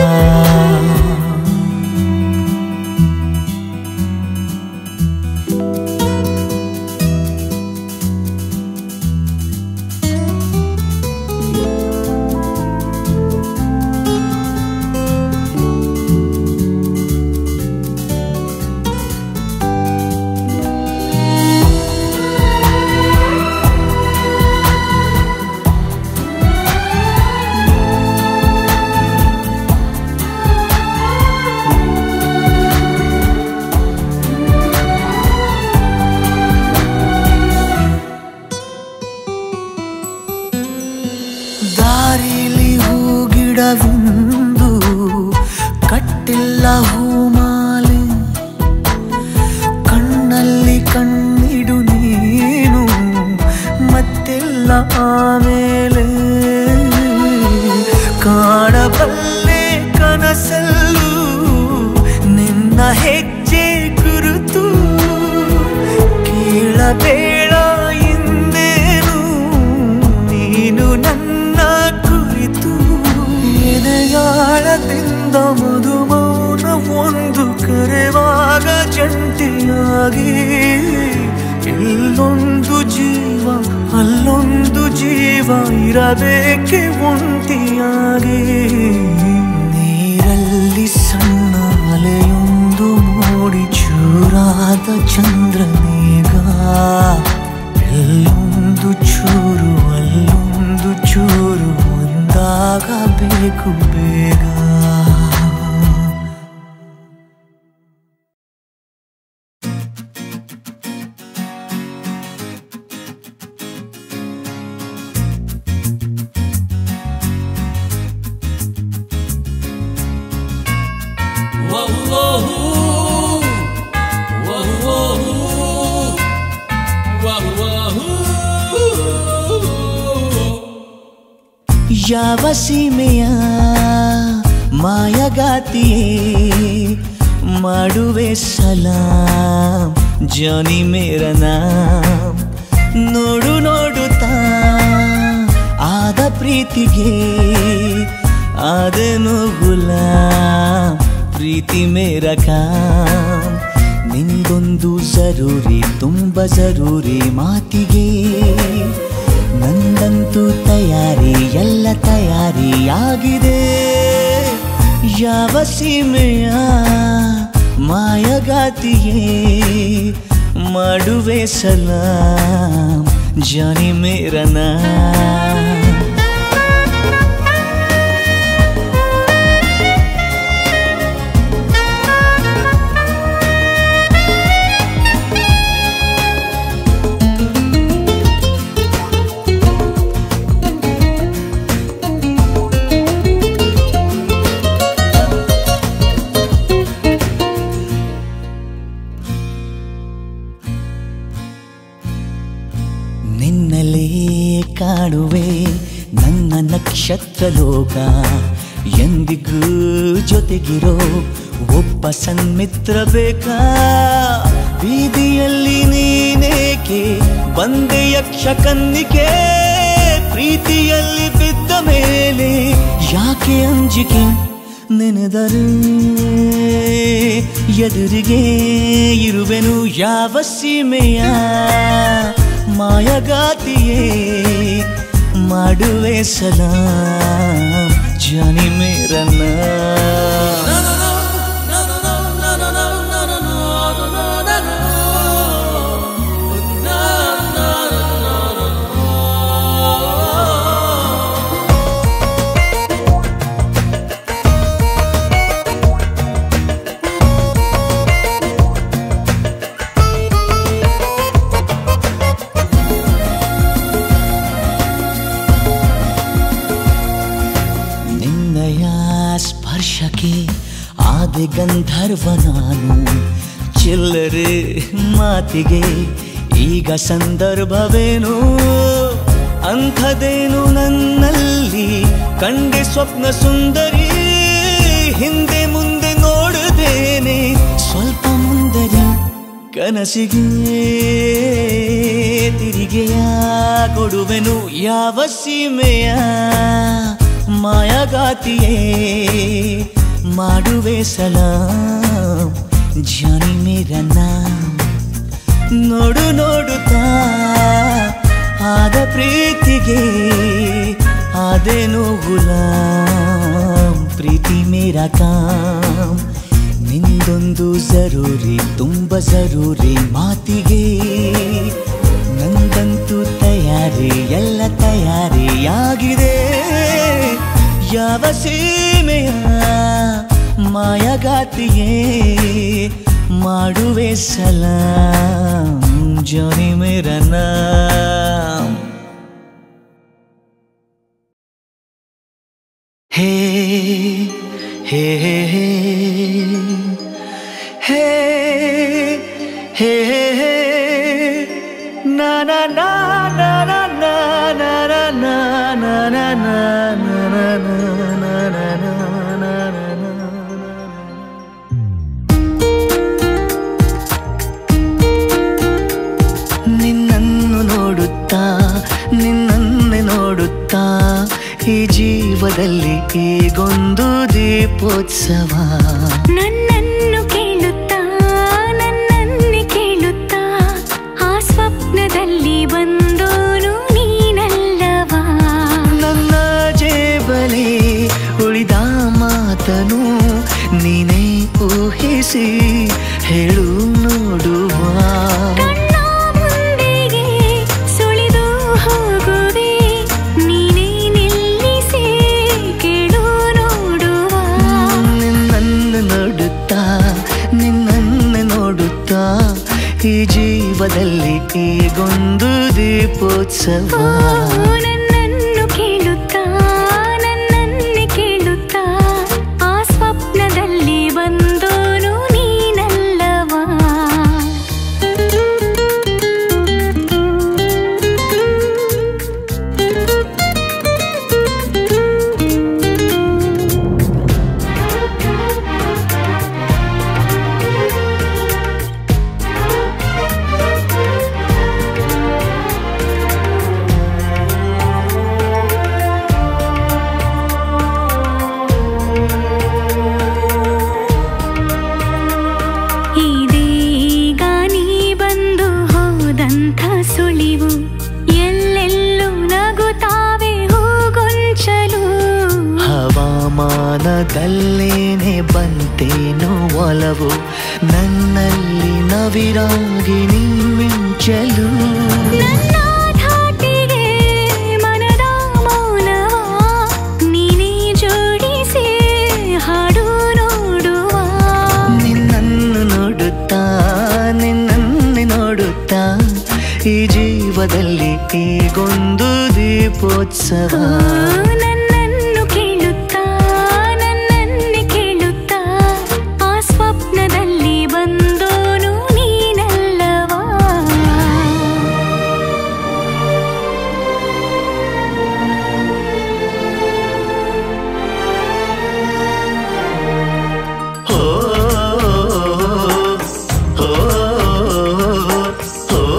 ದಾರಿಲಿ ಹೂಗಿಡವಿಂದು ಕಟ್ಟಿಲ್ಲ ಹೂಮಾಲೆ ಕಣ್ಣಲ್ಲಿ ಕಣ್ಣಿಡು ನೀನು ಮತ್ತೆ ಕಾಣಬಲ್ಲೆ ಕನಸಲ್ಲೂ ನಿನ್ನ ಹೆಜ್ಜೆ ಗುರುತು ಕೇಳಬೇಡ ಇನ್ನೇನು ನೀನು ನನ್ನ ಕುರಿತು ಎದೆಯಾಳದಿಂದ ಮಧುಮೌನ ಒಂದು ಕರೆವಾಗ ಜಂಟಿಯಾಗಿ ಇಲ್ಲೊಂದು ಜೀವ ಅಲ್ಲೊಂದು ಜೀವ ಇರಬೇಕೆ ಒಂಟಿಯಾಗಿ ನೀರಲ್ಲಿ ಸಣ್ಣ ಅಲೆಯೊಂದು ಮೂಡಿ ಚೂರಾದ ಚಂದ್ರನೇಗ ಎಲ್ಲೊಂದು ಚೂರು ಅಲ್ಲೊಂದು ಚೂರು ಒಂದಾಗಬೇಕು ಬೇಗ ಯಾವ ಸೀಮೆಯ ಮಾಯಗಾತಿಯೇ ಮಾಡುವೆ ಸಲಾಂ ಜಾನಿ ಮೇರ ನಾಮ್ ನೋಡು ನೋಡುತ್ತಾ ಆದ ಪ್ರೀತಿಗೆ ಆದನು ಗುಲಾಂ ಪ್ರೀತಿ ಮೇರ ಕಾಮ್ ನಿಂದೊಂದು ಜರೂರಿ ತುಂಬ ಜರೂರಿ ಮಾತಿಗೆ ನಂದಂತೂ ತಯಾರಿ ಎಲ್ಲ ತಯಾರಿಯಾಗಿದೆ ಯಾವ ಸೀಮೆಯ ಮಾಯಗಾತಿಯೇ ಮಾಡುವೆ ಸಲಾಂ ಜಾನಿ ಮೇರನಾ ನಿನ್ನಲೇ ಕಾಣುವೆ ನನ್ನ ನಕ್ಷತ್ರ ಲೋಕ ಎಂದಿಗೂ ಜೊತೆಗಿರೋ ಒಬ್ಬ ಸನ್ಮಿತ್ರ ಬೇಕಾ ಬೀದಿಯಲ್ಲಿ ನೀನೇಕೆ ಬಂದೆ ಯಕ್ಷ ಕನ್ನಿಕೆ ಪ್ರೀತಿಯಲ್ಲಿ ಬಿದ್ದ ಮೇಲೆ ಯಾಕೆ ಅಂಜಿಕೆ ನೆನೆದರೆ ಎದುರಿಗೆ ಇರುವೆನು ಯಾವ ಸೀಮೆಯ ಮಾಯಗಾತಿಯೇ ಮಾಡುವೆ ಸಲಾಂ ಜಾನಿ ಮೇರನ್ನ ನಿನ್ನಯ ಸ್ಪರ್ಶಕ್ಕೆ ಆದೆ ಗಂಧರ್ವ ನಾನು ಚಿಲ್ಲರೆ ಮಾತಿಗೆ ಈಗ ಸಂದರ್ಭವೇನು ಅಂಥದೇನು ನನ್ನಲ್ಲಿ ಕಂಡೆ ಸ್ವಪ್ನ ಸುಂದರಿ ಹಿಂದೆ ಮುಂದೆ ನೋಡದೇನೆ ಸ್ವಲ್ಪ ಮುಂದರಿ ಕನಸಿಗೆ ತಿರಿಗೆಯ ಕೊಡುವೆನು ಯಾವ ಸೀಮೆಯ ಮಾಯಗಾತಿಯೇ ಮಾಡುವೆ ಸಲಾಂ ಜಾನಿ ಮೇರ ನಾಮ್ ನೋಡು ನೋಡುತ್ತಾ ಆದ ಪ್ರೀತಿಗೆ ಆದೇನು ಗುಲಾಂ ಪ್ರೀತಿ ಮೇರ ಕಾಮ್ ನಿಂದೊಂದು ಜರೂರಿ ತುಂಬ ಜರೂರಿ ಮಾತಿಗೆ ನಂದಂತೂ ತಯಾರಿ ಎಲ್ಲ ತಯಾರಿಯಾಗಿದೆ ಯಾವ ಸೀಮೆಯ ಮಾಯಗಾತಿಯೇ ಮಾಡುವೆ ಸಲಾಂ ಜಾನಿ ಮೇರ ನಾಮ್ ಹೇ ಹೇ ಹೇ ಹೇ ಹೇ ಹೇ ಹೇ ನಾ ನಾ ನಾ ನಾ ನಾ ನಾ ನಾ ನಾ ನಾ ನಾ ನಾ ನಾ ನಾ ನಾ ನಾ ನಾ ಜೀವದಲ್ಲಿ ಈಗೊಂದು ದೀಪೋತ್ಸವ ನನ್ನನ್ನು ಕೇಳುತ್ತಾ ನನ್ನನ್ನೇ ಕೇಳುತ್ತಾ ಆ ಸ್ವಪ್ನದಲ್ಲಿ ಬಂದೋನು ನೀನಲ್ಲವಾ ನನ್ನ ಜೇಬಲಿ ಉಳಿದ ಮಾತನು ನೀನೇ ಊಹಿಸಿ ಹೇಳು ನೋಡುವ ಕಣ್ಣ ಮುಂದೆಗೆ ಸುಳಿದು ಹೋಗುವೆ ನೀನೇ ನಿಲ್ಲಿಸಿ ಕೇಳು ನೋಡುವ ನಿನ್ನನ್ನು ನೋಡುತ್ತಾ ನಿನ್ನನ್ನು ನೋಡುತ್ತಾ ಈ ಜೀವದಲ್ಲಿ ಈಗೊಂದು ದೀಪೋತ್ಸವ ನನ್ನನ್ನು ಕೇಳುತ್ತಾ ನನ್ನನ್ನೇ ಕೇಳುತ್ತಾ ಆ ಸ್ವಪ್ನದಲ್ಲಿ ಬಂದೋನು ನೀನಲ್ಲವಾ ಇದೀಗ ನೀ ಬಂದು ಹೋದಂಥ ಸುಳಿವು ಎಲ್ಲೆಲ್ಲೂ ನಗುತ್ತಾವೆ ಹೂಗೊಂಚಲು ಹವಾಮಾನದಲ್ಲೇನೆ ಬಂತೇನೋ ಒಲವು ನನ್ನಲ್ಲಿ ನವಿರಾಗಿ ನೀ ಮಿಂಚಲು ನನ್ನ ಧಾಟಿಗೆ ಮನದ ಮೌನವ ನೀನೇ ಜೋಡಿಸಿ ಹಾಡು ನೋಡುವ ನಿನ್ನನ್ನು ನೋಡುತ್ತಾ ನಿನ್ನನ್ನು ನೋಡುತ್ತಾ ಈ ಜೀವದಲ್ಲಿ ಈಗೊಂದು ದೀಪೋತ್ಸವ ನನ್ನನ್ನು ಕೇಳುತ್ತಾ ನನ್ನನ್ನೇ ಕೇಳುತ್ತಾ ಆ ಸ್ವಪ್ನದಲ್ಲಿ ಬಂದೋನು ನೀನಲ್ಲವಾ ಹೋ ಹೋ ಹೋ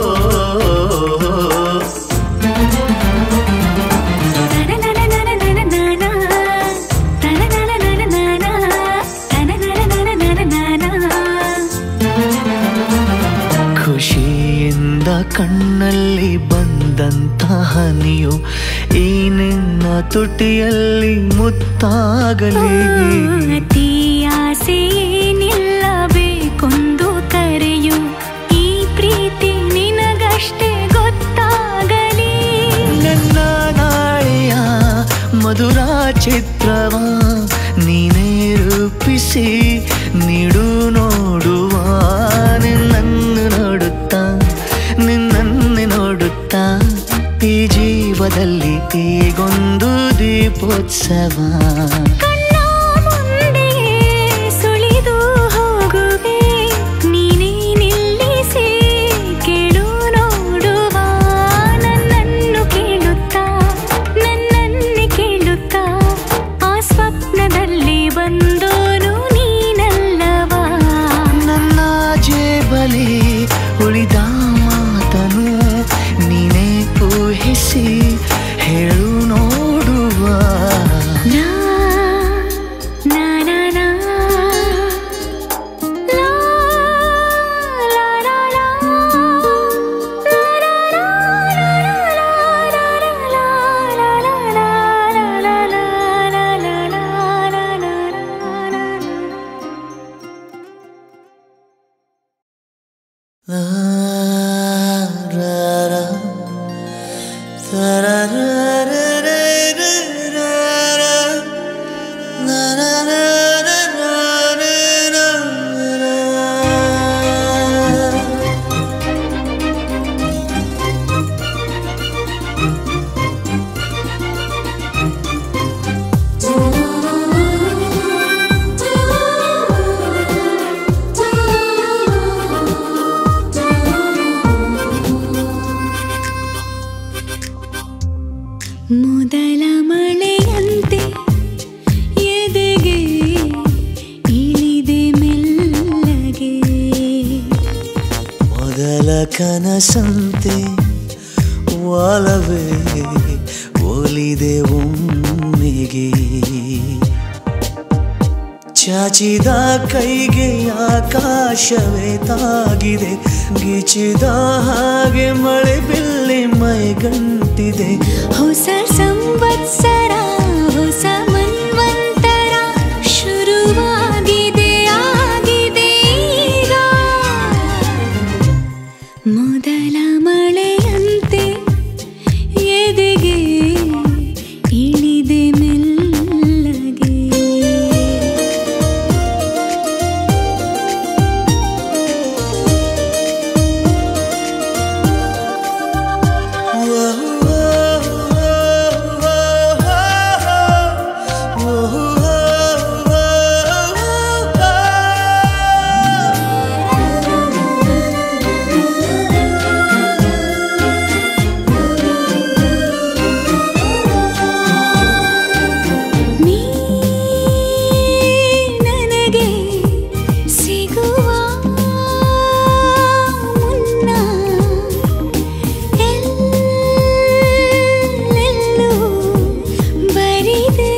ಖುಷಿಯಿಂದ ಕಣ್ಣಲ್ಲಿ ಬಂದಂತ ಹನಿಯು ಈ ನಿನ್ನ ತುಟಿಯಲ್ಲಿ ಮುತ್ತಾಗಲಿ ಅತಿ ಆಸೆ ನಿಲ್ಲಬೇಕೊಂದು ಕರೆಯು ಈ ಪ್ರೀತಿ ನಿನಗಷ್ಟೇ ಗೊತ್ತಾಗಲಿ ನನ್ನ ನಾಳೆಯ ಮಧುರ ಚಿತ್ರವ ನೀನೇ ರೂಪಿಸಿ ನೀಡು ನೋಡುವ ನಿನ್ನನ್ನು ನೋಡುತ್ತಾ ನಿನ್ನನ್ನು ನೋಡುತ್ತಾ ಈ ಜೀವದಲ್ಲಿ ಈಗೊಂದು ದೀಪೋತ್ಸವ ಕಣ್ಣ ಮುಂದೆಯೇ ಸುಳಿದು ಹೋಗುವೆ ನೀನೇ ನಿಲ್ಲಿಸಿ ಕೇಳು ನೋಡುವ ನನ್ನನ್ನು ಕೇಳುತ್ತಾ ನನ್ನನ್ನೇ ಕೇಳುತ್ತಾ ಆ ಸ್ವಪ್ನದಲ್ಲಿ ಬಂದೋನು ನೀನಲ್ಲವಾ ನನ್ನ ಜೇಬಲಿ ಉಳಿದ ಮಾತನು ನೀನೇ ಊಹಿಸಿ ಹೇಳು ನೋಡುವ ನಾ ನಾ ನಾ ನಾ ಲಾ ಲಾ ಲಾ ಲಾ ಲಾ ಲಾ ಮೊದಲ ಮಳೆಯಂತೆ ಎದೆಗೆ ಇಳಿದೆ ಮೆಲ್ಲಗೆ ಮೊದಲ ಕನಸಂತೆ ಒಲವೇ ಒಲಿದೆ ಒಮ್ಮೆಗೆ ಭೂಮಿಗೆ ಚಾಚಿದ ಕೈಗೆ ಆಕಾಶವೇ ತಾಗಿದೆ ಗಿಚಿದ ಹಾಗೆ ಮಳೆ ಬಿಲ್ಲಿ ಮೈಗಂಟಿದೆ ಹೊಸ ಸಂವತ್ಸರ ಹೊಸ ಮನ್ವಂತರ ಶುರುವಾಗಿದೆ ಆಗಿದೆ ಈಗ ಮೊದಲ ಮಳೆಯಂತೆ ಎದೆಗೆ ಇಳಿದೆ ಮೆಲ್ಲಗೆ ನೀ ನನಗೆ ಸಿಗುವ ಮುನ್ನ ಎಲ್ಲೆಲ್ಲೂ ಬರಿದೆ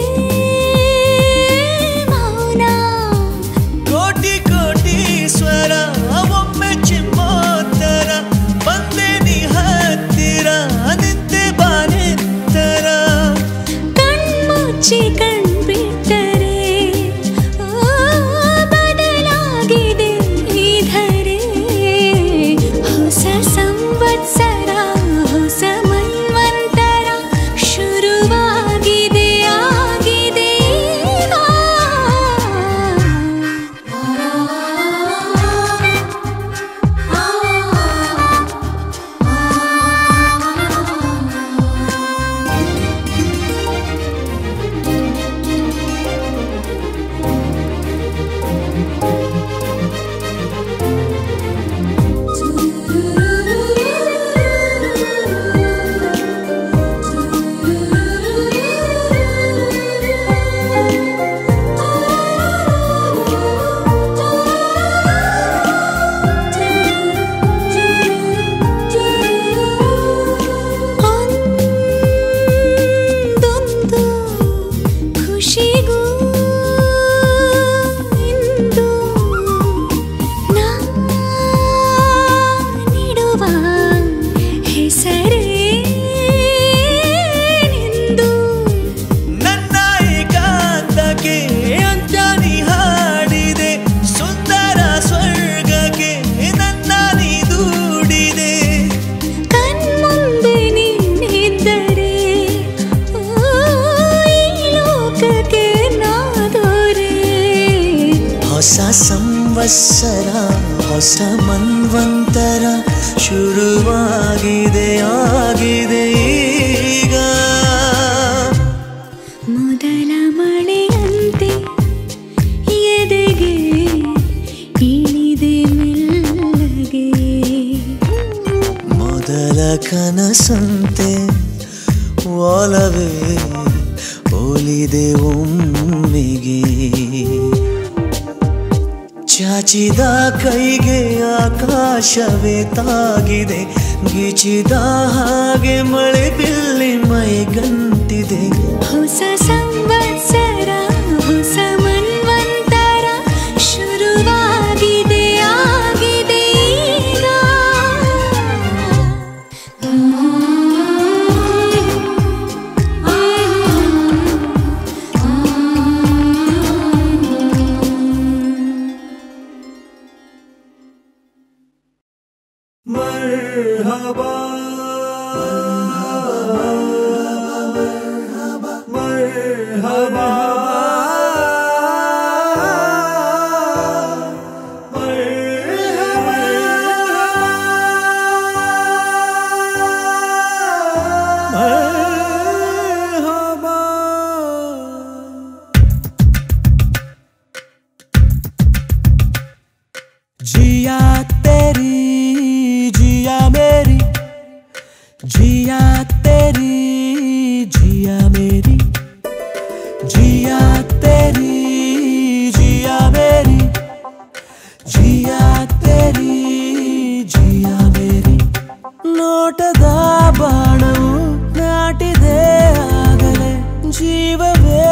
ಮೌನ ಕೋಟಿ ಕೋಟಿ ಸ್ವರ ಒಮ್ಮೆ ಚಿಮ್ಮೋತ್ತರ ಬಂದೆ ನೀ ಹತ್ತಿರ ನಿಂತೆ ಬಾನೆತ್ತರ ಕಣ್ಮುಚ್ಚಿ ಕಣ್ಬಿಟ್ಟರೆ ಆ, ಬದಲಾಗಿದೆ ಈ ಧರೆ ಹೊಸ ಸಂವತ್ಸರ ಹೊಸ ಮನ್ವಂತರ ಶುರುವಾಗಿದೆ ಆಗಿದೆ ಒಂದೊಂದು ಖುಷಿಗೂ ಇಂದು ನಾ ನೀಡುವ ಹೆಸರೇ ನಿಂದು ನನ್ನ ಏಕಾಂತಕ್ಕೆ ಅಂಜಾನಿ ಹಾಡಿದೆ ಸುಂದರ ಸ್ವರ್ಗಕ್ಕೆ ನನ್ನ ನೀ ದೂಡಿದೆ ಕಣ್ಮುಂದೆ ನಿನ್ನಿದ್ದರೆ ಓ, ಈ ಲೋಕಕ್ಕೆ ನಾದೋರೆ ಹೊಸ ಸಂವತ್ಸರ ಹೊಸ ಮನ್ವಂತರ ಶುರುವಾಗಿದೆ ಆಗಿದೆ ಈಗ ಮೊದಲ ಮಳೆಯಂತೆ ಎದೆಗೆ ಇಳಿದೆ ಮೆಲ್ಲಗೆ ಮೊದಲ ಕನಸಂತೆ ಒಲವೇ ಒಲಿದೆ ಒಮ್ಮೆಗೆ ಚಾಚಿದ ಕೈಗೆ ಆಕಾಶವೇ ತಾಗಿದೆ ಗಿಚಿದ ಹಾಗೆ ಮಳೆ ಬಿಲ್ಲಿ ಮೈಗಂಟಿದೆ ಹೊಸ ಸಂವತ್ಸರ ಹೊಸ ಮನ್ವಂತರ ಶುರುವಾಗಿದೆ ಆಗಿದೆ ಈಗ مرحبا مرحبا जिया तेरी जिया मेरी जिया तेरी जिया मेरी जिया तेरी जिया मेरी जिया तेरी जिया मेरी ನೋಟದ ಬಾಣವು ನಾಟಿದೆ ಆಗಲೇ ಜೀವವೇ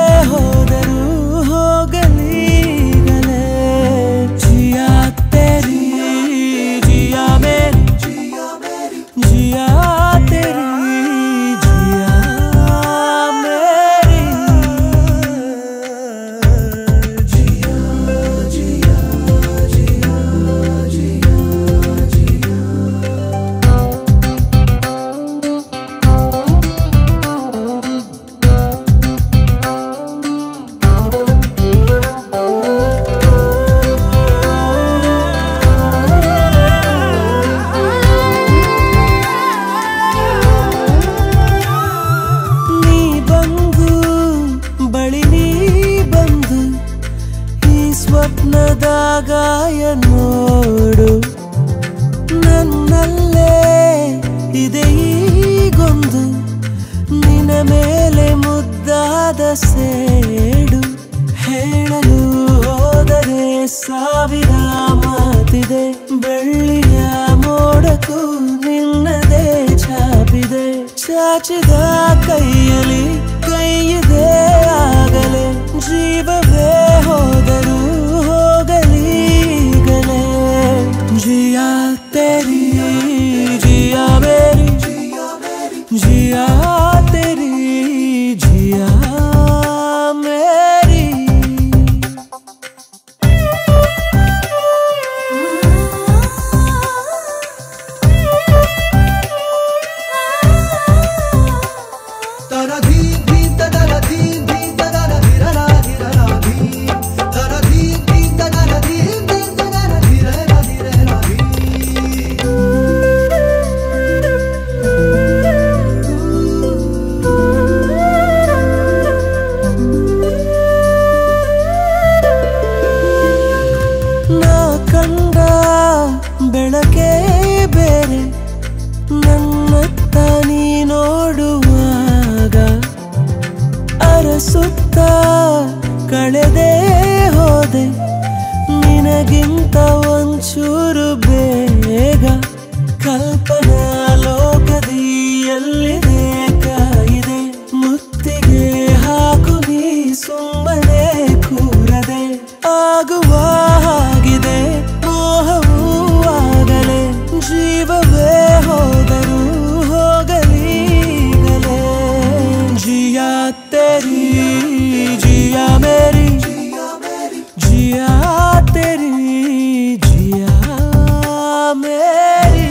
ಮನದಾಗಾಯ ನೋಡು ನನ್ನಲ್ಲೇ ಇದೆ ಈಗೊಂದು ನಿನ ಮೇಲೆ ಮುದ್ದಾದ ಸೇಡು ಹೇಳಲು ಹೋದರೆ ಸಾವಿರ ಮಾತಿದೆ ಬೆಳ್ಳಿಯ ಮೋಡಕ್ಕೂ ನಿನ್ನದೇ ಛಾಪಿದೆ ಚಾಚಿದ ಕೈಯಲ್ಲಿ ಕೈಯಿದೆ ಆಗಲೇ ಜೀವವೇ ಹೋದರೂ ಹೋಗಲೀಗಲೇ ಜಿಯಾ ತೆರಿ ಜಿಯಾ ಮೇರಿ ಜಿಯಾ ತೆರಿ ಜಿಯಾ ಮೇರಿ ನಾ ಕಂಡ ಬೆಳಕೇ ಬೇರೆ ನನ್ನತ್ತ ನೀ ನೋಡುವಾಗ ಅರಸುತ್ತ ಕಳೆದೇ ಹೋದೆ ನಿನಗಿಂತ ಒಂಚೂರು ಬೇಗ ಕಲ್ಪನಾ ಲೋಕದಿ ಎಲ್ಲಿದೆ ಕಾಯಿದೆ ಮುತ್ತಿಗೆ ಹಾಕು ನೀ ಸುಮ್ಮನೆ ಕೂರದೆ ಆಗುವ ಹಾಗಿದೆ ಮೋಹವೂ ಆಗಲೇ ಜೀವವೇ ಹೋದರೂ ಹೋಗಲೀಗಲೇ ಜಿಯಾ ತೆರಿ ಜಿಯಾ ಮೇರಿ ಜಿಯಾ ತೆರಿ ಜಿಯಾ ಮೇರಿ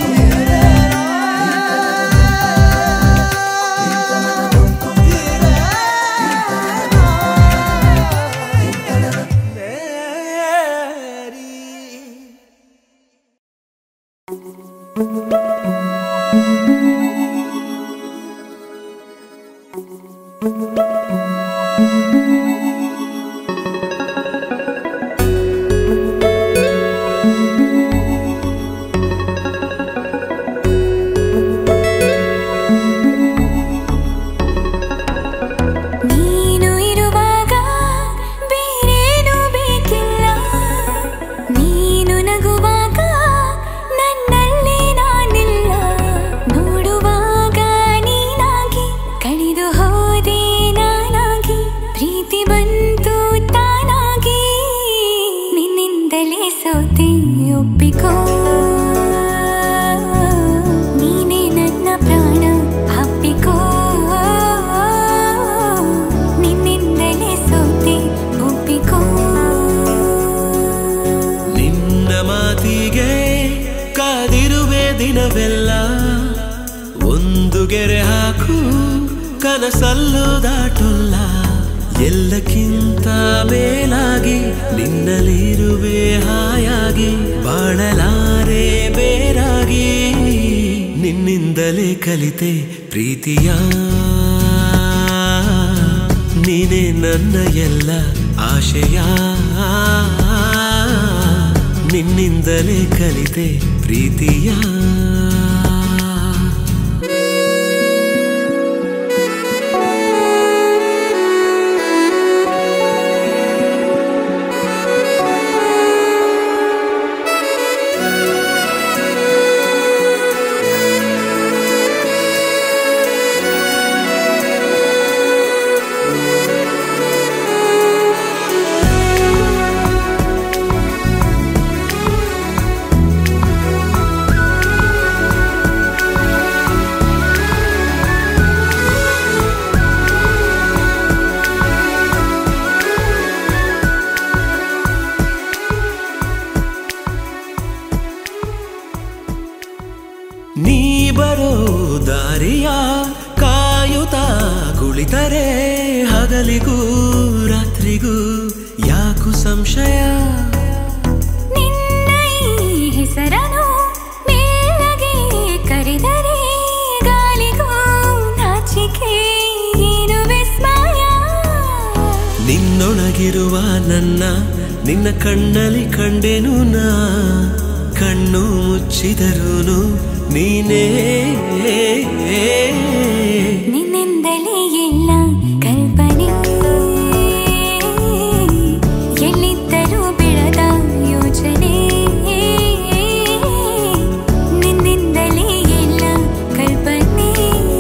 ನೀನು ಇರುವಾಗ ಬೇರೇನು ಬೇಕಿಲ್ಲ ನೀನು ನಗುವಾಗ ನನ್ನಲ್ಲಿ ನಾನಿಲ್ಲ ನೋಡುವಾಗ ನೀನಾಗಿ ಕಳೆದು ಹೋದೆ ನಾನಾಗಿ ಪ್ರೀತಿ ಬಂತು ತಾನಾಗಿ ನಿನ್ನಿಂದಲೇ ಸೋತೆ ಒಪ್ಪಿಕೋ ನೀನೇ ನನ್ನ ಪ್ರಾಣ ಅಪ್ಪಿಕೋ ನಿನ್ನಿಂದಲೇ ಸೋತೆ ಒಪ್ಪಿಕೋ ನಿನ್ನ ಮಾತಿಗೆ ಕಾದಿರುವೆ ದಿನವೆಲ್ಲ ಒಂದು ಗೆರೆ ಹಾಕು ಕನಸಲ್ಲೂ ದಾಟುಲ್ಲ ಎಲ್ಲಕ್ಕಿಂತ ಮೇಲಾಗಿ ನಿನ್ನಲಿರುವೆ ಹಾಯಾಗಿ ಬಾಳಲಾರೆ ಬೇರಾಗಿ ನಿನ್ನಿಂದಲೇ ಕಲಿತೆ ಪ್ರೀತಿಯ ನೀನೇ ನನ್ನ ಎಲ್ಲ ಆಶಯ ನಿನ್ನಿಂದಲೇ ಕಲಿತೆ ಪ್ರೀತಿಯ ನೀ ಬರೋ ದಾರಿಯ ಕಾಯುತ್ತಾ ಕುಳಿತರೆ ಹಗಲಿಗೂ ರಾತ್ರಿಗೂ ಯಾಕು ಸಂಶಯ ನಿನ್ನ ಈ ಹೆಸರನು ಮೇಲಗೆ ಕರೆದರೆ ಗಾಳಿಗೂ ನಾಚಿಕೆ ಏನು ವಿಸ್ಮಯ ನಿನ್ನೊಳಗಿರುವ ನನ್ನ ನಿನ್ನ ಕಣ್ಣಲ್ಲಿ ಕಂಡೆನು ನಾ ಕಣ್ಣು ಮುಚ್ಚಿದರೂನು ನೀನೇ ನಿನ್ನಿಂದಲೇ ಎಲ್ಲ ಕಲ್ಪನೆ ಎಲ್ಲಿದ್ದರೂ ಬೆಳೆದ ಯೋಚನೆ ನಿನ್ನಿಂದಲೇ ಎಲ್ಲ ಕಲ್ಪನೆ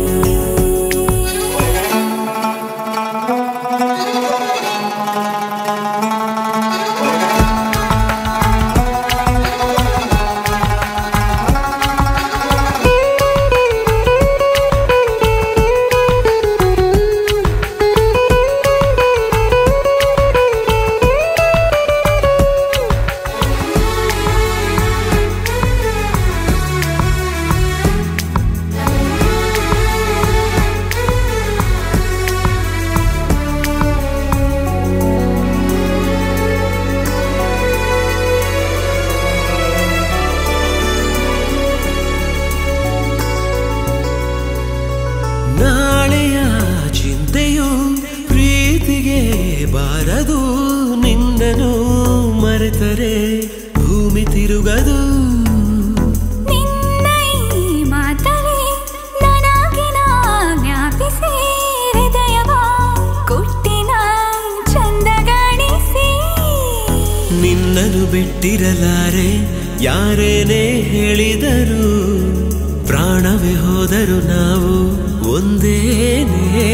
ನಾಳೆಯ ಚಿಂತೆಯು ಪ್ರೀತಿಗೆ ಬಾರದು ನಿನ್ನನು ಮರೆತರೆ ಭೂಮಿ ತಿರುಗದು ನಿನ್ನ ಈ ಮಾತಲ್ಲಿ ನನಗಿನ ಜ್ಞಾಪಿಸಿ ಹೃದಯವ ಕೊಟ್ಟಿನ ಚಂದಗಾಣಿಸಿ ನಿನ್ನನು ಬಿಟ್ಟಿರಲಾರೆ ಯಾರೇನೇ ಹೇಳಿದರು ಪ್ರಾಣವೇ ಹೋದರು ನಾವು ಒಂದೇನೇ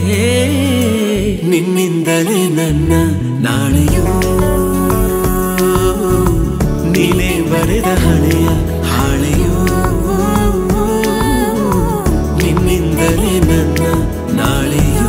ನಿನ್ನಿಂದಲೇ ನನ್ನ ನಾಳೆಯೂ ನೀನೇ ಬರೆದ ಹಣೆಯ ಹಾಳೆಯೂ ನಿನ್ನಿಂದಲೇ ನನ್ನ ನಾಳೆಯೂ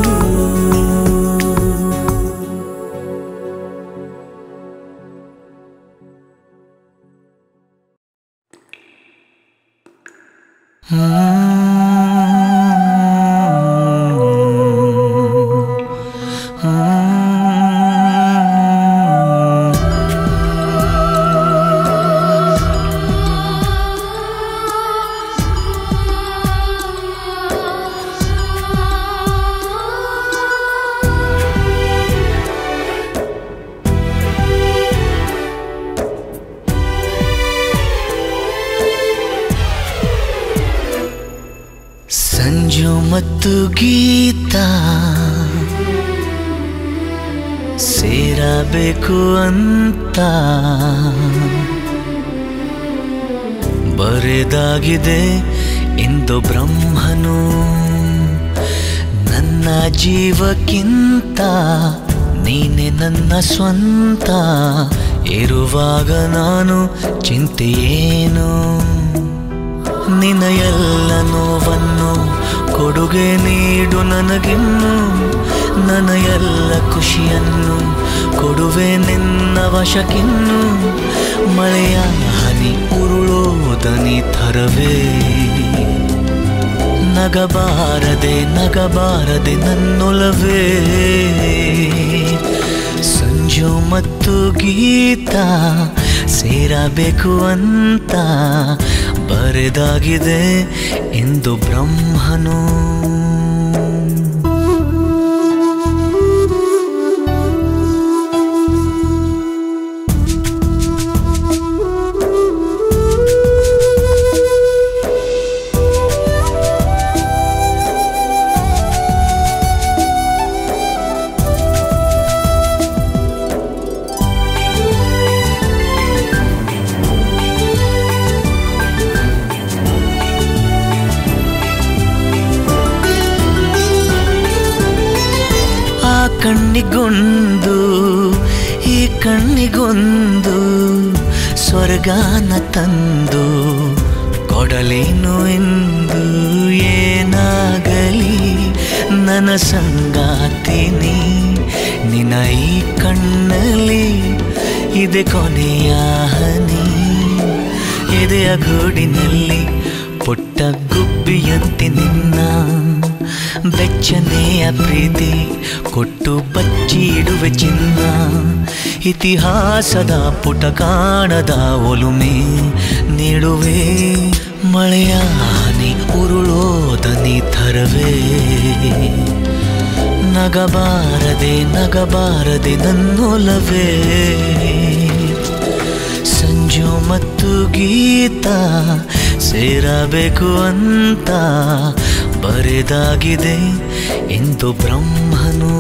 ಸಂಜು ಮತ್ತು ಗೀತ ಸೇರಬೇಕು ಅಂತ ಬರೆದಾಗಿದೆ ಎಂದು ಬ್ರಹ್ಮನು ನನ್ನ ಜೀವಕ್ಕಿಂತ ನೀನೆ ನನ್ನ ಸ್ವಂತ ಇರುವಾಗ ನಾನು ಚಿಂತೆಯೇನು ನಿನ್ನ ಎಲ್ಲ ನೋವನ್ನು ಕೊಡುಗೆ ನೀಡು ನನಗಿನ್ನು ನನ್ನ ಎಲ್ಲ ಖುಷಿಯನ್ನು ಕೊಡುವೆ ನಿನ್ನ ವಶಕ್ಕಿನ್ನು ಮಳೆಯ ಹನಿ ಉರುಳೋದನಿ ಥರವೇ ನಗಬಾರದೆ ನಗಬಾರದೆ ನನ್ನೊಲವೇ ಸಂಜು ಮತ್ತು ಗೀತ ಸೇರಬೇಕು ಅಂತ ಬರೆದಾಗಿದೆ ಎಂದು ಬ್ರಹ್ಮನು ಆ ಕಣ್ಣಿಗೊಂದು ಈ ಕಣ್ಣಿಗೊಂದು ಸ್ವರ್ಗಾನ ತಂದು ಕೊಡಲೇನು ಎಂದು ಏನಾಗಲಿ ನನ್ನ ಸಂಗಾತಿನಿ ನಿನ್ನ ಈ ಕಣ್ಣಲ್ಲಿ ಇದೆ ಕೊನೆಯ ಹನಿ ಎದೆಯ ಗೂಡಿನಲ್ಲಿ ಪುಟ್ಟ ಗುಬ್ಬಿಯಂತೆ ನಿನ್ನ ಬೆಚ್ಚನೆಯ ಪ್ರೀತಿ ಕೊಟ್ಟು ಬಚ್ಚಿಡುವೆ ಚಿನ್ನ ಇತಿಹಾಸದ ಪುಟ ಕಾಣದ ಒಲುಮೆ ನೀಡುವೆ ಮಳೆಯ ಹನಿ ಉರುಳೋದನಿ ಥರವೇ ನಗಬಾರದೆ ನಗಬಾರದೆ ನನ್ನೊಲವೇ ಸಂಜು ಮತ್ತು ಗೀತ ಸೇರಬೇಕು ಅಂತ ಬರೆದಾಗಿದೆ ಎಂದು ಬ್ರಹ್ಮನು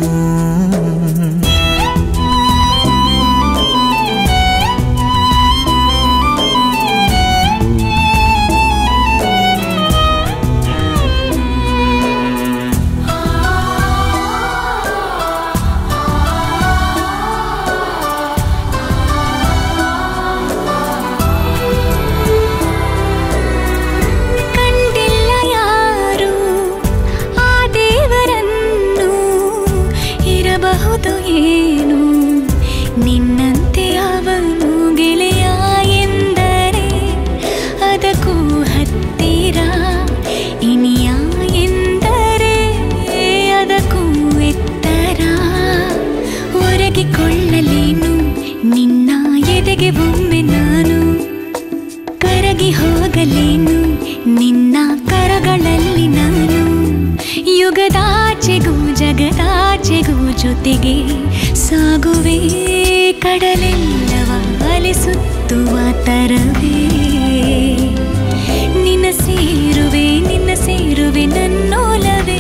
ಕಂಡಿಲ್ಲ ಯಾರು ಆ ದೇವರನ್ನು ಇರಬಹುದು ಏನು ನಿನ್ನಂತೆ ಅವನು ಗೆಳೆಯ ಎಂದರೆ ಅದಕ್ಕೂ ಹತ್ತಿರ ಇನಿಯ ಎಂದರೆ ಅದಕ್ಕೂ ಎತ್ತರ ಒರಗಿಕೊಳ್ಳಲೇನು ನಿನ್ನ ಎದೆಗೆ ಒಮ್ಮೆ ನಾನು ಕರಗಿ ಹೋಗಲೇನು ನಿನ್ನ ಕರಗಳಲ್ಲಿ ನಾನು ಯುಗದಾಚೆಗೂ ಜಗದಾಚೆಗೂ ಜೊತೆಗೆ ಸಾಗುವೆ ಕಡಲೆಲ್ಲವ ಅಲಿಸುತ್ತುವ ತರವೇ ನಿನ್ನ ಸೇರುವೆ ನಿನ್ನ ಸೇರುವೆ ನನ್ನೋಲವೇ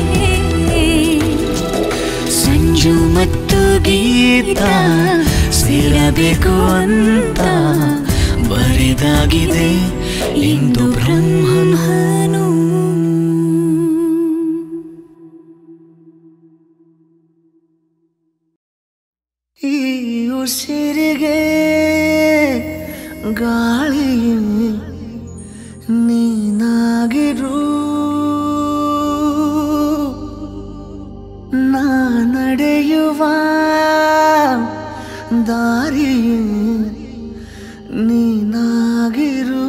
ಸಂಜು ಮತ್ತು ಗೀತ ಸೇರಬೇಕು ಅಂತ ಬರೆದಾಗಿದೆ ಇಂದು ಬ್ರಹ್ಮನು ಈ ಉಸಿರಿಗೆ ಗಾಳಿ ನೀನಾಗಿರು ನಾ ನಡೆಯುವ ದಾರಿ ನೀನಾಗಿರು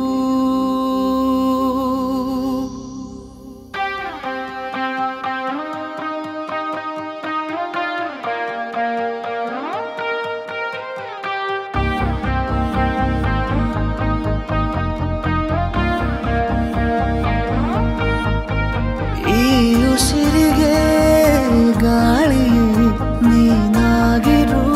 ಈ ಉಸಿರಿಗೆ ಗಾಳಿ ನೀನಾಗಿರು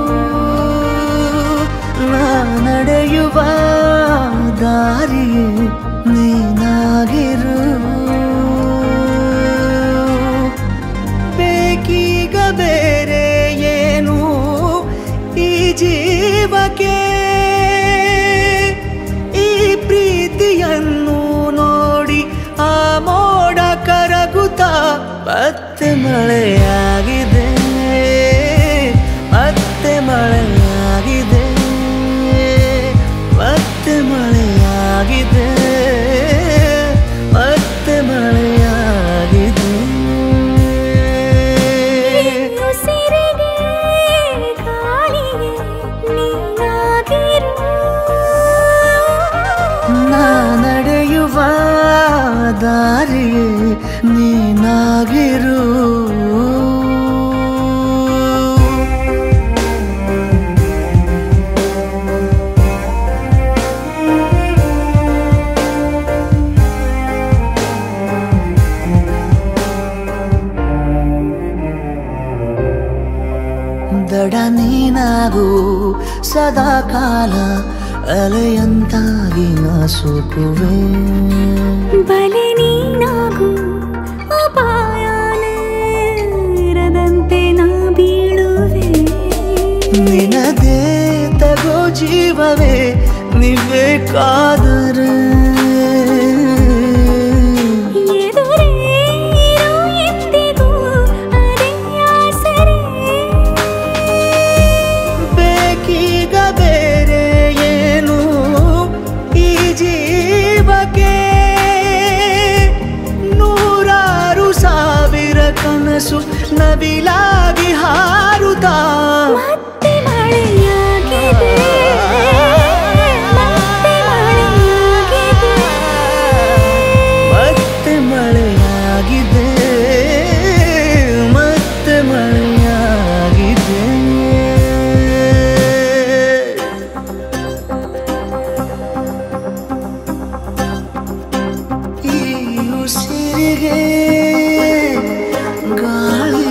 ನಾ ನಡೆಯುವ ದಾರಿ ನೀನಾಗಿರು ಬೇಕೀಗ ಬೇರೆ ಏನು ಈ ಜೀವಕ್ಕೆ ಈ ಪ್ರೀತಿಯನ್ನು ನೋಡಿ ಆ ಮೋಡ ಕರಗುತ್ತ ಮತ್ತೆ ಮಳೆಯಾಗಿದೆ ಮತ್ತೆ ಮಳೆಯಾಗಿದೆ ಮತ್ತೆ ಮಳೆಯಾಗಿದೆ ಮತ್ತೆ ಮಳೆಯಾಗಿದೆ ಉಸಿರಿಗೆ ಗಾಳಿಗೆ ನೀನಾಗಿರು ನಾ ನಡೆಯುವ ದಾರಿ ನೀನಾಗಿರು ದಡ ನೀನಾಗು ಸದಾ ಕಾಲ ಅಲೆಯಂತಾಗಿ ನಾ ಸೋಕುವೆ ಬಲೆ ನೀನಾಗು ಅಪಾಯನೇರದಂತೆ ನಾ ಬೀಳುವೆ ನಿನದೇ ತಗೋ ಜೀವವೇ ನೀವೇ ಕಾದರೆ ಎದುರೇ ಇರು ಎಂದಿಗೂ ಅದೇ ಆಸರೆ ಬೇಕೀಗ ಬೇರೆ ಏನು ಈ ಜೀವಕ್ಕೆ ನೂರಾರು ಸಾವಿರ ಕನಸು ನವಿಲಾಗಿ ಹಾರುತ್ತಾ ಮತ್ತೆ ಮಳೆಯಾಗಿದೆ ಮತ್ತೆ ಮಳೆಯಾಗಿದೆ ಮತ್ತೆ ಮಳೆಯಾಗಿದೆ ಮತ್ತೆ ಮಳೆಯಾಗಿದೆ ಈ ಉಸಿರಿಗೆ ಗಾಳಿ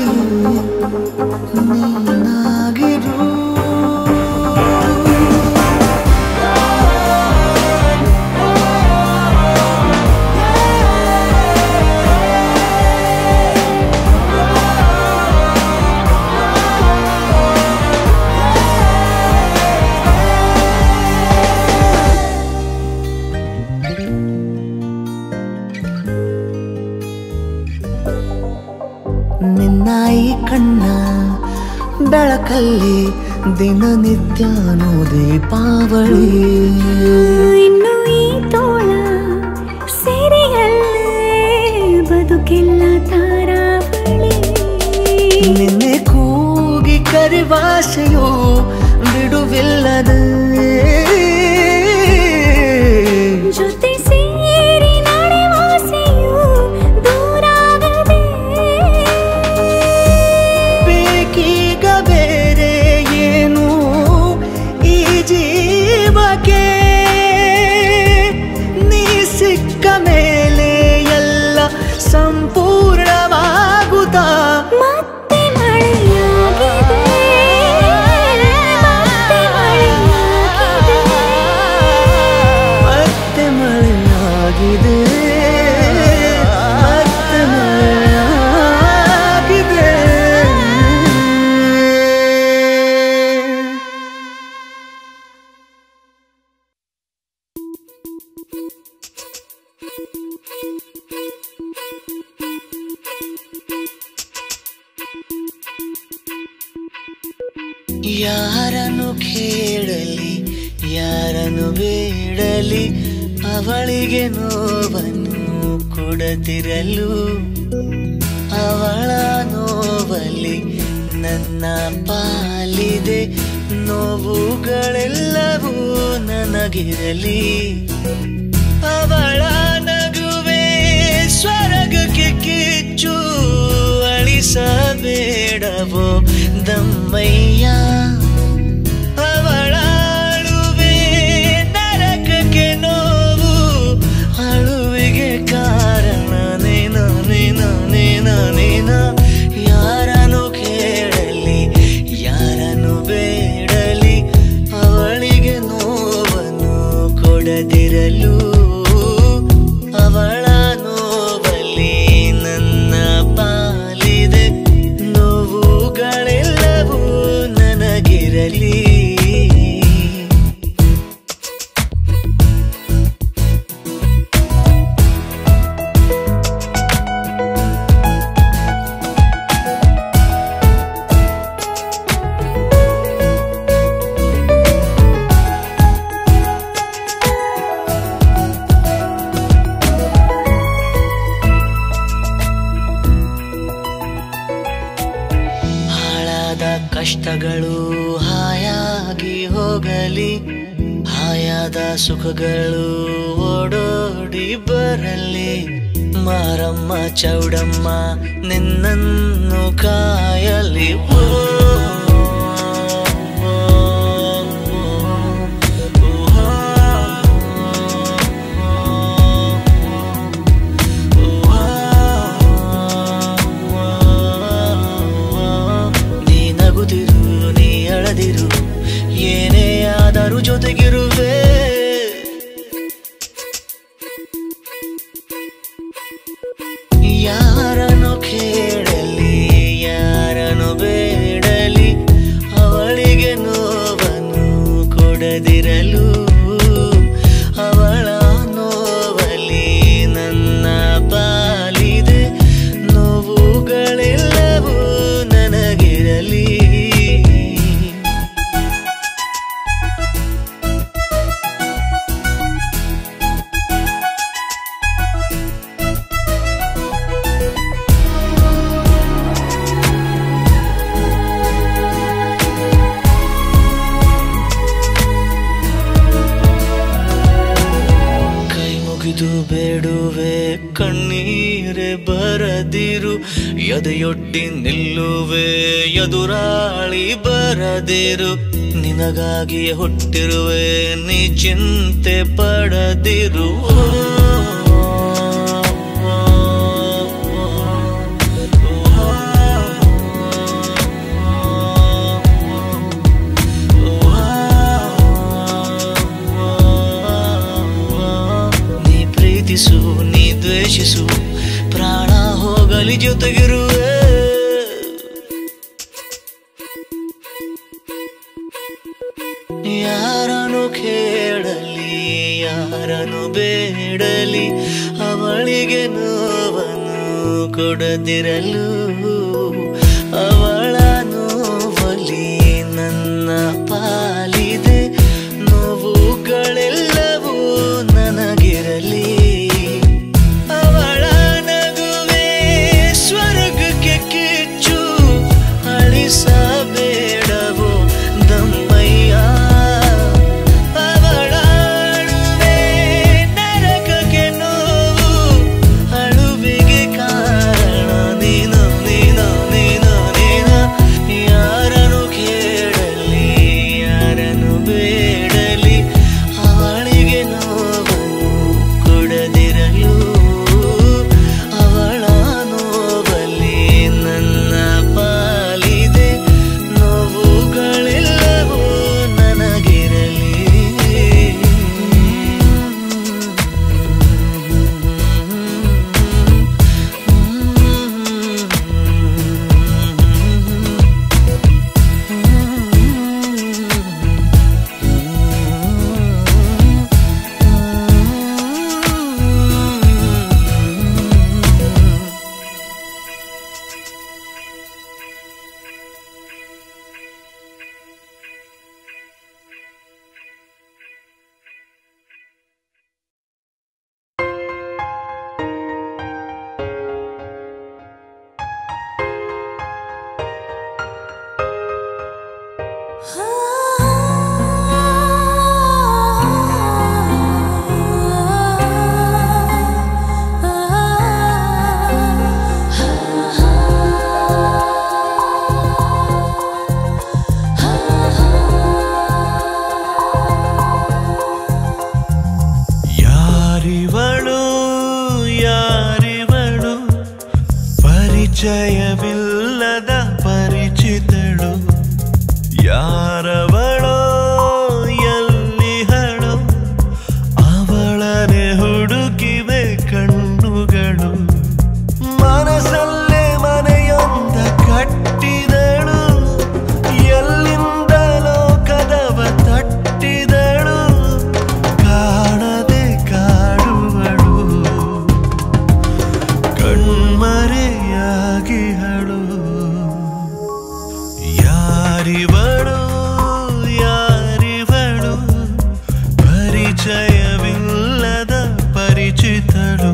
ಬೆಳಕಲ್ಲಿ ದಿನನಿತ್ಯನೂ ದೀಪಾವಳಿ ಇನ್ನು ಈ ತೋಳ ಸೆರೆಯಲ್ಲೇ ಬದುಕೆಲ್ಲ ತಾರಾವಳಿ ನಿನ್ನೆ ಕೂಗಿ ಕರಿವಾಸೆಯು ಬಿಡುವಿಲ್ಲದೆ ಜೊತೆ ಸೇರಿ ನಡೆವಾಸೆಯು ದೂರಾಗದೆ ಬೇಕೀಗ ಬೇರೆ ಏನು ಈ ಜೀವಕ್ಕೆ ನೀ ಸಿಕ್ಕ ಮೇಲೆ ಎಲ್ಲ ಸಂಪೂರ್ಣವಾಗುತ್ತಾ ಮತ್ತೆ ಮಳೆಯಾಗಿದೆ ಮತ್ತೆ ಮಳೆಯಾಗಿದೆ ಮತ್ತೆ ಮಳೆಯಾಗಿದೆ ಮತ್ತೆ ಮಳೆಯಾಗಿದೆ ಯಾರನ್ನು ಕೇಳಲಿ ಯಾರನ್ನು ಬೇಡಲಿ ಅವಳಿಗೆ ನೋವನ್ನು ಕೊಡದಿರಲು ಅವಳ ನೋವಲ್ಲಿ ನನ್ನ ಪಾಲಿದೆ ನೋವುಗಳೆಲ್ಲವೂ ನನಗಿರಲಿ ಅವಳ ನಗುವೆ ಸ್ವರ್ಗಕ್ಕೆ ಕಿಚ್ಚು ಅಳಿಸಬೇಡವೋ ದಮ್ಮಯ್ಯ ಅವಳ ಅಳುವೆ ನರಕಕ್ಕೆ ನೋವು ಅಳುವಿಗೆ ಕಾರಣ ನೀನ ನೀನ ನೀನ ನೀನ ಯಾರನ್ನು ಕೇಳಲಿ ಯಾರನ್ನು ಬೇಡಲಿ ಅವಳಿಗೆ ನೋವನ್ನು ಕೊಡದಿರಲು ಅವಳ ನೋವಲ್ಲಿ ನನ್ನ ಪಾಲಿದೆ ನೋವುಗಳೆಲ್ಲವೂ ನನಗಿರಲಿ ಹಾಳಾದ ಕಷ್ಟಗಳು ಹಾಯಾಗಿ ಹೋಗಲಿ ಹಾಯಾದ ಸುಖಗಳು ಓಡೋಡಿ ಬರಲಿ ಮಾರಮ್ಮ ಚೌಡಮ್ಮ ನಿನ್ನನ್ನು ಕಾಯಲಿ ಓ, ಓ, ಓ, ನೀ ನಗುತ್ತಿರು ನೀ ಅಳದಿರು ಏನೇ ಆದರೂ ಜೊತೆಗಿರುವೆ ಯಾರನ್ನು ಕೇಳಲಿ ಯಾರನ್ನು ಬೇಡಲಿ ಅವಳಿಗೆ ನೋವನ್ನು ಕೊಡದಿರಲು ಅವಳ ನೋವಲಿ ನನ್ನ ಪಾಲಿದೆ ನೋವುಗಳೆಲ್ಲವೂ ನನಗಿರಲಿ ಕೈ ಮುಗಿದು ಬೇಡುವೆ ಕಣ್ಣೀರೆ ಬರದಿರು ಎದೆಯೊಡ್ಡಿ ನಿಲ್ಲುವೆ ಎದುರಾಳಿ ಬರದಿರು ನಿನಗಾಗಿಯೇ ಹುಟ್ಟಿರುವೆ ನೀ ಚಿಂತೆ ಪಡದಿರು ನೀ ಪ್ರೀತಿಸು ನೀ ದ್ವೇಷಿಸು ಪ್ರಾಣ ಹೋಗಲಿ ಜೊತೆಗಿರುವೆ ಯಾರನ್ನು ಕೇಳಲಿ ಯಾರನ್ನು ಬೇಡಲಿ ಅವಳಿಗೆ ನೋವನ್ನು ಕೊಡದಿರಲು ಅವಳ ನೋವಲಿ ಯಾರಿವಳು ಯಾರಿವಳು ಪರಿಚಯವಿಲ್ಲದ ಪರಿಚಿತಳು ಯಾರವಳೋ ಎಲ್ಲಿಹಳು ಅವಳನೆ ಹುಡುಕಿವೆ ಕಣ್ಣುಗಳು ಮನಸ್ಸಲ್ಲೇ ಮನೆಯೊಂದ ಕಟ್ಟಿದಳು ಎಲ್ಲಿಂದಲೋ ಕದವ ತಟ್ಟಿದಳು ಕಾಣದೆ ಕಾಡುವಳು ಕಣ್ಮರೆಯಾಗಿಹಳು ಯಾರಿವಳು ಯಾರಿವಳು ಪರಿಚಯವಿಲ್ಲದ ಪರಿಚಿತಳು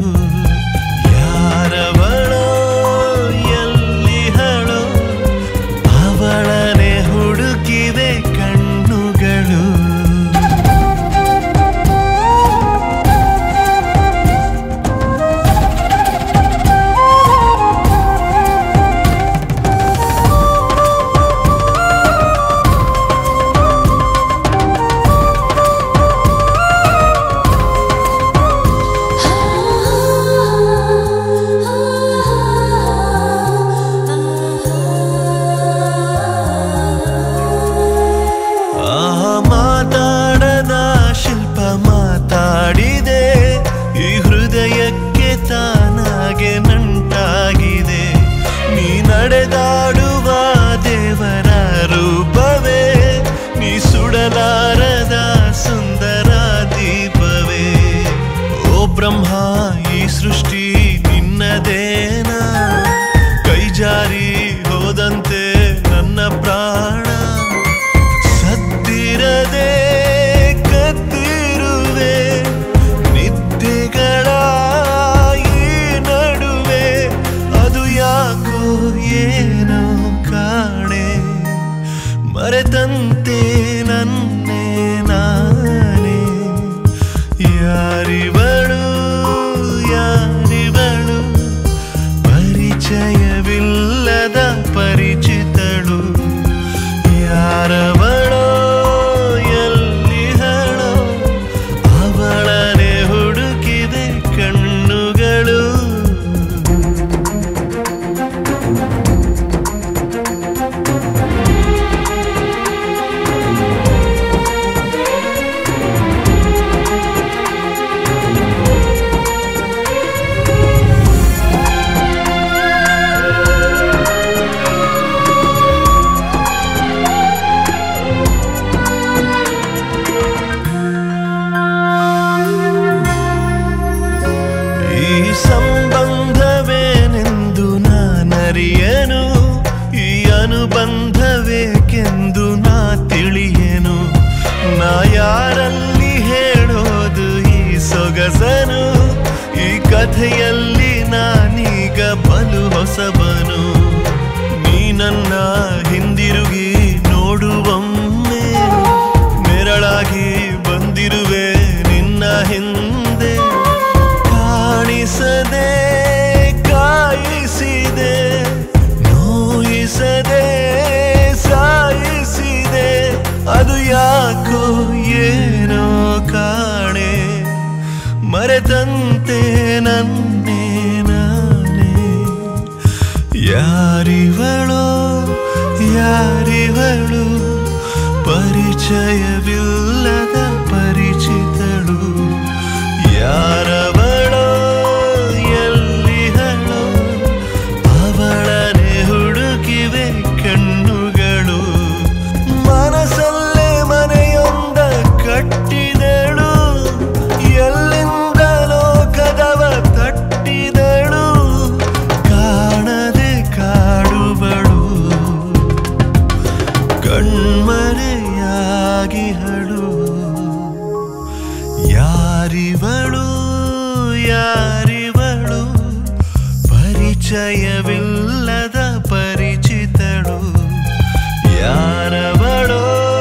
ಯಾರವಳೋ ಎಲ್ಲಿಹಳು ಅವಳನೆ ಹುಡುಕಿವೆ ಕಣ್ಣುಗಳು ಆ ಮಾತಾಡದ ಶಿಲ್ಪ ಮಾತಾಡಿದೆ ಈ ಹೃದಯಕ್ಕೆ ತಾನಾಗೆ ನಂಟಾಗಿದೆ ನೀ ನಡೆದಾಡುವ ದೇವರ ರೂಪವೇ ನೀ ಸುಡಲಾರದ ಸುಂದರ ದೀಪವೇ ಓ ಬ್ರಹ್ಮ ಈ ಸೃಷ್ಟಿ ನಿನ್ನದೇನಾ ಕೈ ಜಾರಿ ಹೋದಂತೆ ನನ್ನ ಪ್ರಾಣ ಸದ್ದಿರದೆ ಕತ್ತಿರುವೆ ನಿದ್ದೆಗಳ ಈ ನಡುವೆ ಅದು ಯಾಕೋ ಏನೋ ಕಾಣೆ ಮರೆತಂತೆ ನನ್ನೇ ನಾನೇ ಯಾರಿವಳು ಯಾರಿವಳು ಪರಿಚಯವಿಲ್ಲದ ಪರಿಚಿತಳು ಯಾರವಳೋ ಎಲ್ಲಿಹಳೋ ಅವಳನೆ ಹುಡುಕಿದೆ ಕಣ್ಣುಗಳು ಈ ಸಂಬಂಧವೇನೆಂದು ನಾನರಿಯನು ಈ ಅನುಬಂಧವೇಕೆಂದು ನಾ ತಿಳಿಯನು ನಾ ಯಾರಲ್ಲಿ ಹೇಳೋದು ಈ ಸೊಗಸನು ಈ ಕಥೆಯಲ್ಲಿ ನಾನೀಗ ಬಲು ಹೊಸಬನು ನೀ ನನ್ನ ಹಿಂದಿರುಗಿ ನೋಡುವೊಮ್ಮೆ ನೆರಳಾಗಿ ಬಂದಿರುವೆ ನಿನ್ನ ಹಿಂದೆ ಕಾಣಿಸದೆ ಕಾಯಿಸಿದೆ ನೋಯಿಸದೆ ಸಾಯಿಸಿದೆ ಅದು ಯಾಕೋ ಏನೋ ಕಾಣೆ ಮರೆತಂತೆ ನನ್ನೇ ನಾನೇ ಯಾರಿವಳೋ ಯಾರಿವಳು ಪರಿಚಯವಿಲ್ಲದ ಪರಿಚಿತಳು ಯಾರವಳೋ ಎಲ್ಲಿಹಳೋ ಅವಳನೆ ಹುಡುಕಿವೆ ಕಣ್ಣುಗಳು ಮನಸ್ಸಲ್ಲೇ ಮನೆಯೊಂದ ಕಟ್ಟಿದಳು ಎಲ್ಲಿಂದಲೋ ಕದವ ತಟ್ಟಿದಳು ಕಾಣದೆ ಕಾಡುಬಳು ಕಣ್ಮರೆಯಾಗಿಹಳು ಯಾರಿವಳು ಯಾರಿವಳು ಪರಿಚಯವಿಲ್ಲದ ಪರಿಚಿತಳು ಯಾರವಳೋ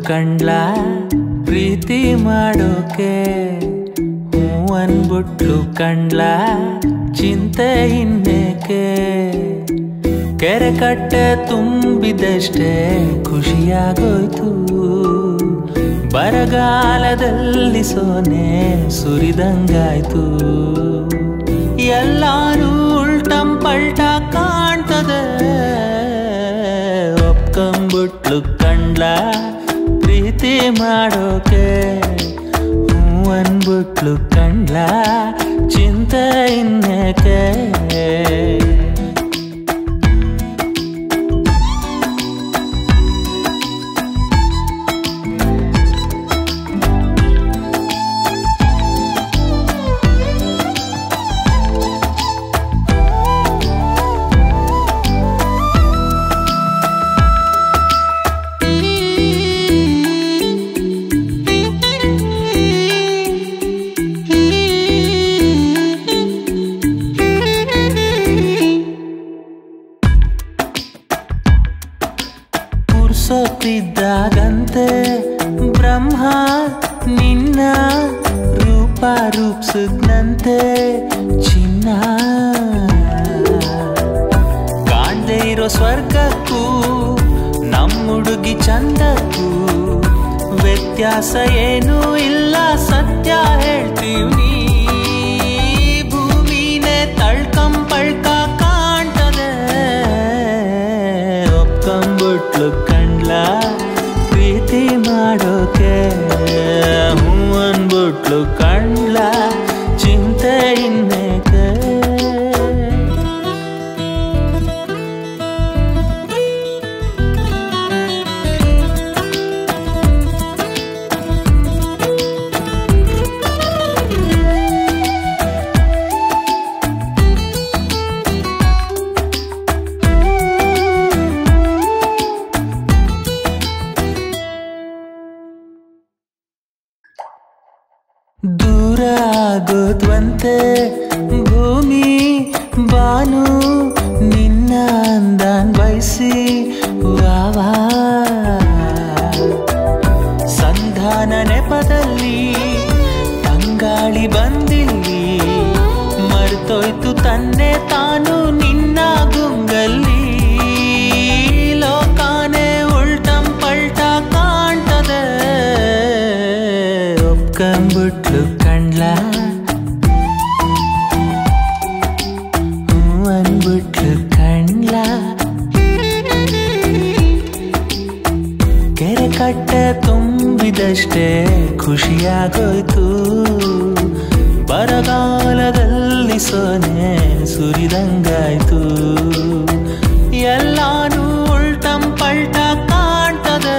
ಕಂಡ್ಲ ಪ್ರೀತಿ ಮಾಡೋಕೆ ಹೂ ಅನ್ಬಿಟ್ಲು ಕಂಡ್ಲ ಚಿಂತೆ ಇನ್ನೇಕೆ ಕೆರೆ ಕಟ್ಟೆ ತುಂಬಿದಷ್ಟೇ ಖುಷಿಯಾಗೋಯ್ತು ಬರಗಾಲದಲ್ಲಿ ಸೋನೆ ಸುರಿದಂಗಾಯ್ತು ಎಲ್ಲಾರು ಉಲ್ಟಂ ಪಲ್ಟ ಕಾಣ್ತದೆ ಒಪ್ಕೊಂಬಿಟ್ಲು ಕಂಡ್ಲ ಪ್ರೀತಿ ಮಾಡೋಕೆ ಹೂ ಅನ್ಬಿಟ್ಲು ಕಂಡ್ಲ ಚಿಂತೆ ಇನ್ನೇಕೆ ಪುರ್ಸೊತ್ತಿದ್ದಾಗಂತೆ ಬ್ರಹ್ಮ ನಿನ್ನ ರೂಪ ರೂಪಿಸಿದ್ನಂತೆ ಚಿನ್ನ ಕಾಣ್ದೇ ಇರೋ ಸ್ವರ್ಗಕ್ಕೂ ನಮ್ಮುಡುಗಿ ಚಂದಕ್ಕೂ ವ್ಯತ್ಯಾಸ ಏನೂ ಇಲ್ಲ ಸತ್ಯ ಹೇಳ್ತೀವಿ ಭೂಮಿನೇ ತಳ್ಕಂಪಳ್ಕ ಕಾಣ್ತದೆ ಒಪ್ಕೊಂಬಿಟ್ಲು ಕಂಡ್ಲ ಪ್ರೀತಿ ಮಾಡೋಕೆ ಹೂ ಅನ್ಬಿಟ್ಲು ಕಂಡ್ಲ ಚಿಂತೆ ಇನ್ನೇಕೆ ದೂರ ಆಗೋದ್ವಂತೆ ಭೂಮಿ ಬಾನು ನಿನ್ನ ಅಂದಾನ್ ಬಯಸಿ ವಾವಾ ಸಂಧಾನ ನೆಪದಲ್ಲಿ ತಂಗಾಳಿ ಬಂದಿಲ್ಲಿ ಮರ್ತೋಯ್ತು ತನ್ನೆ ತಾನು ನಿನ್ನ ಗುಂಗಲ್ಲಿ ಲೋಕಾನೆ ಉಲ್ಟಂ ಪಲ್ಟ ಕಾಣ್ತದೆ ಒಪ್ಕೊಂಬಿಟ್ಲು ಕಂಡ್ಲ ಹೂ ಅನ್ಬಿಟ್ಲು ಕಂಡ್ಲ ಕೆರೆ ಕಟ್ಟೆ ತುಂಬಿದಷ್ಟೇ ಖುಷಿಯಾಗೋಯ್ತು ಬರಗಾಲದಲ್ಲಿ ಸೋನೆ ಸುರಿದಂಗಾಯ್ತು ಎಲ್ಲಾನು ಉಲ್ಟಂ ಪಲ್ಟ ಕಾಣ್ತದೆ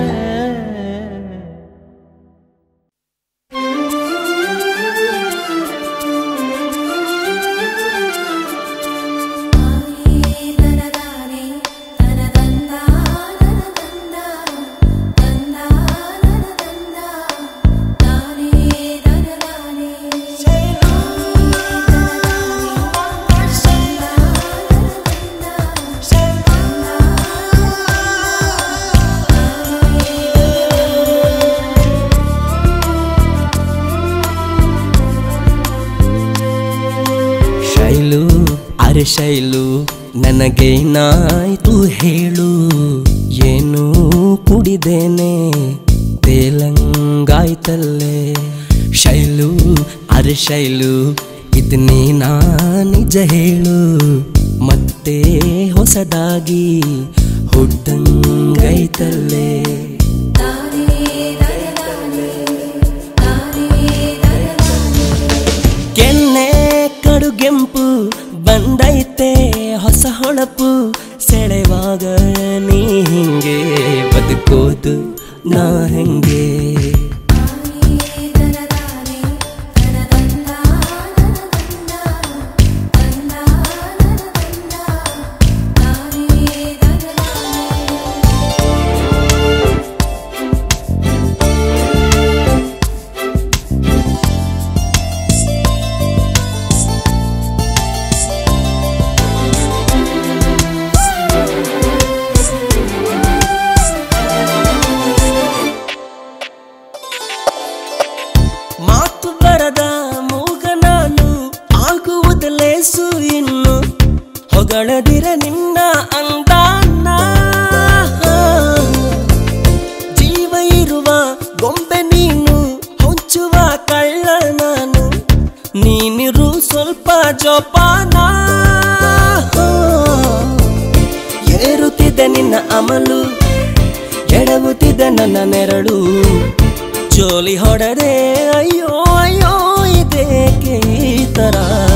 ಶೈಲು ಅರೆ ಶೈಲು ನನಗೇನಾಯ್ತು ಹೇಳು ಏನು ಕುಡಿದೇನೆ ತೇಲಂಗಾಯ್ತಲ್ಲೇ ಶೈಲು ಅರೆ ಶೈಲು ಇದು ನೀನಾ ನಿಜ ಹೇಳು ಮತ್ತೆ ಹೊಸದಾಗಿ ಹುಟ್ಟಂಗೈತಲ್ಲೇ ಕೆನ್ನೆ ಕಡುಗೆಂಪು ಬಂದೈತೆ ಹೊಸ ಹೊಳಪು ಸೆಳೆವಾಗ ನೀ ಹಿಂಗೆ ಬದುಕೋದು ನಾ ಹೆಂಗೆ ಮಾತು ಬರದ ಮೂಗ ನಾನು ಆಗುವುದಲೇಸು ಇನ್ನು ಹೊಗಳದಿರ ನಿನ್ನ ಅಂದಾನ ಜೀವ ಇರುವ ಗೊಂಬೆ ನೀನು ಹೊಂಚುವ ಕಳ್ಳ ನಾನು ನೀನಿರು ಸ್ವಲ್ಪ ಜೋಪಾನ ಏರುತ್ತಿದ್ದ ನಿನ್ನ ಅಮಲು ಎಡವುತ್ತಿದ್ದ ನನ್ನ ನೆರಳು ಜೋಲಿ ಹೊಡೆದೆ ಅಯ್ಯೋ ಅಯ್ಯೋ ಇದೇಕೆ ಈ ತರ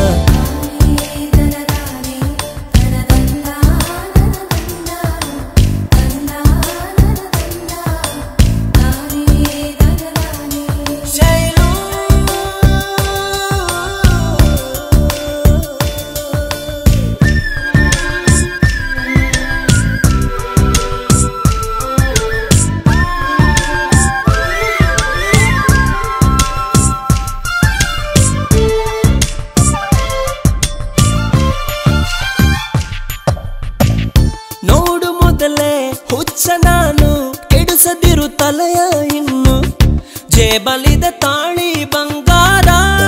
ನೋಡು ಮೊದಲೇ ಹುಚ್ಚ ನಾನು ಕೆಡಿಸದಿರು ತಲೆಯ ಇನ್ನು ಜೇಬಲಿದ ತಾಳಿ ಬಂಗಾರ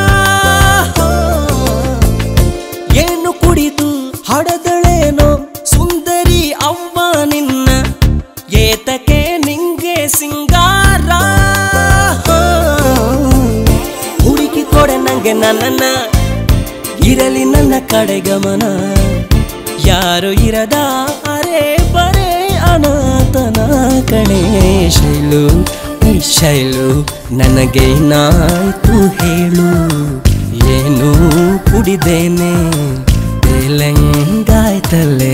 ಏನು ಕುಡಿದು ಹಡದಳೇನೋ ಸುಂದರಿ ಅವ್ವ ನಿನ್ನ ಏತಕ್ಕೆ ನಿಂಗೆ ಸಿಂಗಾರ ಹುಡುಕಿ ಕೊಡೆ ನಂಗೆ ನನ್ನನ್ನ ಇರಲಿ ನನ್ನ ಕಡೆ ಗಮನ ಯಾರು ಇರದ ಅರೆ ಬರೇ ಅನಾಥನ ಕಣೆ ಶೈಲು ಈ ಶೈಲು ನನಗೆ ನಾಯ್ತು ಹೇಳು ಏನು ಕುಡಿದೇನೆ ತೇಲಂಗಾಯ್ತಲ್ಲೇ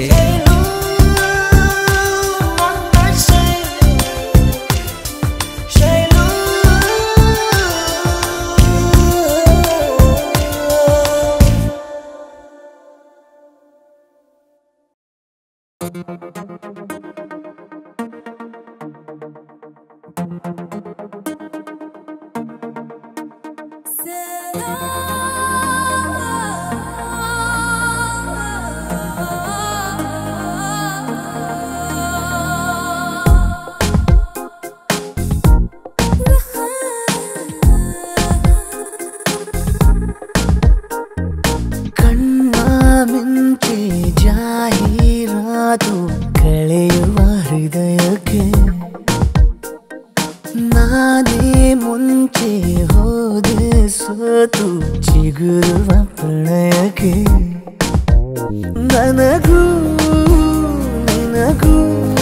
ಕಣ್ಣ ಮಿಂಚೆ ಜಾಹೀರಾತು ಕಳೆಯುವ ಹೃದಯಕ್ಕೆ ನಾನೇ ಮುಂಚೆ ಹೋದೆ ಸೋತು ಚಿಗುರುವ ಪ್ರಣಯಕ್ಕೆ ನನಗೂ ನಿನಗೂ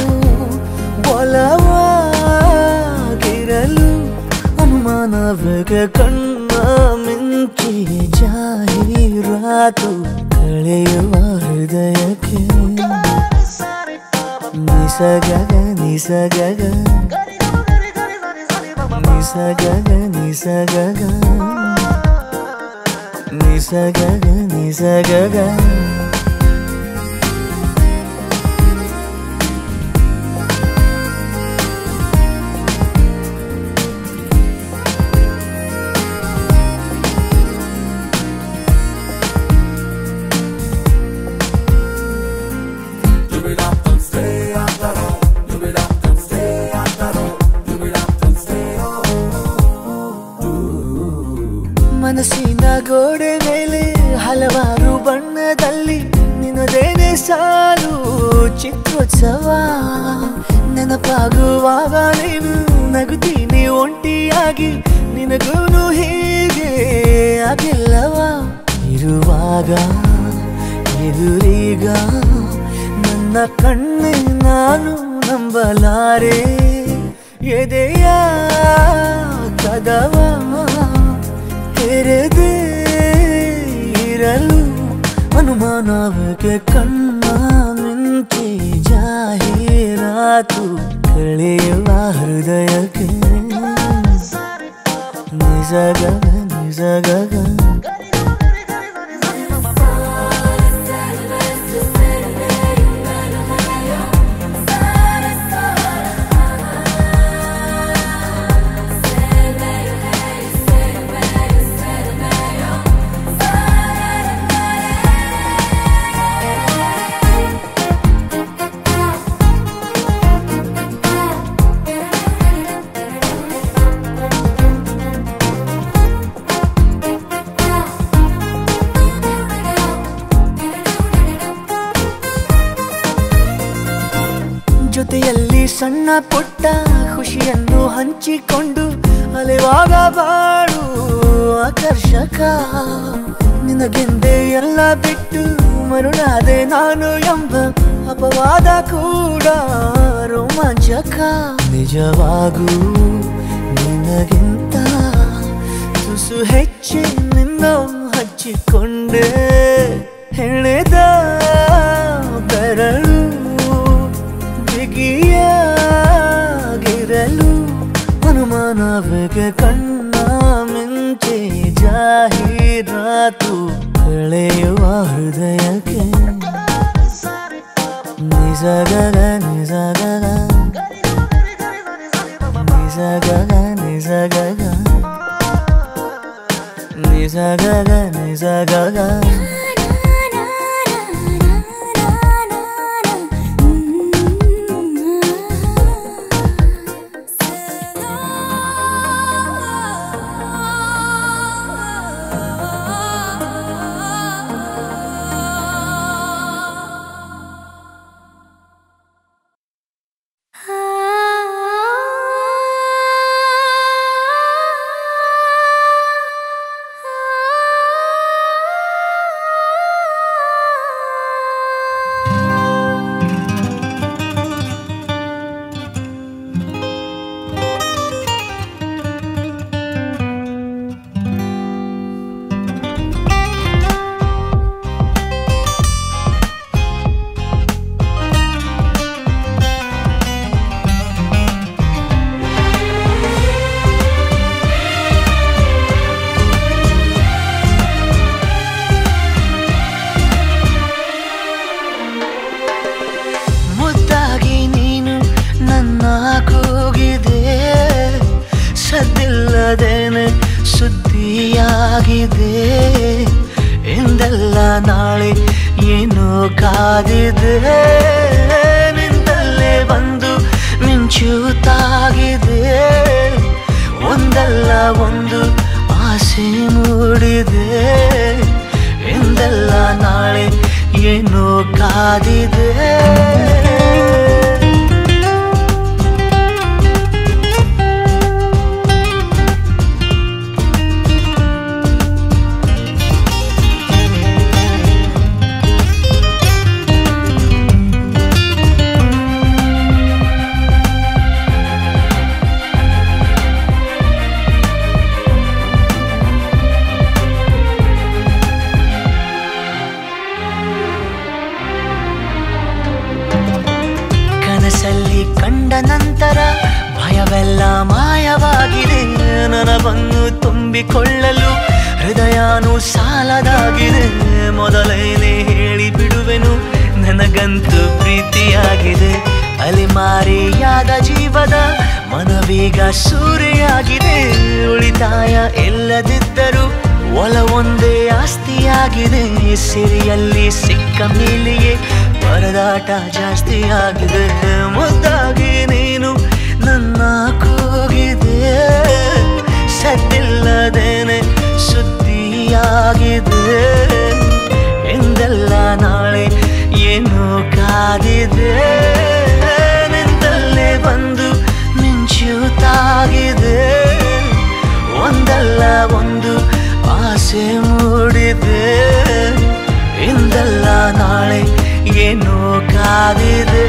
ಒಲವಾಗಿರಲು ಅನುಮಾನವಾಗ ಕಣ್ಣ ಮಿಂಚಿ ಜಾಹೀರಾತು ಕಳೆಯುವ ಹೃದಯಕ್ಕೆ ನಿಸಗಗ ನಿಸಗಗ ನಿಸಗಗ ನಿಸಗಗ ನಿಸಗಗ ನಿಸಗಗ ಮನಸ್ಸಿನ ಗೋಡೆ ಮೇಲೆ ಹಲವಾರು ಬಣ್ಣದಲ್ಲಿ ನಿನ್ನದೇನೆ ಸಾಲು ಚಿತ್ರೋತ್ಸವ ನೆನಪಾಗುವಾಗ ನೀನು ನಗುತ್ತೀನಿ ಒಂಟಿಯಾಗಿ ನಿನಗೂನು ಹೀಗೆ ಆಗಿಲ್ಲವ ಇರುವಾಗ ಎದುರೀಗ ನನ್ನ ಕಣ್ಣೆ ನಾನು ನಂಬಲಾರೆ ಎದೆಯ ಕದವ ತೆರೆದೇ ಇರಲು ಅನುಮಾನವಕ್ಕೆ ಕಣ್ಣ ಮಿಂಚಿ ಜಾಹೀರಾತು ಕಳೆಯುವ ಹೃದಯಕ್ಕೆ ನಿಜಗ ನಿಜಗ ಸಣ್ಣ ಪುಟ್ಟ ಖುಷಿಯನ್ನು ಹಂಚಿಕೊಂಡು ಅಲೆವಾಗ ಬಾಳು ಆಕರ್ಷಕ ನಿನಗೆಂದೇ ಎಲ್ಲ ಬಿಟ್ಟು ಮರುಳಾದೆ ನಾನು ಎಂಬ ಅಪವಾದ ಕೂಡ ರೋಮಾಂಚಕ ನಿಜವಾಗೂ ನಿನಗಿಂತ ತುಸು ಹೆಚ್ಚಿ ನಿನ್ನ ಹಚ್ಚಿಕೊಂಡೆ ಹೆಣೆದ ಬೆರಳು ಬಿಗಿಯಾಗಿರಲು ಅನುಮಾನವಿಗೆ ಕಣ್ಣ ಮಿಂಚೆ ಜಾಹೀರಾತು ಕಳೆಯುವ ಹೃದಯಕ್ಕೆ ನಿಜಗಗ ನಿಜಗಗ ನಿಜಗಗ ನಿಜಗಗ ನಿಜಗಗ ನಿಜಗಗ ಮುದ್ದಾಗಿ ನೀನು ನನ್ನ ಕೂಗಿದೆ ಸದ್ದಿಲ್ಲದೇನೆ ಸುದ್ದಿಯಾಗಿದೆ ಎಂದೆಲ್ಲ ನಾಳೆ ಏನೋ ಕಾದಿದೆ ನಿಂದಲ್ಲೇ ಬಂದು ಮಿಂಚುತ್ತಾಗಿದೆ ಒಂದಲ್ಲ ಒಂದು ಆಸೆ ಮೂಡಿದೆ ಎಂದೆಲ್ಲ ನಾಳೆ ಏನೋ ಕಾದಿದೆ ಕನಸಲ್ಲಿ ಕಂಡ ನಂತರ ಭಯವೆಲ್ಲ ಮಾಯವಾಗಿದೆ ನನವನ್ನು ತುಂಬಿಕೊಳ್ಳಲು ಹೃದಯನೂ ಸಾಲದಾಗಿದೆ ಮೊದಲೇನೆ ಹೇಳಿ ಬಿಡುವೆನು ನನಗಂತೂ ಪ್ರೀತಿಯಾಗಿದೆ ಅಲಿಮಾರಿಯಾದ ಜೀವದ ಮನವೀಗ ಸೂರೆಯಾಗಿದೆ ಉಳಿತಾಯ ಇಲ್ಲದಿದ್ದರೂ ಒಲ ಒಂದೇ ಆಸ್ತಿಯಾಗಿದೆ ಸಿರಿಯಲ್ಲಿ ಸಿಕ್ಕ ಮೇಲೆಯೇ ಪರದಾಟ ಜಾಸ್ತಿ ಆಗಿದೆ ಮುದ್ದಾಗಿ ನೀನು ನನ್ನ ಕೂಗಿದೆ ಸದ್ದಿಲ್ಲದೇನೆ ಸುದ್ದಿಯಾಗಿದೆ ಎಂದೆಲ್ಲ ನಾಳೆ ಏನು ಕಾದಿದೆ ನಿಂದಲ್ಲೇ ಬಂದು ಮಿಂಚುತ್ತಾಗಿದೆ ಒಂದಲ್ಲ ಒಂದು ಆಸೆ ಮೂಡಿದೆ ಇಂದಲ್ಲ ನಾಳೆ ಏನೋ ಕಾದಿದೆ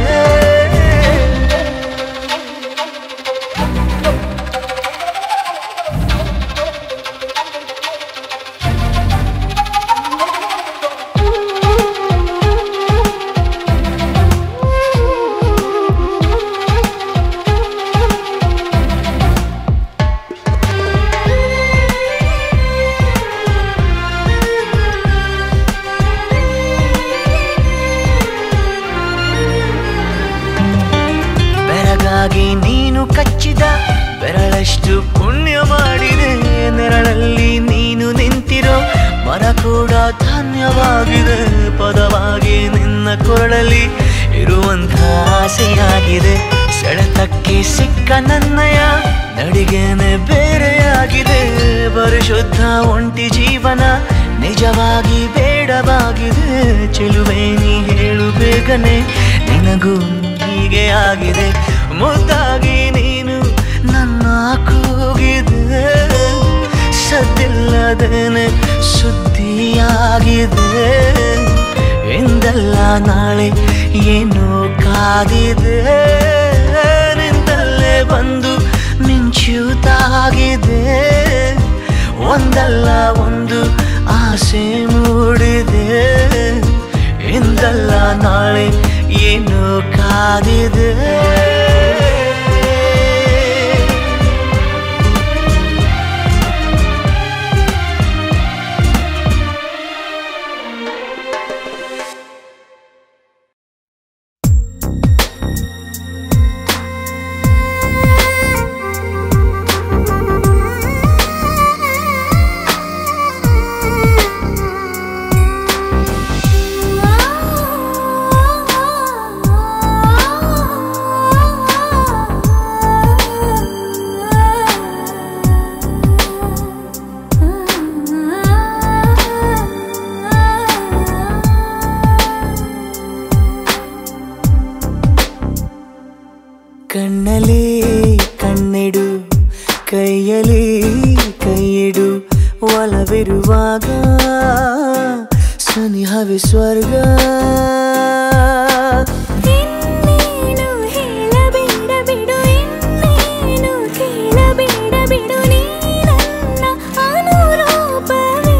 ಬೆರಗಾಗಿ ನೀನು ಕಚ್ಚಿದ ಬೆರಳಷ್ಟು ಪುಣ್ಯ ಮಾಡಿದೆ ನೆರಳಲ್ಲಿ ನೀನು ನಿಂತಿರೋ ಮರ ಕೂಡ ಧನ್ಯವಾಗಿದೆ ಪದವಾಗಿ ನಿನ್ನ ಕೊರಳಲ್ಲಿ ಇರುವಂಥ ಆಸೆಯಾಗಿದೆ ಸೆಳೆತಕ್ಕೆ ಸಿಕ್ಕ ನನ್ನಯ ನಡಿಗೆನೆ ಬೇರೆಯಾಗಿದೆ ಪರಿಶುದ್ಧ ಒಂಟಿ ಜೀವನ ನಿಜವಾಗಿ ಬೇಡವಾಗಿದೆ ಚೆಲುವೆ ನೀ ಹೇಳು ಬೇಗನೆ ನಿನಗೂ ಹೀಗೆ ಆಗಿದೆ ಮುದ್ದಾಗಿ ನೀನು ನನ್ನ ಕೂಗಿದೆ ಸದ್ದಿಲ್ಲದೇನೆ ಸುದ್ದಿಯಾಗಿದೆ ಎಂದಲ್ಲ ನಾಳೆ ಏನೋ ಕಾದಿದೆ ನಿಂದಲ್ಲೇ ಬಂದು ಮಿಂಚುತ್ತಾಗಿದೆ ಒಂದಲ್ಲ ಒಂದು ಆಸೆ ಮೂಡಿದೆ ಎಂದಲ್ಲ ನಾಳೆ ಏನು ಕಾದಿದೆ ಕಣ್ಣಲ್ಲಿ ಕಣ್ಣಿಡು ಕೈಯಲ್ಲಿ ಕೈಯಿಡು ಒಲವಿರುವಾಗ ಸನಿಹವೇ ಸ್ವರ್ಗ ಇನ್ನೇನು ಹೇಳಬೇಡ ಬಿಡು ಇನ್ನೇನು ಕೇಳಬೇಡ ಬಿಡು ನೀ ನನ್ನ ಅನುರೂಪವೇ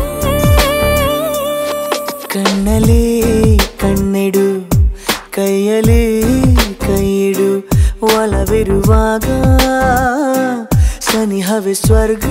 ಕಣ್ಣಲ್ಲಿ ಕಣ್ಣಿಡು ಕೈಯಲ್ಲಿ ಕೈಯಿಡು ಒಲವಿರುವಾಗ ಸನಿಹವೇ ಸ್ವರ್ಗ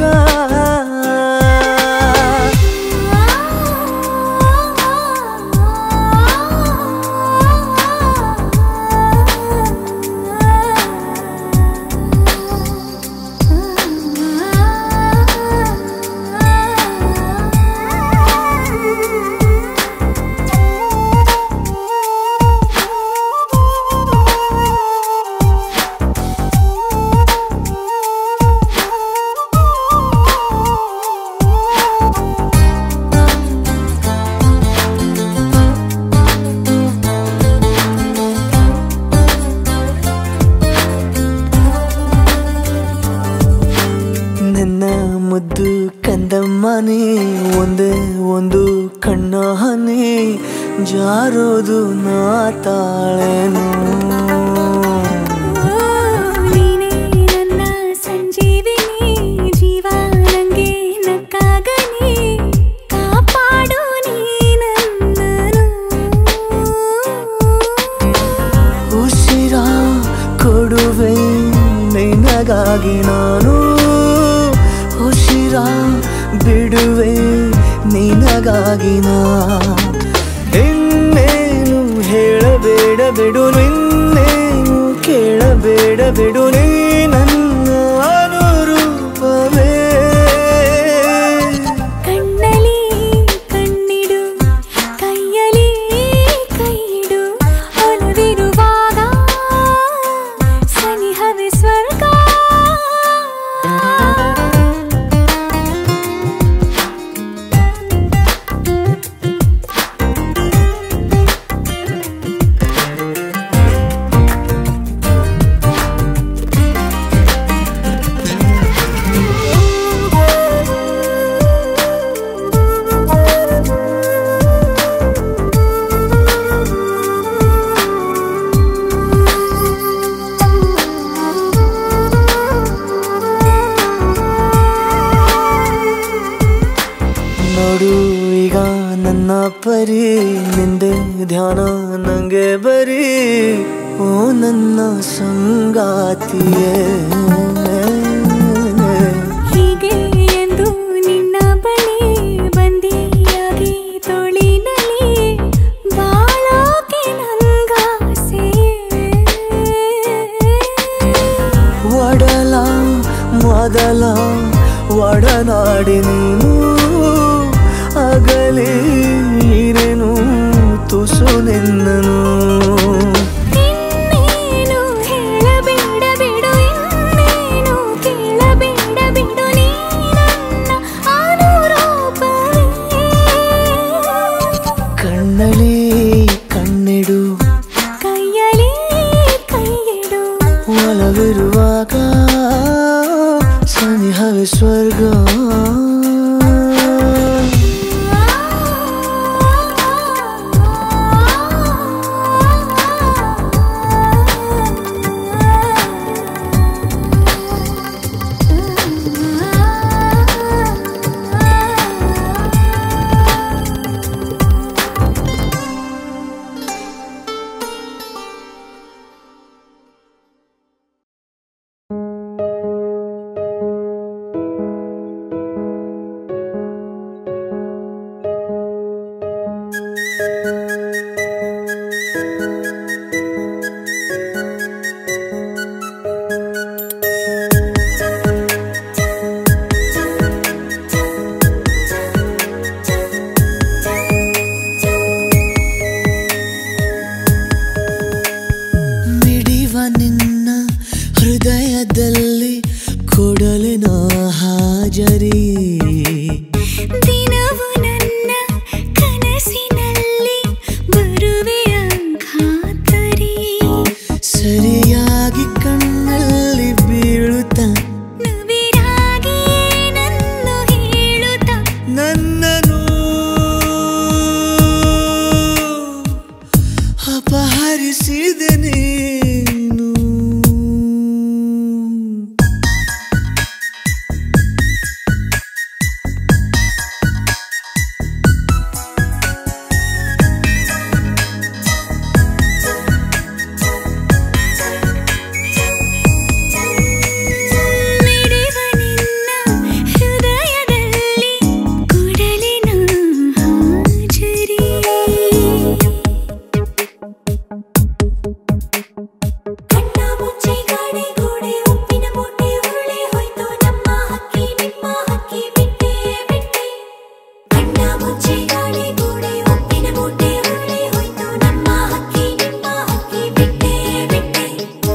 ನನ್ನ ಮುದ್ದು ಕಂದಮ್ಮನೇ ಒಂದೇ ಒಂದು ಕಣ್ಣ ಹನಿ ಜಾರೋದು ನಾ ತಾಳೆನು ನೀನೇ ನನ್ನ ಸಂಜೀವಿನಿ ಜೀವ ನಂಗೆ ನಕ್ಕಾಗನಿ ಕಾಪಾಡು ನೀ ನನ್ನನು ಉಸಿರ ಕೊಡುವೆ ನಿನಗಾಗಿ ನಾನು ಉಸಿರ ಬಿಡುವೆ ನಿನಗಾಗಿ ನಾ ಇನ್ನೇನು ಹೇಳಬೇಡ ಬಿಡು ನಿನ್ನೇನು ಕೇಳಬೇಡ ಬಿಡು ನೀ ನನ್ನ ಅನುರೂಪವೇ ಕಣ್ಣಲ್ಲಿ ಕಣ್ಣಿಡು ಕೈಯಲ್ಲಿ ಕೈಯಿಡು ಒಲವಿರುವಾಗ ಸನಿಹವೇ ಸ್ವರ್ಗ ನೋಡು ಈಗ ನನ್ನ ಪರಿ ನಿಂದೆ ಧ್ಯಾನ ನಂಗೆ ಬರೀ ಓ ನನ್ನ ಸಂಗಾತಿಯೇ ಹೀಗೆ ಎಂದು ನಿನ್ನ ಬಳಿ ಬಂದಿಯಾಗಿ ತೋಳಿನಲ್ಲಿ ಬಾಳೋಕೆ ನಂಗಾಸೆ ಒಡಲ ಮೊದಲ ಒಡನಾಡಿ ನೀನು ಅಗಲಿ ಇರೆನು ತುಸು ನಿನ್ನನು ಇನ್ನೇನು ಹೇಳಬೇಡ ಬಿಡು ಇನ್ನೇನು ಕೇಳಬೇಡ ಬಿಡು ನೀ ನನ್ನ ಅನುರೂಪವೇ ಕಣ್ಣಲ್ಲಿ ಕಣ್ಣಿಡು ಕೈಯಲ್ಲಿ ಕೈಯಿಡು ಒಲ ಸ್ವರ್ಗ ಮಿಡಿವ ನಿನ್ನ ಹೃದಯದಲ್ಲಿ ಕೊಡಲಿನ ಹಾಜರಿ ದಿನವು ನನ್ನ ಕನಸಿನಲ್ಲಿ ಬರುವೆಯ ಖಾತರಿ ಸರಿಯಾಗಿ ಕಣ್ಣಲ್ಲಿ ಬೀಳುತ್ತ ನವಿರಾಗಿ ನನ್ನು ಹೇಳುತ್ತ ನನ್ನನು ಅಪಹರಿಸಿದೆ ನೀನು ಮಿಡಿವ ನಿನ್ನ ಹೃದಯದಲ್ಲಿ ಕೊಡಲಿನ ಹಾಜರಿ ಕಣ್ಣ ಮುಚ್ಚಿ ಗಾಡಿ ಗೋಡೆ ಉಪ್ಪಿನ ಮೂಟೆ ಉರುಳಿ ಹೋಯ್ತು ನಮ್ಮ ಹಕ್ಕಿ ನಿಮ್ಮ ಹಕ್ಕಿ ಬಿಟ್ಟೆ ಬಿಟ್ಟೆ ಕಣ್ಣ ಮುಚ್ಚಿ ಗಾಡಿ ಗೋಡೆ ಉಪ್ಪಿನ ಮೂಟೆ ಉರುಳಿ ಹೋಯ್ತು ನಮ್ಮ ಹಕ್ಕಿ ನಿಮ್ಮ ಹಕ್ಕಿ ಬಿಟ್ಟೆ ಬಿಟ್ಟೆ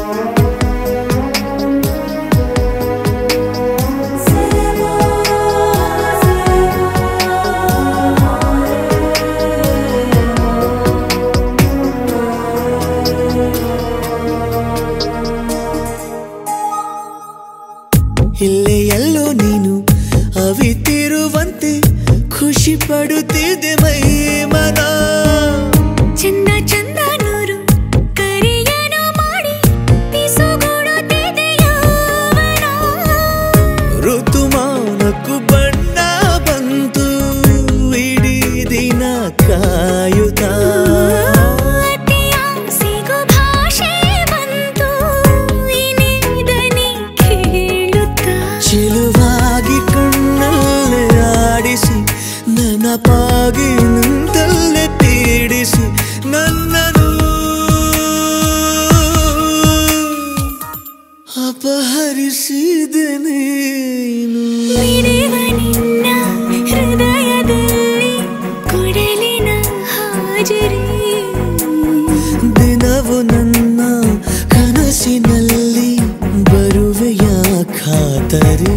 ಇಲ್ಲೇ ಎಲ್ಲೋ ನೀನು ಅವಿತಿರುವಂತೆ ಖುಷಿ ಪಡುತ್ತಿದೆ ಮೈ ಮನ ಚಂದ ಚಂದ ನೂರು ಕರೆಯನು ಮಾಡಿ ಪಿಸುಗುಡುತ್ತಿದೆ ಯೌವನ. ಋತುಮಾನಕ್ಕೂ ಬಣ್ಣ ಬಂತು ಇಡೀ ದಿನ ಕಾಯುತ್ತ ಅತಿಯ ಸಿಗು ಭಾಷೆ ಬಂತು ಇನಿದನಿ ಕೇಳುತ್ತಾ ಚೆಲುವಾಗಿ ಕಣ್ಣಲ್ಲೇ ಆಡಿಸಿ ನೆನಪಾಗಿ ನಿಂತಲ್ಲೇ ಪೀಡಿಸಿ ನನ್ನನು ಅಪಹರಿಸಿದೆ ನೀನು ಮಿಡಿವ ನಿನ್ನ ಹೃದಯದಲ್ಲಿ ಕೊಡಲಿನ ಹಾಜರಿ ದಿನವು ನನ್ನ ಕನಸಿನಲ್ಲಿ ಬರುವೆಯ ಖಾತರಿ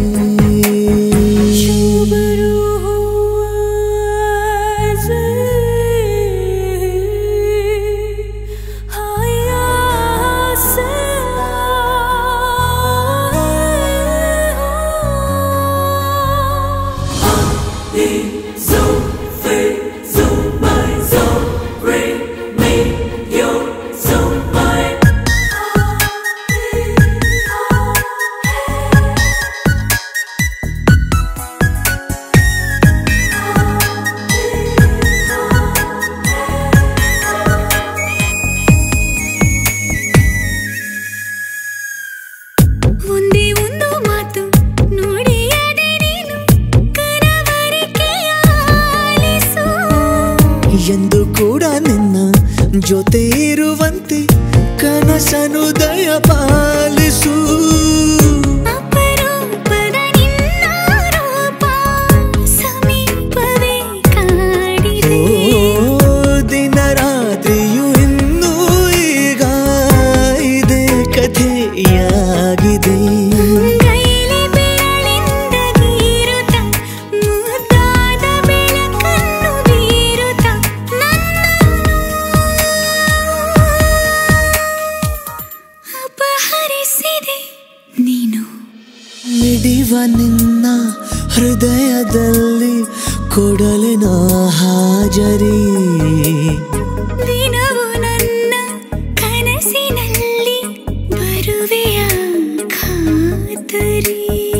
ಒಂದೇ ಒಂದು ಮಾತು ನುಡಿಯದೆ ನೀನು ಕನವರಿಕೆಯ ಆಲಿಸು ಎಂದು ಕೂಡ ನಿನ್ನ ಜೊತೆ ಇರುವಂತೆ ಕನಸನು ದಯ ಪಾಲಿಸು ಅಪರೂಪದ ನಿನ್ನ ರೂಪ ಸಮೀಪವೇ ಕಾಡಿದೆ ಓ ದಿನ ರಾತ್ರಿಯು ಇನ್ನೂ ಈಗ ಇದೆ ಕಥೆಯಾಗಿದೆ ಕೈಲಿ ಬೆರಳಿಂದ ಬೀರುತ್ತ ಮುದ್ದಾದ ಬೆಳಕನ್ನು ಬೀರುತ್ತ ನನ್ನನ್ನು ಅಪಹರಿಸಿದೆ ಹೃದಯದಲ್ಲಿ ಕೊಡಲಿನ ಹಾಜರಿ ದಿನವು ನನ್ನ ಕನಸಿನಲ್ಲಿ ಬರುವೆಯ ಖಾತರಿ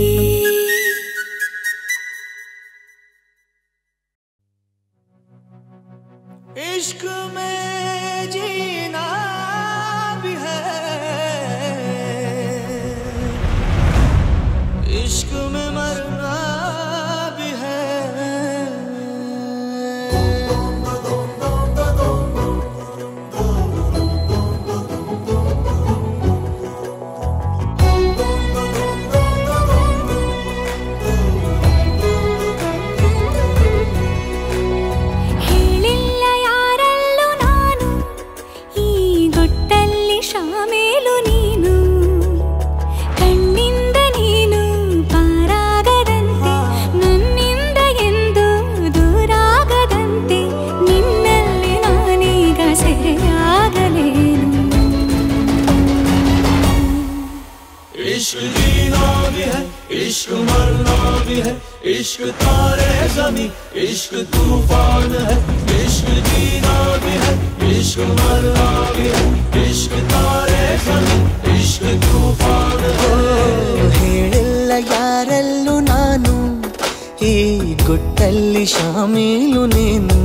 इश्क में जीना भी है इश्क में मरना भी है ಹೇಳಿಲ್ಲ ಯಾರಲ್ಲೂ ನಾನು ಈ ಗೊಟ್ಟಲ್ಲಿ ಶಾಮೇಲು ನೀನು ಕಣ್ಣಿಂದ ನೀನು ಪಾರಾಗದಂತೆ ನನ್ನಿಂದ ಎಂದು ದೂರಾಗದಂತೆ ನಿನ್ನಲ್ಲಿ ನಾನೀಗ ಸೆರೆಯಾಗಲೇನು इश्क जीना भी है इश्क मरना भी है इश्क तारे जमी इश्क तूफान है इश्क जीना भी है इश्क मरना भी है इश्क तारे जमी इश्क तूफान है ಹೇಳಿಲ್ಲ ಯಾರಲ್ಲೂ ನಾನು ಈ ಗುಟ್ಟಲ್ಲಿ ಶಾಮೀಲು ನೀನು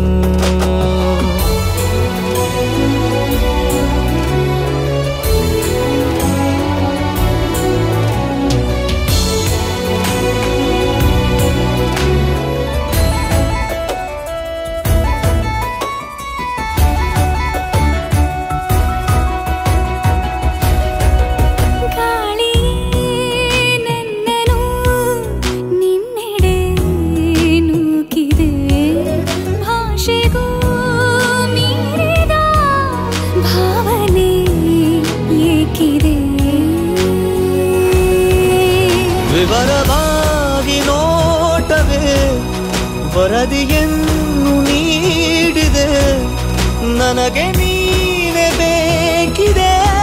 ಗಾಳಿಯೇ ನನ್ನನು ನಿನ್ನೆಡೆ ನೂಕಿದೆ ಭಾಷೆಗೂ ಮೀರಿದ ಭಾವನೆ ಏಕಿದೆ ವಿವರವಾಗಿ ನೋಟವೇ ವರದಿಯನ್ನು ನೀಡಿದೆ ನನಗೆ ನೀನೆ ಬೇಕಿದೆ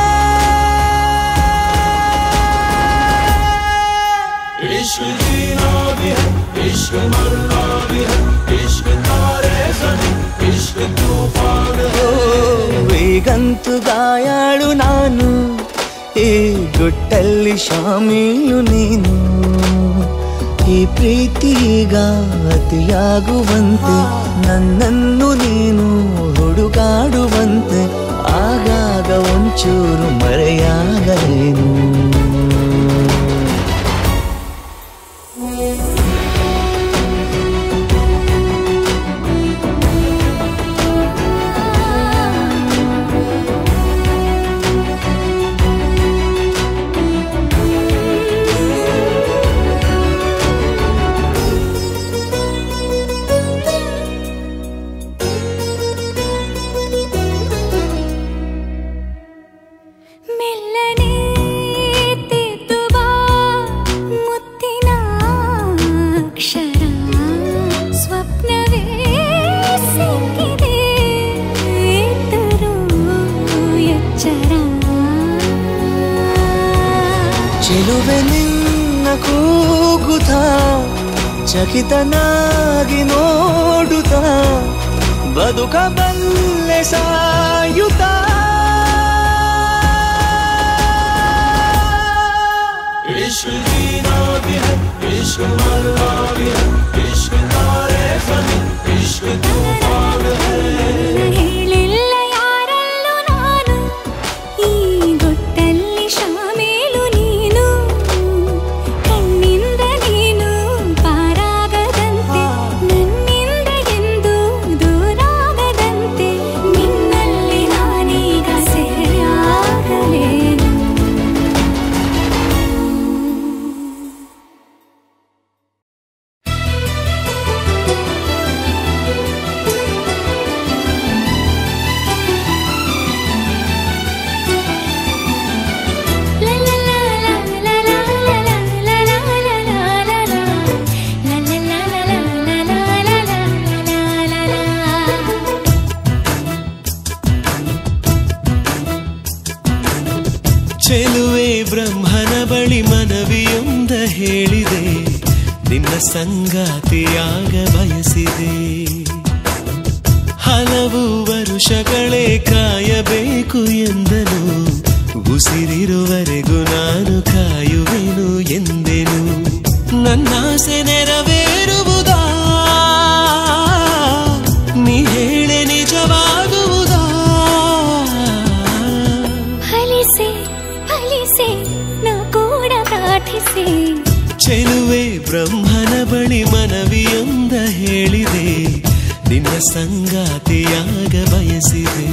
इश्क जीना भी है इश्क मरना भी है इश्क तारे जमी इश्क तूफान है ಈಗಂತೂ ಗಾಯಾಳು ನಾನು ಈ ಗುಟ್ಟಲ್ಲಿ ಶಾಮೀಲು ನೀನು ಈ ಪ್ರೀತಿಗ ಅತಿಯಾಗುವಂತೆ ನನ್ನನ್ನು ನೀನು ಹುಡುಗಾಡುವಂತೆ ಆಗಾಗ ಒಂಚೂರು ಮರೆಯಾಗಲೇನು ಮೆಲ್ಲನೆ ತೆತ್ತು ಬಾ ಮುತ್ತಿನ ಅಕ್ಷರ ಸ್ವಪ್ನವೇ ಸಿಕ್ಕಿದೆ ಎತ್ತರು ಎಚ್ಚರ ಚೆಲುವೆ ನಿನ್ನ ಕೂಗುತ್ತ ಚಕಿತನಾಗಿ ನೋಡುತ್ತ ಬದುಕಬಲ್ಲೆ ಸಾಯುತ್ತ इश्क जीना भी है इश्क मरना भी है इश्क तारे जमी इश्क तूफान है ಹೇಳಿಲ್ಲ ಯಾರಲ್ಲೂ ನಾನು ಈ ಗೊಟ್ಟಲ್ಲಿ ಶಾಮೇಲು ನೀನು ಕಣ್ಣಿಂದ ನೀನು ಪಾರಾಗದಂತೆ ನನ್ನಿಂದ ಎಂದು ದೂರಾಗದಂತೆ ನಿನ್ನಲ್ಲಿ ನಾನೀಗ ಸೆರೆಯಾಗಲೇನು ಚೆಲುವೆ ಬ್ರಹ್ಮನ ಬಳಿ ಮನವಿಯೊಂದ ಹೇಳಿದೆ ನಿನ್ನ ಸಂಗಾತಿಯಾಗ ಬಯಸಿದೆ ಹಲವು ವರುಷಗಳೇ ಕಾಯಬೇಕು ಎಂದನು ಉಸಿರಿರುವರೆಗೂ ನಾನು ಕಾಯುವೆನು ಎಂದೆನು ನನ್ನಾಸೆ ನೆರವೇರುವುದಾ ನೀ ಹೇಳೆ ನಿಜವಾಗುವುದಾ ಫಲಿಸೆ ಫಲಿಸೆ ನಾ ಕೂಡ ಪ್ರಾರ್ಥಿಸೆ ಚೆಲುವೆ ಬ್ರಹ್ಮನ ಬಳಿ ಮನವಿಯೊಂದ ಹೇಳಿದೆ ನಿನ್ನ ಸಂಗಾತಿಯಾಗ ಬಯಸಿದೆ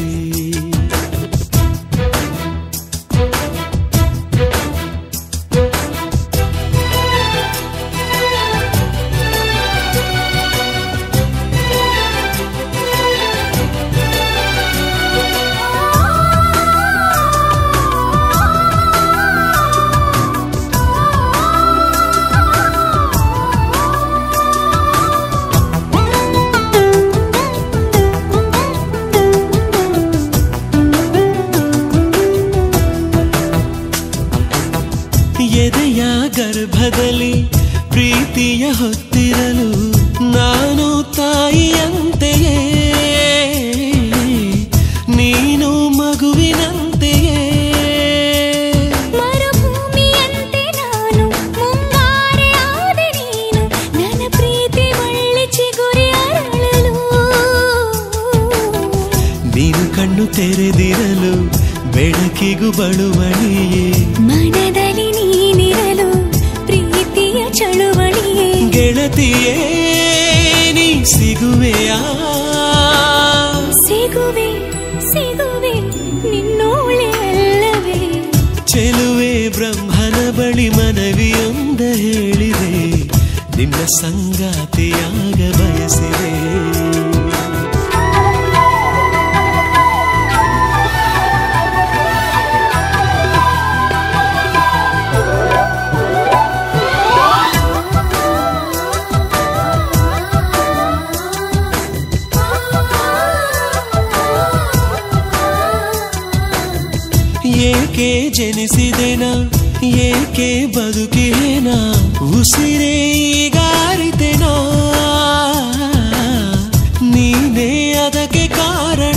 ಎದೆಯ ಗರ್ಭದಲ್ಲಿ ಪ್ರೀತಿಯ ಹೊತ್ತಿರಲು ನಾನು ತಾಯಿಯಂತೆಯೇ ನೀನು ಮಗುವಿನಂತೆಯೇ ಮರುಭೂಮಿಯಂತೆ ನಾನು ಮುಂಗಾರೆ ಆದೆ ನೀನು ನನ್ನ ಪ್ರೀತಿ ಒಳ್ಳೆ ಚಿಗುರಿ ಅರಳಲು ನೀನು ಕಣ್ಣು ತೆರೆದಿರಲು ಬೆಳಕಿಗೂ ಬಳುವಳಿಯೇ ಮನದಲ್ಲಿ ನೀನಿರಲು ಪ್ರೀತಿಯ ಚಳುವಳಿಯೇ ಗೆಳತಿಯೇ ನೀ ಸಿಗುವೆಯಾ ಸಿಗುವೆ ಸಿಗುವೆ ನಿನ್ನೋಳೆ ಅಲ್ಲವೇ ಚೆಲುವೆ ಬ್ರಹ್ಮನ ಬಳಿ ಮನವಿಯೊಂದ ಹೇಳಿದೆ ನಿನ್ನ ಸಂಗಾತಿಯಾಗ ಬಯಸಿದೆ ಏಕೆ ಜನಿಸಿದೆನ ಏಕೆ ಬದುಕಿನ ಉಸಿರೇ ಈಗಾರಿತೆನ ನೀನೇ ಅದಕ್ಕೆ ಕಾರಣ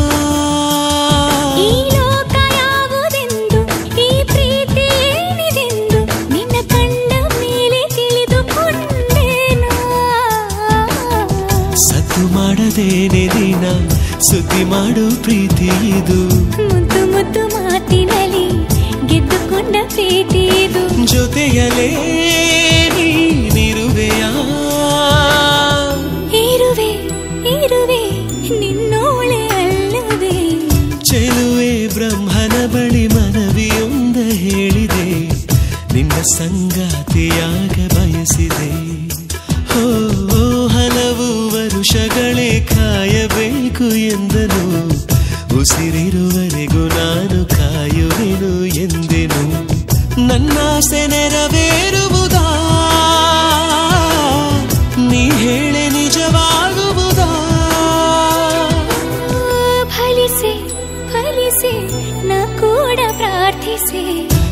ಈ ಲೋಕ ಯಾವುದೆಂದು ಈ ಪ್ರೀತಿ ಏನಿದೆಂದು ನಿನ್ನ ಕಂಡ ಮೇಲೆ ತಿಳಿದುಕೊಂಡೇನು ಸತ್ತು ಮಾಡದೇನೆ ದಿನ ಸುದ್ದಿ ಮಾಡು ಪ್ರೀತಿ ಇದು ಮುದ್ದು ಮುದ್ದು ಮಾತಿನಲ್ಲಿ ಗೆದ್ದುಕೊಂಡ ಪ್ರೀತಿ ಇದು ಜೊತೆಯಲೇ ನೀನಿರುವೆಯಾ ಇರುವೆ ಇರುವೆ ನಿನ್ನೋಳೆ ಅಲ್ಲವೇ ಚೆಲುವೆ ಬ್ರಹ್ಮನ ಬಳಿ ಮನವಿಯೊಂದ ಹೇಳಿದೆ ನಿನ್ನ ಸಂಗಾತಿಯಾಗ ಬಯಸಿದೆ ಹೋ ಹಲವು ವರುಷಗಳೇ ಕಾಯಬೇಕು ಎಂದನು ಉಸಿರಿರುವರೆಗೂ ನಾನು ಕಾಯುವೆನು ಎಂದೆನು ನನ್ನಾಸೆ ನೆರವೇರುವುದಾ ನೀ ಹೇಳೆ ನಿಜವಾಗುವುದಾ ಫಲಿಸೆ ಫಲಿಸೆ ನಾ ಕೂಡ ಪ್ರಾರ್ಥಿಸೆ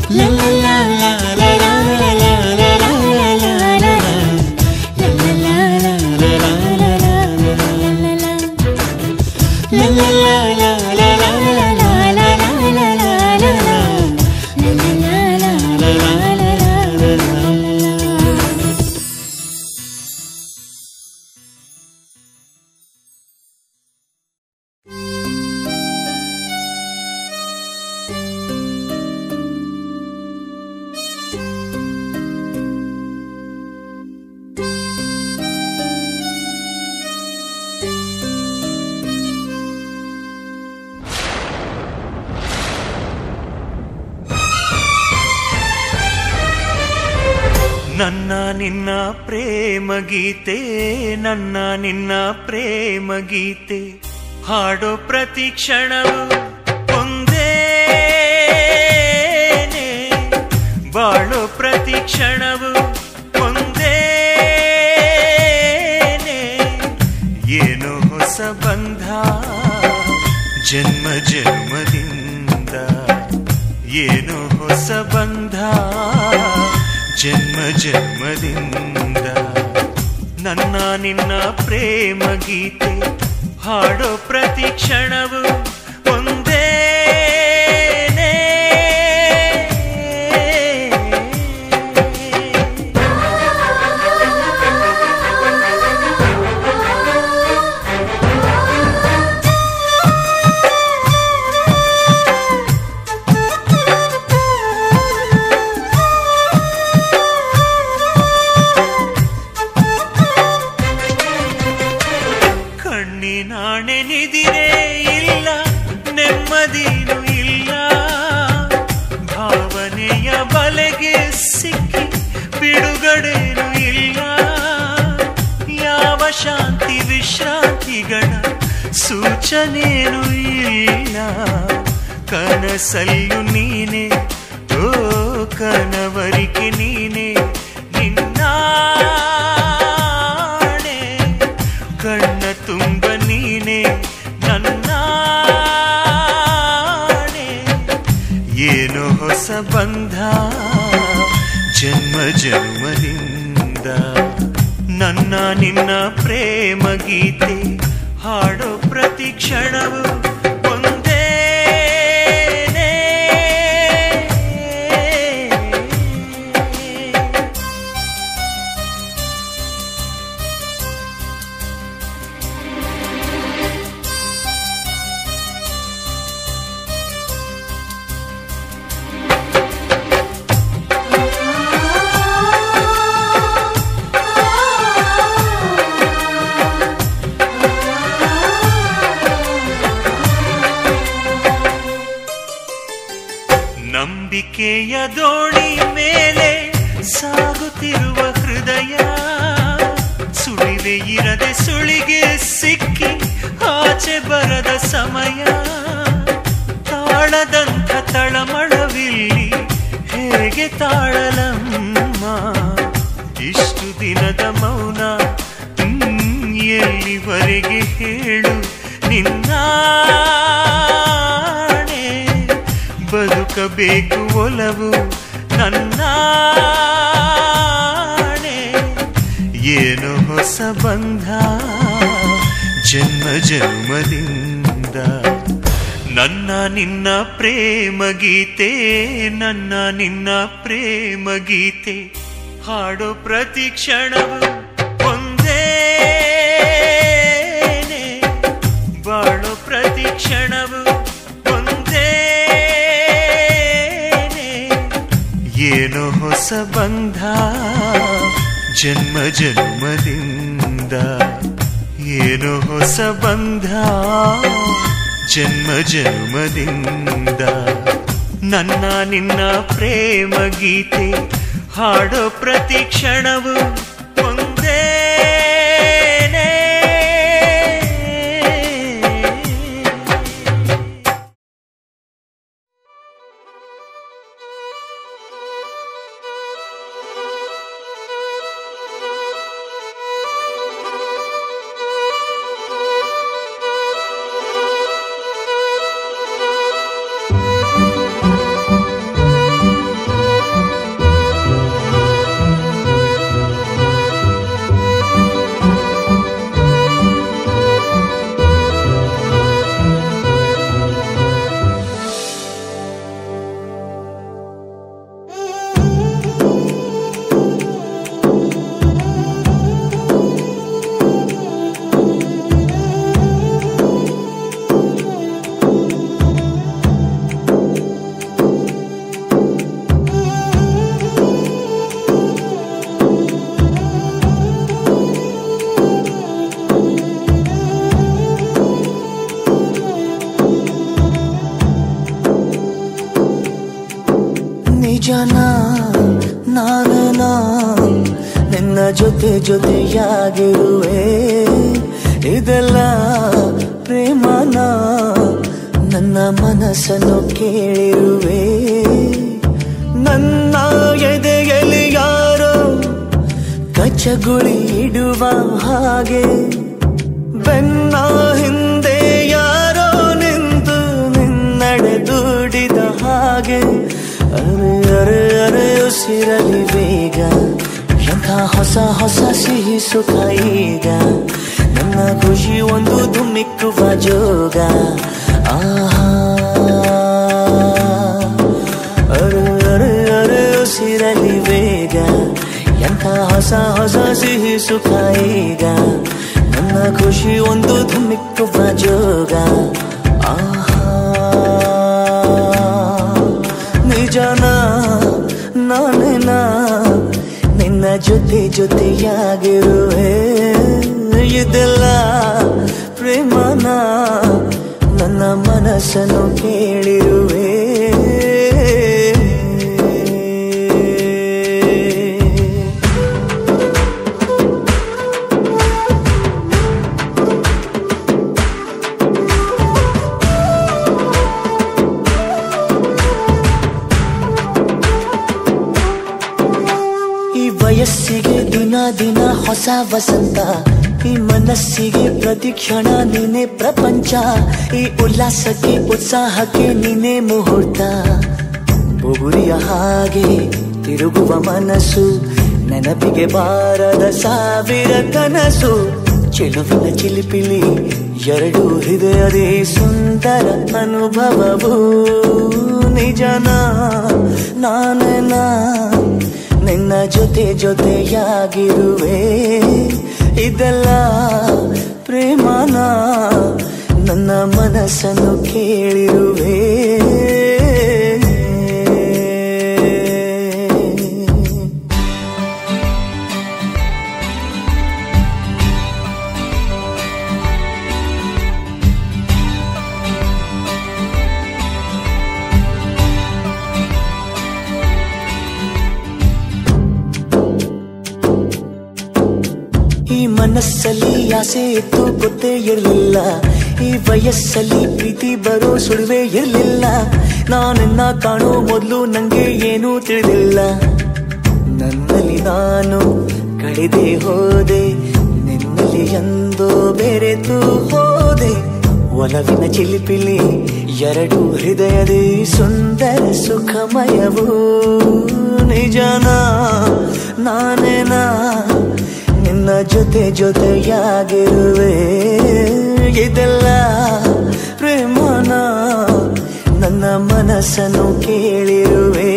ನನ್ನ ನಿನ್ನ ಪ್ರೇಮ ಗೀತೆ ನನ್ನ ನಿನ್ನ ಪ್ರೇಮ ಗೀತೆ ಹಾಡೋ ಪ್ರತಿ ಕ್ಷಣವು ಒಂದೇನೆ ಬಾಳೋ ಪ್ರತಿ ಕ್ಷಣವು ಒಂದೇನೆ ಏನೋ ಹೊಸ ಬಂಧ ಜನ್ಮ ಜನ್ಮದಿಂದ ಏನೋ ಹೊಸ ಬಂಧ ಜನ್ಮ ಜನ್ಮದಿಂದ ನನ್ನ ನಿನ್ನ ಪ್ರೇಮ ಗೀತೆ ಹಾಡೋ ಪ್ರತಿ ಕ್ಷಣವು ಒಂದೇ ಕಣ್ಣಿನಾಣೆ ನಿದಿರೇ ಇಲ್ಲ ನೆಮ್ಮದಿನೂ ಇಲ್ಲ ಭಾವನೆಯ ಬಲೆಗೆ ಸಿಕ್ಕಿ ಬಿಡುಗಡೆನೂ ಇಲ್ಲ ಯಾವ ಶಾಂತಿ ವಿಶ್ರಾಂತಿಗಳ ಸೂಚನೆನೂ ಇಲ್ಲ ಕನಸಲ್ಲೂ ನೀನೆ ಓ ಕನವರಿಕೆ ನೀನೆ ನಿನ್ನಾಣೆ ಕಣ್ಣ ತುಂಬ ನೀನೆ ನನ್ನಾಣೆ ಏನೋ ಹೊಸ ಬಂಧ ಜನ್ಮ ಜನ್ಮದಿಂದ ನನ್ನ ನಿನ್ನ ಪ್ರೇಮ ಗೀತೆ ಹಾಡೋ ಪ್ರತಿ ಕ್ಷಣವು ಒಂದೇ ನಂಬಿಕೆಯ ದೋಣಿ ಮೇಲೆ ಸಾಗುತ್ತಿರುವ ಹೃದಯ ಸುಳಿವೆ ಇರದೆ ಸುಳಿಗೆ ಸಿಕ್ಕಿ ಆಚೆ ಬರದ ಸಮಯ ತಾಳದಂಥ ತಳಮಳವಿಲ್ಲಿ ಹೇಗೆ ತಾಳಲಮ್ಮ ಇಷ್ಟು ದಿನದ ಮೌನ ಹ್ಮ್, ಎಲ್ಲಿವರೆಗೆ ಹೇಳು ನಿನ್ನಾಣೆ ಬದುಕಬೇಕು ಒಲವು ನನ್ನಾಣೆ ಏನು ಹೊಸ ಬಂಧ ಜನ್ಮ ಜನ್ಮದಿಂದ ನನ್ನ ನಿನ್ನ ಪ್ರೇಮ ಗೀತೆ ನನ್ನ ನಿನ್ನ ಪ್ರೇಮ ಗೀತೆ ಹಾಡೋ ಪ್ರತಿ ಕ್ಷಣವು ಒಂದೇನೆ ಬಾಳೋ ಪ್ರತಿ ಕ್ಷಣವು ಒಂದೇನೆ ಏನೋ ಹೊಸ ಬಂಧ ಜನ್ಮ ಜನ್ಮದಿಂದ ಏನೋ ಹೊಸ ಬಂಧ ಜನ್ಮ ಜನ್ಮದಿಂದ ನನ್ನ ನಿನ್ನ ಪ್ರೇಮ ಗೀತೆ ಹಾಡೋ ಪ್ರತಿ ಕ್ಷಣವು ಒಂದೇನೆ ನಿಜನ ನಾನು ನಾ ನಿನ್ನ ಜೊತೆ ಜೊತೆಯಾಗಿರುವೆ ಇದೆಲ್ಲ ಪ್ರೇಮನ ನನ್ನ ಮನಸ್ಸನ್ನು ಕೇಳಿರುವೆ ನನ್ನ ಎದೆಯಲ್ಲಿ ಯಾರೋ ಕಚ್ಚಗುಳಿ ಇಡುವ ಹಾಗೆ ಬೆನ್ನ ಹಿಂದೆ ಯಾರೋ ನಿಂತು ನಿನ್ನಡೆ ದುಡಿದ ಹಾಗೆ ಅರೆ ಅರೆ ಅರೆ ಉಸಿರಲಿ ಬೇಗ ಎಂಥ ಎಂಥ ಹೊಸ ಹೊಸ ಸಿಹಿ ಸುಖ ಈಗ ನನ್ನ ಖುಷಿ ಒಂದು ಧುಮ್ಮಿಕ್ಕುವ ಜೋಗ ಆಹಾ ಅರೆ ಅರೆ ಅರೆ ಉಸಿರಲಿ ವೇಗ ಎಂಥ ಹೊಸ ಹೊಸ ಸಿಹಿ ಸುಖ ಈಗ ನನ್ನ ಖುಷಿ ಒಂದು ಧುಮ್ಮಿಕ್ಕುವ ಜೋಗ ಆಹಾ ನಿಜನ ನಾನೇನ ನಿನ್ನ ಜೊತೆ ಜೊತೆಯಾಗಿರುವೆ ಇದೆಲ್ಲ ಪ್ರೇಮನ ನನ್ನ ಮನಸ್ಸನ್ನು ಕೇಳಿರುವೆ ಈ ವಯಸ್ಸಿಗೆ ದಿನ ದಿನ ಹೊಸ ವಸಂತ ಈ ಮನಸ್ಸಿಗೆ ಪ್ರತಿ ಕ್ಷಣ ನೀನೆ ಪ್ರಪಂಚ ಈ ಉಲ್ಲಾಸಕ್ಕೆ ಉತ್ಸಾಹಕ್ಕೆ ನೀನೆ ಮುಹೂರ್ತ ಬುಗುರಿಯ ಹಾಗೆ ತಿರುಗುವ ಮನಸ್ಸು ನೆನಪಿಗೆ ಬಾರದ ಸಾವಿರ ಕನಸು ಚೆಲುವಿನ ಚಿಲಿಪಿಲಿ ಎರಡು ಹೃದಯದೇ ಸುಂದರ ಅನುಭವವು ನಿಜನ ನಾನನ ನಿನ್ನ ಜೊತೆ ಜೊತೆಯಾಗಿರುವೆ ಇದೆಲ್ಲ ಪ್ರೇಮನ ನನ್ನ ಮನಸ್ಸನ್ನು ಕೇಳಿರುವೆ ಈ ಮನಸ್ಸಲ್ಲಿ ಆಸೆ ಇತ್ತು ಗೊತ್ತೇ ಇರಲಿಲ್ಲ ಈ ವಯಸ್ಸಲ್ಲಿ ಪ್ರೀತಿ ಬರೋ ಸುಳಿವೇ ಇರಲಿಲ್ಲ ನಾನನ್ನ ಕಾಣೋ ಮೊದಲು ನಂಗೆ ಏನೂ ತಿಳಿದಿಲ್ಲ ನನ್ನಲ್ಲಿ ನಾನು ಕಳೆದೇ ಹೋದೆ ನಿನ್ನಲ್ಲಿ ಎಂದೋ ಬೆರೆತು ಹೋದೆ ಒಲವಿನ ಚಿಲಿಪಿಲಿ ಎರಡು ಹೃದಯದೇ ಸುಂದರ ಸುಖಮಯವು ನಿಜನ ನಾನೇನಾ ನಿನ್ನ ಜೊತೆ ಜೊತೆಯಾಗಿರುವೆ ಇದೆಲ್ಲ ಪ್ರೇಮನ ನನ್ನ ಮನಸ್ಸನ್ನು ಕೇಳಿರುವೆ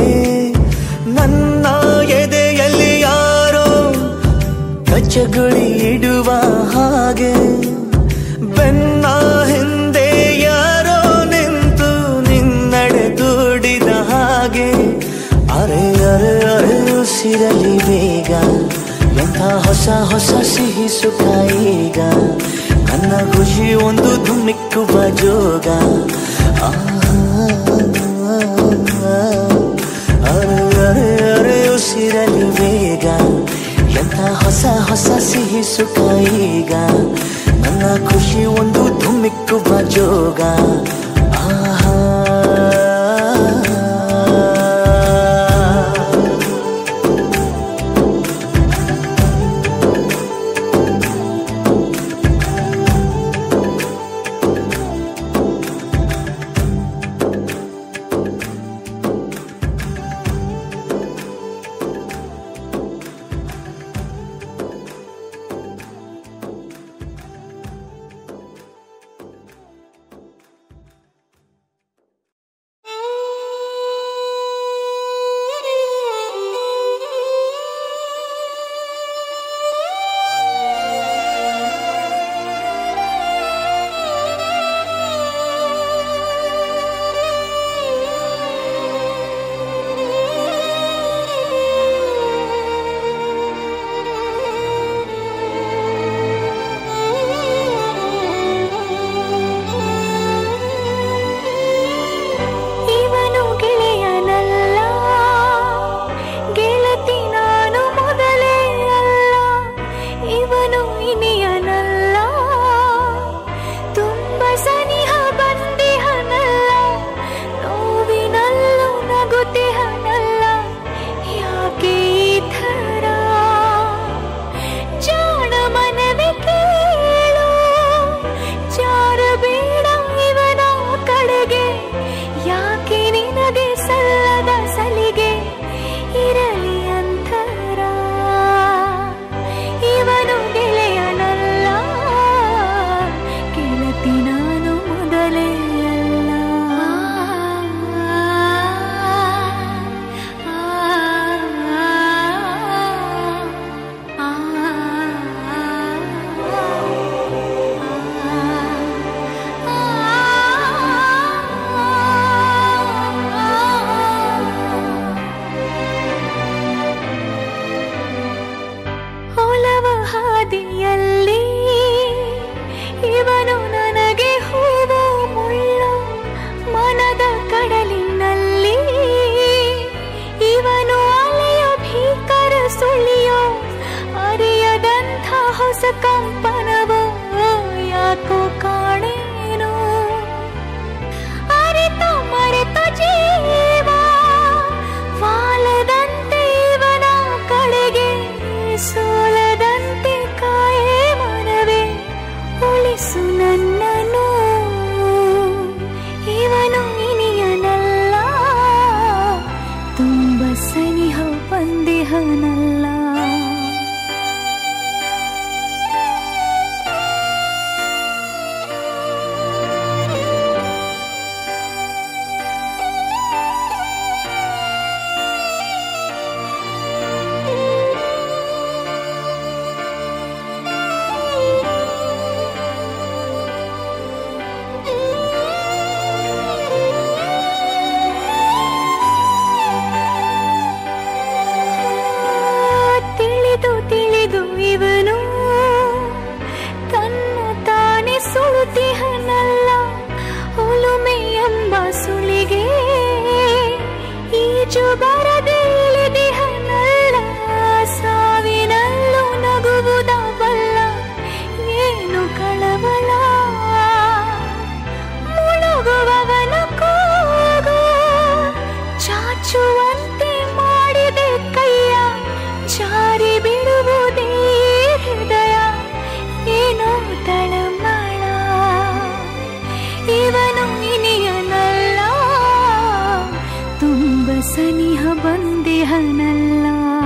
ನನ್ನ ಎದೆಯಲ್ಲಿ ಯಾರೋ ಕಚ್ಚಗುಳಿ ಇಡುವ ಹಾಗೆ ಬೆನ್ನ ಹಿಂದೆ ಯಾರೋ ನಿಂತು ನಿನ್ನಡೆ ದೂಡಿದ ಹಾಗೆ ಅರೆ ಅರೆ ಅರೆ ಉಸಿರಲಿ ಬೇಗ ಎಂಥ ಹೊಸ ಹೊಸ ಸಿಹಿ ಸುಖ ಈಗ ನನ್ನ ಖುಷಿ ಒಂದು ಧುಮ್ಮಿಕ್ಕುವ ಜೋಗ ಅರೆ ಅರೆ ಅರೆ ಉಸಿರಲಿ ಬೇಗ ಎಂಥ ಹೊಸ ಹೊಸ ಸಿಹಿ ಸುಖ ಈಗ ನನ್ನ ಖುಷಿ ಒಂದು ಧುಮ್ಮಿಕ್ಕುವ ಜೋಗ ಹಾದಿಯಲ್ಲಿ ಇವನು ನನಗೆ ಹೂವು ಮುಳ್ಳು ಮನದ ಕಡಲಿನಲ್ಲಿ ಇವನು ಅಲೆಯ ಭೀಕರ ಸುಳಿಯೋ ಅರಿಯದಂಥ ಹೊಸ ಕಂಪನವೋ ಯಾಕೋ ಕಾಣೇನೋ ಅರಿತ ಮರೆತ ಜೀವ ವಾಲದಂತೆ ಇವನ ಕಡೆಗೆ ಸೋಲದಂತೆ ಕಾಯೇ ಮನವೇ ಉಳಿಸು ನನ್ನನು ಇವನು ಇನಿಯನಲ್ಲ ತುಂಬ ಸನಿಹ ಬಂದಿಹನಲ್ಲ ತಿಳಿದು ತಿಳಿದು ಇವನು ತನ್ನ ತಾನೇ ಸುಳುತಿಹನಲ್ಲ ಒಲುಮೆ ಎಂಬ ಸುಳಿಗೆ ಈಜು ಬರದೆ ಇಳಿದಿಹನಲ್ಲ ಸಾವಿನಲ್ಲೂ ನಗುವುದ ಬಲ್ಲ ಏನು ಕಳವಳ ಮುಳುಗುವವನ ಕೂಗು ಚಾಚುವಂತೆ ಮಾಡಿದೆ ಕೈಯ ಜಾರಿ ಬಿಡುವುದೇ ಹೃದಯ ಏನೋ ತಳಮಳ ಇವನು ಇನಿಯನಲ್ಲ ತುಂಬ ಸನಿಹ ಬಂದಿಹನಲ್ಲ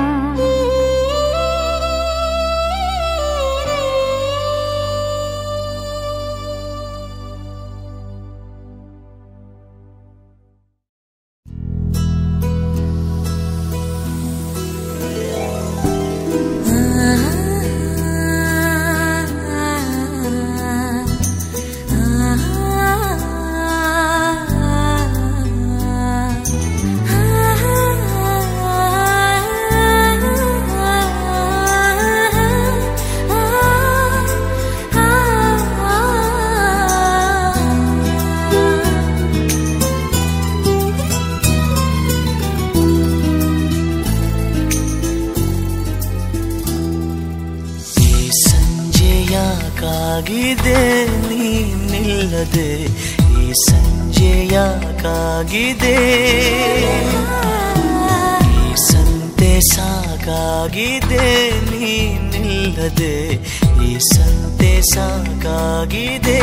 ಈ ಸಂಜೆಯಾಕಾಗಿದೆ ನೀನಿಲ್ಲದೆ ಈ ಸಂಜೆಯಾಕಾಗಿದೆ ಈ ಸಂತೆ ಸಾಕಾಗಿದೆ ನೀನಿಲ್ಲದೆ ಈ ಸಂತೆ ಸಾಕಾಗಿದೆ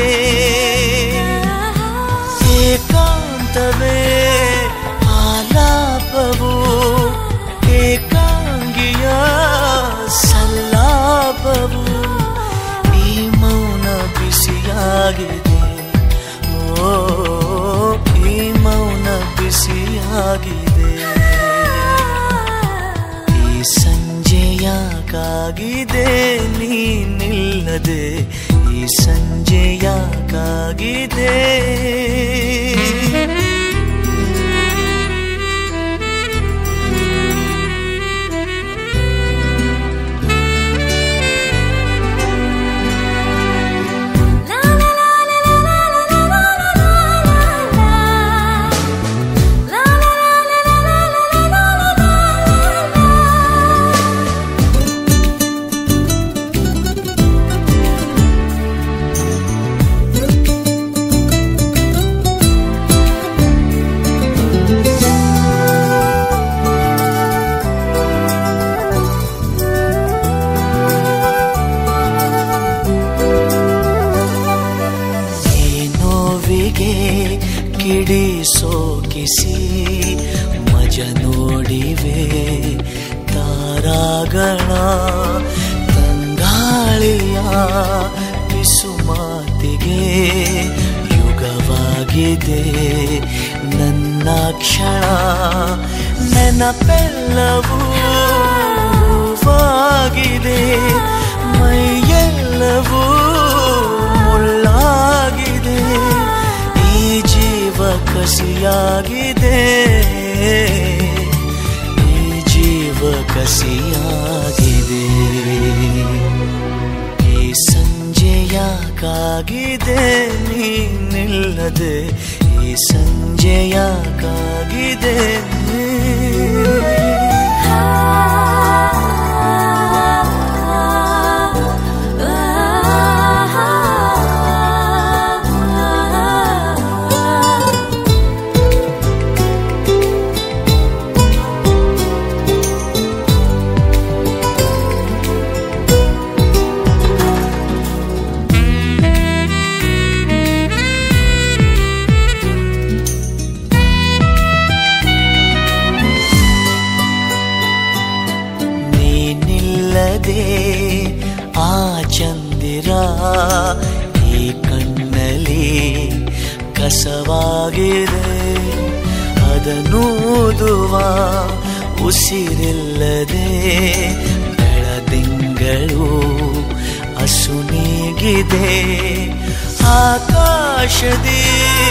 ಏಕಾಂತವೇ ಆಲಾಪವು ಏಕಾಂಗಿಯ ಸಲ್ಲಾಪವು ಈ ಮೌನ ಬಿಸಿಯಾಗಿದೆ ಓ ಈ ಮೌನ ಬಿಸಿಯಾಗಿದೆ ಈ ಸಂಜೆಯಾಕಾಗಿದೆ ನೀನಿಲ್ಲದೆ ಈ ಸಂಜೆಯಾಕಾಗಿದೆ ಈ ನೋವಿಗೆ ಕಿಡಿ ಸೋಕಿಸಿ ಮಜ ನೋಡಿವೆ ತಾರಾಗಣ ತಂಗಾಳಿಯ ಪಿಸು ಮಾತಿಗೆ ಯುಗವಾಗಿದೆ ನನ್ನ ಕ್ಷಣ ನೆನಪೆಲ್ಲವೂ ಹೂವಾಗಿದೆ ಮೈಯೆಲ್ಲವೂ ಮುಳ್ಳಾಗಿದೆ ಈ ಜೀವ ಕಸಿಯಾಗಿದೆ ಈ ಜೀವ ಕಸಿಯಾಗಿದೆ ಯಾಕಾಗಿದೆ ನೀನಿಲ್ಲದೆ ಈ ಸಂಜೆ ಯಾಕಾಗಿದೆ ನೀನಿಲ್ಲದೆ ಆ ಚಂದಿರ ಈ ಕಣ್ಣಲ್ಲಿ ಕಸವಾಗಿದೆ ಅದನ್ನೂದುವ ಉಸಿರಿಲ್ಲದೆ ಬೆಳದಿಂಗಳು ಅಸುನೀಗಿದೆ ಆಕಾಶದಿ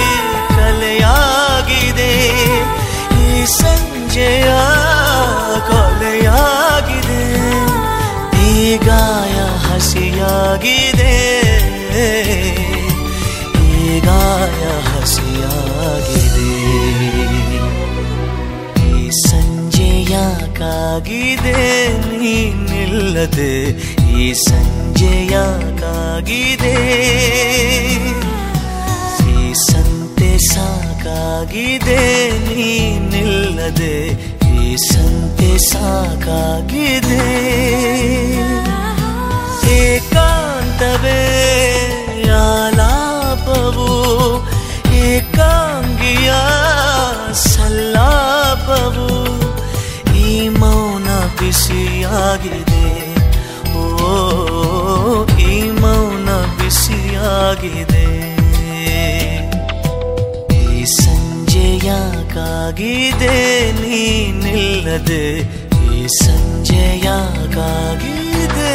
ಕಲೆಯಾಗಿದೆ ಈ ಸಂಜೆಯ ಕೊಲೆಯಾಗಿದೆ ಈ ಗಾಯ ಹಸಿಯಾಗಿದೆ ಈ ಗಾಯ ಹಸಿಯಾಗಿದೆ ಈ ಸಂಜೆ ಯಾಕಾಗಿದೆ ನೀನಿಲ್ಲದೆ ಈ ಸಂಜೆ ಯಾಕಾಗಿದೆ ಈ ಸಂತೆ ಸಾಕಾಗಿದೆ ನೀನಿಲ್ಲದೆ ಈ ಸಂತೆ ಸಾಕಾಗಿದೆ ಏಕಾಂತವೇ ಆಲಾಪವು ಏಕಾಂಗಿಯ ಸಲ್ಲಾಪವು ಈ ಮೌನ ಬಿಸಿಯಾಗಿದೆ ಓ ಈ ಮೌನ ಬಿಸಿಯಾಗಿದೆ ಈ ಸಂಜೆ ಯಾಕಾಗಿದೆ ನೀನಿಲ್ಲದೆ ಈ ಸಂಜೆ ಯಾಕಾಗಿದೆ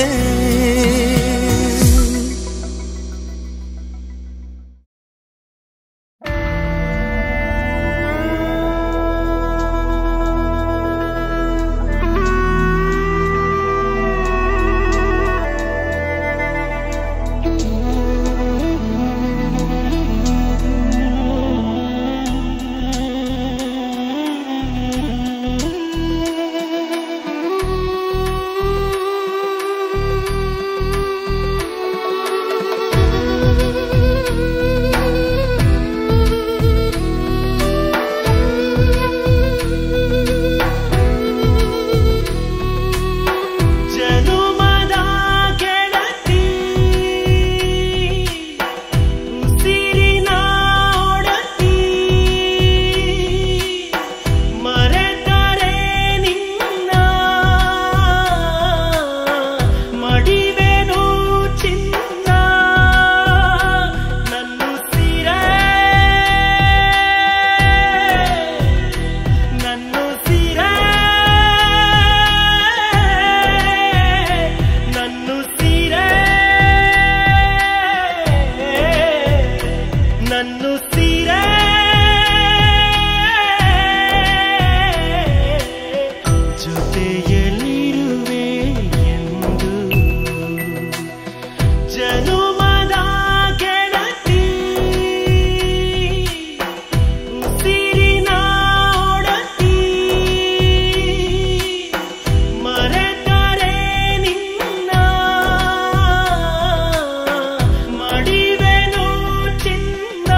ಜನುಮದ ಗೆಳತಿ ಉಸಿರಿನ ಒಡತಿ ಮರೆತರೆ ನಿನ್ನ ಮಡಿವೆನು ಚಿನ್ನ ನನ್ನುಸಿರೇ ನನ್ನುಸಿರೇ ನನ್ನುಸಿರೇ ನನ್ನುಸಿರೇ ಜೊತೆಯಲ್ಲಿರುವೆ ಎಂದು ಜನುಮದ ಗೆಳತಿ ಉಸಿರಿನ ಒಡತಿ ಮರೆತರೆ ನಿನ್ನ ಮಡಿವೆನು ಚಿನ್ನ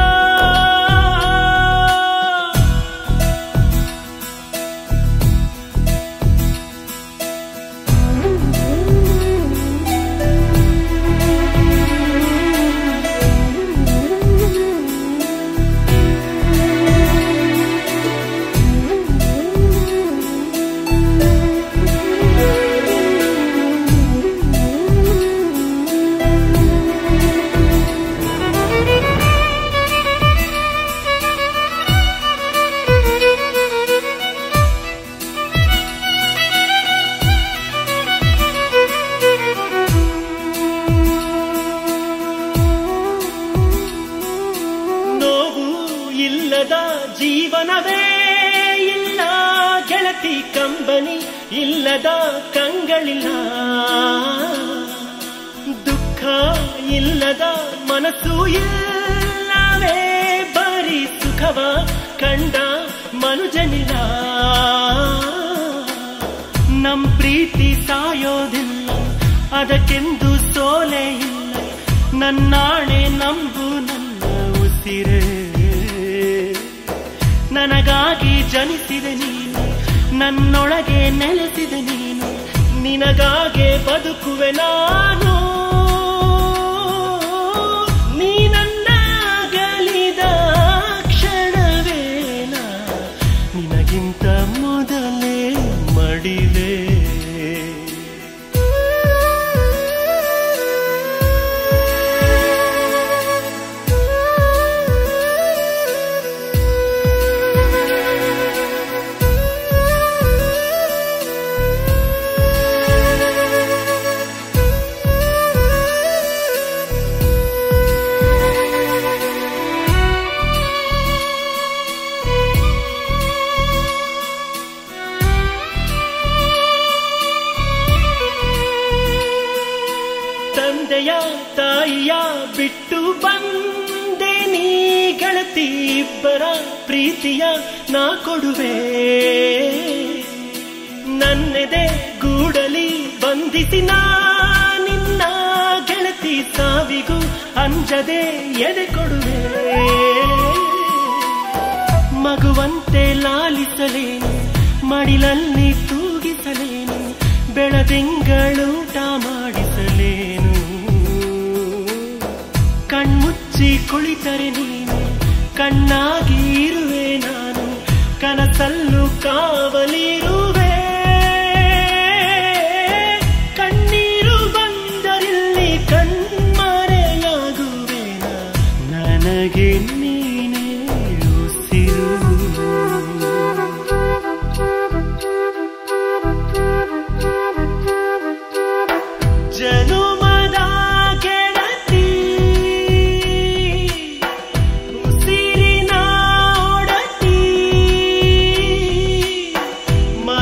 ನೋವು ಇಲ್ಲದ ಜೀವನವೇ ಇಲ್ಲ ಗೆಳತಿ ಕಂಬನಿ ಇಲ್ಲದ ಕಂಗಳಿಲ್ಲ ದುಃಖ ಇಲ್ಲದ ಮನಸ್ಸು ಇಲ್ಲವೇ ಬರೀ ಸುಖವ ಕಂಡ ಮನುಜನಿಲ್ಲ ನಮ್ ಪ್ರೀತಿ ಸಾಯೋದಿಲ್ಲ ಅದಕ್ಕೆಂದು ಸೋಲೆ ಇಲ್ಲ ನನ್ನಾಣೆ ನಂಬು ನನ್ನ ಉಸಿರೇ ನನಗಾಗಿ ಜನಿಸಿದೆ ನೀನು ನನ್ನೊಳಗೆ ನೆಲೆಸಿದೆ ನೀನು ನಿನಗಾಗೆ ಬದುಕುವೆ ನಾನು ನೀ ನನ್ನ ಅಗಲಿದ ಕ್ಷಣವೇನ ನಿನಗಿಂತ ಮೊದಲೇ ಮಡಿವೆ ತಂದೆಯ ತಾಯಿಯ ಬಿಟ್ಟು ಬಂದೆ ನೀ ಗೆಳತಿ ಇಬ್ಬರ ಪ್ರೀತಿಯ ನಾ ಕೊಡುವೆ ನನ್ನೆದೆ ಗೂಡಲಿ ಬಂಧಿಸಿ ನಾ ನಿನ್ನ ಗೆಳತಿ ಸಾವಿಗೂ ಅಂಜದೆ ಎದೆ ಕೊಡುವೆ ಮಗುವಂತೆ ಲಾಲಿಸಲೇನು ಮಡಿಲಲ್ಲಿ ತೂಗಿಸಲೇನು ಬೆಳದಿಂಗಳೂಟ ಮಾಡಿಸಲೇನು ಕಣ್ಮುಚ್ಚಿ ಕುಳಿತರೆ ನೀನು ಕಣ್ಣಾಗಿ ಇರುವೆ ನಾನು ಕನಸಲ್ಲೂ ಕಾವಲಿರುವೆ ಕಣ್ಣೀರು ಬಂದರಿಲ್ಲಿ ಕಣ್ಮರೆಯಾಗುವೆ ನನಗೆ ನೀನೇ ಉಸಿರು ಜನುಮದ ಗೆಳತಿ ಉಸಿರಿನ ಒಡತಿ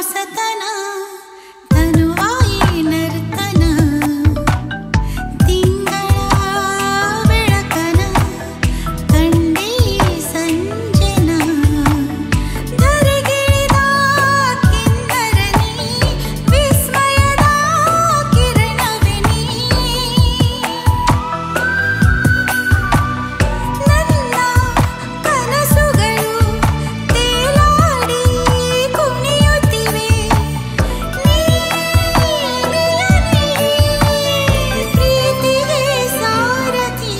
ಹೊಸತನ ತನುವಾಯಿ ನರ್ತನ ತಿಂಗಳ ಬೆಳಕನ ಕಂಡೇ ಸಂಜನ ಧರೆಗಿಳಿದ ಕಿನ್ನರನಿ ವಿಸ್ಮಯದ ಕಿರಣವೇ ನೀ ನನ್ನ ಕನಸುಗಳು ತೇಲಾಡಿ ಕುಣಿಯುತ್ತಿವೆ ಪ್ರೀತಿಗೆ ಸಾರಥಿ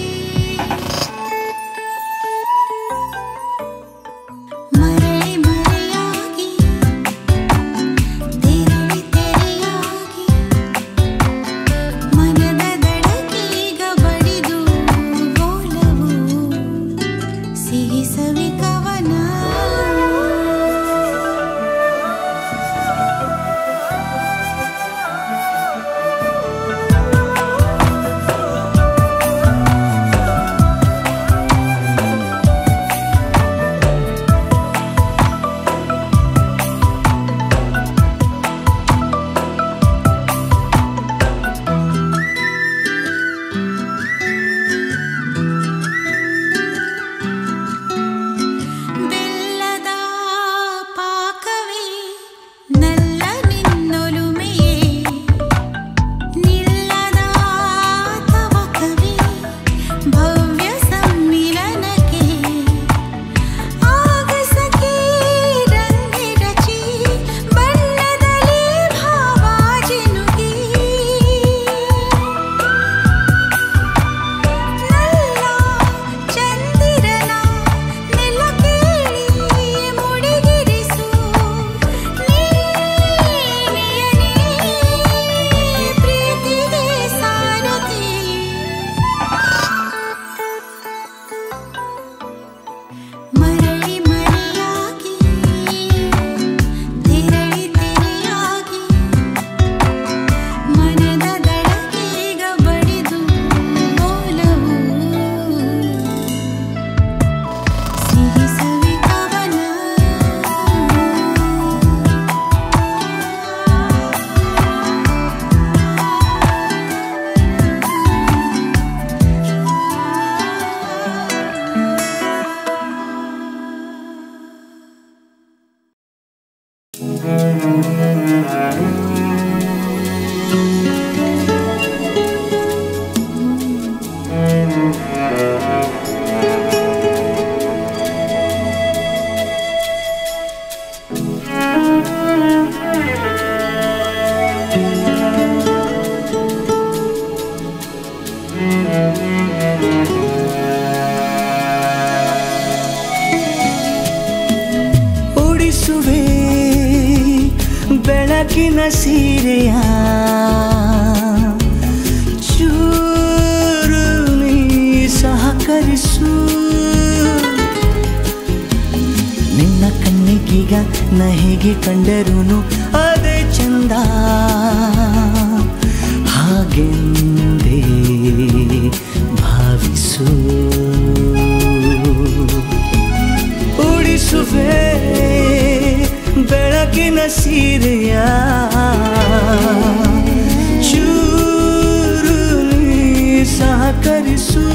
ಮರಳಿ ಮರೆಯಾಗಿ ತೆರಳಿ ತೆರೆಯಾಗಿ ಮನದ ದಡಕೀಗ ಬಡಿದು ಗೋಲವು ಸಿಹಿ ಸವಿ ಕವನ ಬೆಲ್ಲದ ಪಾಕವೇ ನಲ್ಲ ನಿನ್ನೊಲುಮೆಯೇ ನಿಲ್ಲದ ತವಕವೇ ಭವ್ಯ ಸಮ್ಮಿಲನಕ್ಕೆ ಆಗಸಕ್ಕೆ ರಂಗಿರಚಿ ಬಣ್ಣದಲ್ಲಿ ಭಾವಾಜಿನುಗಿ ನಲ್ಲ ಚಂದಿರನ ನೆಲ ಕೇಳಿ ಮುಡಿಗಿರಿಸು ನೀನೆಯನೇ ಪ್ರೀತಿಗೆ ಸಾರಥಿ ಮರಳಿ ಮರೆಯಾಗಿ ತೆರಳಿ ತೆರೆಯಾಗಿ ಮನದ ದಡಕೀಗ ಬಡಿದು ಗೋಲವು ಸಿಹಿ ಸವಿ ಕವನ ಉಡಿಸುವೆ ಬೆಳಕಿನ ಸೀರೆಯ ಚೂರು ನೀ ಸಹಕರಿಸು ನಿನ್ನ ಕಣ್ಣಿಗೀಗ ನ ಹೇಗೆ ಕಂಡರೂನು ಅದೇ ಚಂದ ಹಾಗೆಂದೇ ಭಾವಿಸು ಉಡಿಸುವೆ ಬೆಳಕಿನ ಸೀರೆಯ ಚೂರು ನೀ ಸಹಕರಿಸು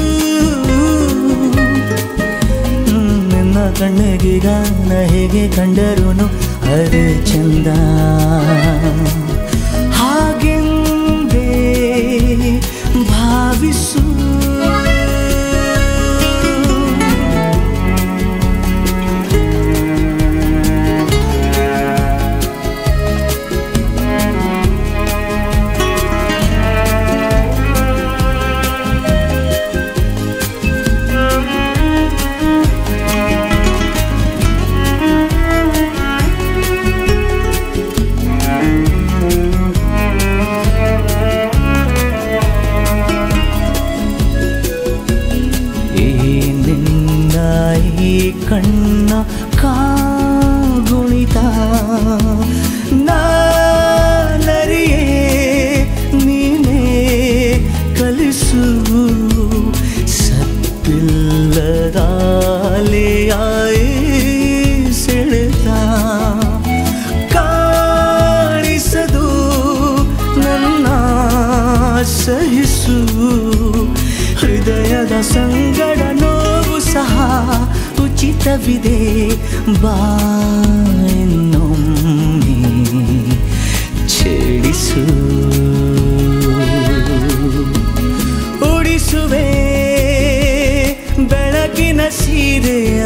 ನಿನ್ನ ಕಣ್ಣಿಗೀಗ ನ ಹೇಗೆ ಕಂಡರೂನು ಅದೇ ಚಂದ ಹಾಗೆಂದೇ ಭಾವಿಸು ಈ ನಿನ್ನ ಈ ಕಣ್ಣ ಕಾಗುಣಿತ ನಾನರಿಯೇ ನೀನೇ ಕಲಿಸು ಸತ್ತಿಲ್ಲದಾಲಿಯಾಯಿ ಸೆಳೆತ ಕಾ ಸಹಿಸು ಹೃದಯದ ಸಂಗಡ ನೋವು ಸಹ ಉಚಿತವಿದೆ ಬಾಯನ್ನೊಮ್ಮೆ ಛೇಡಿಸು ಉಡಿಸುವೆ ಬೆಳಕಿನ ಸೀರೆಯ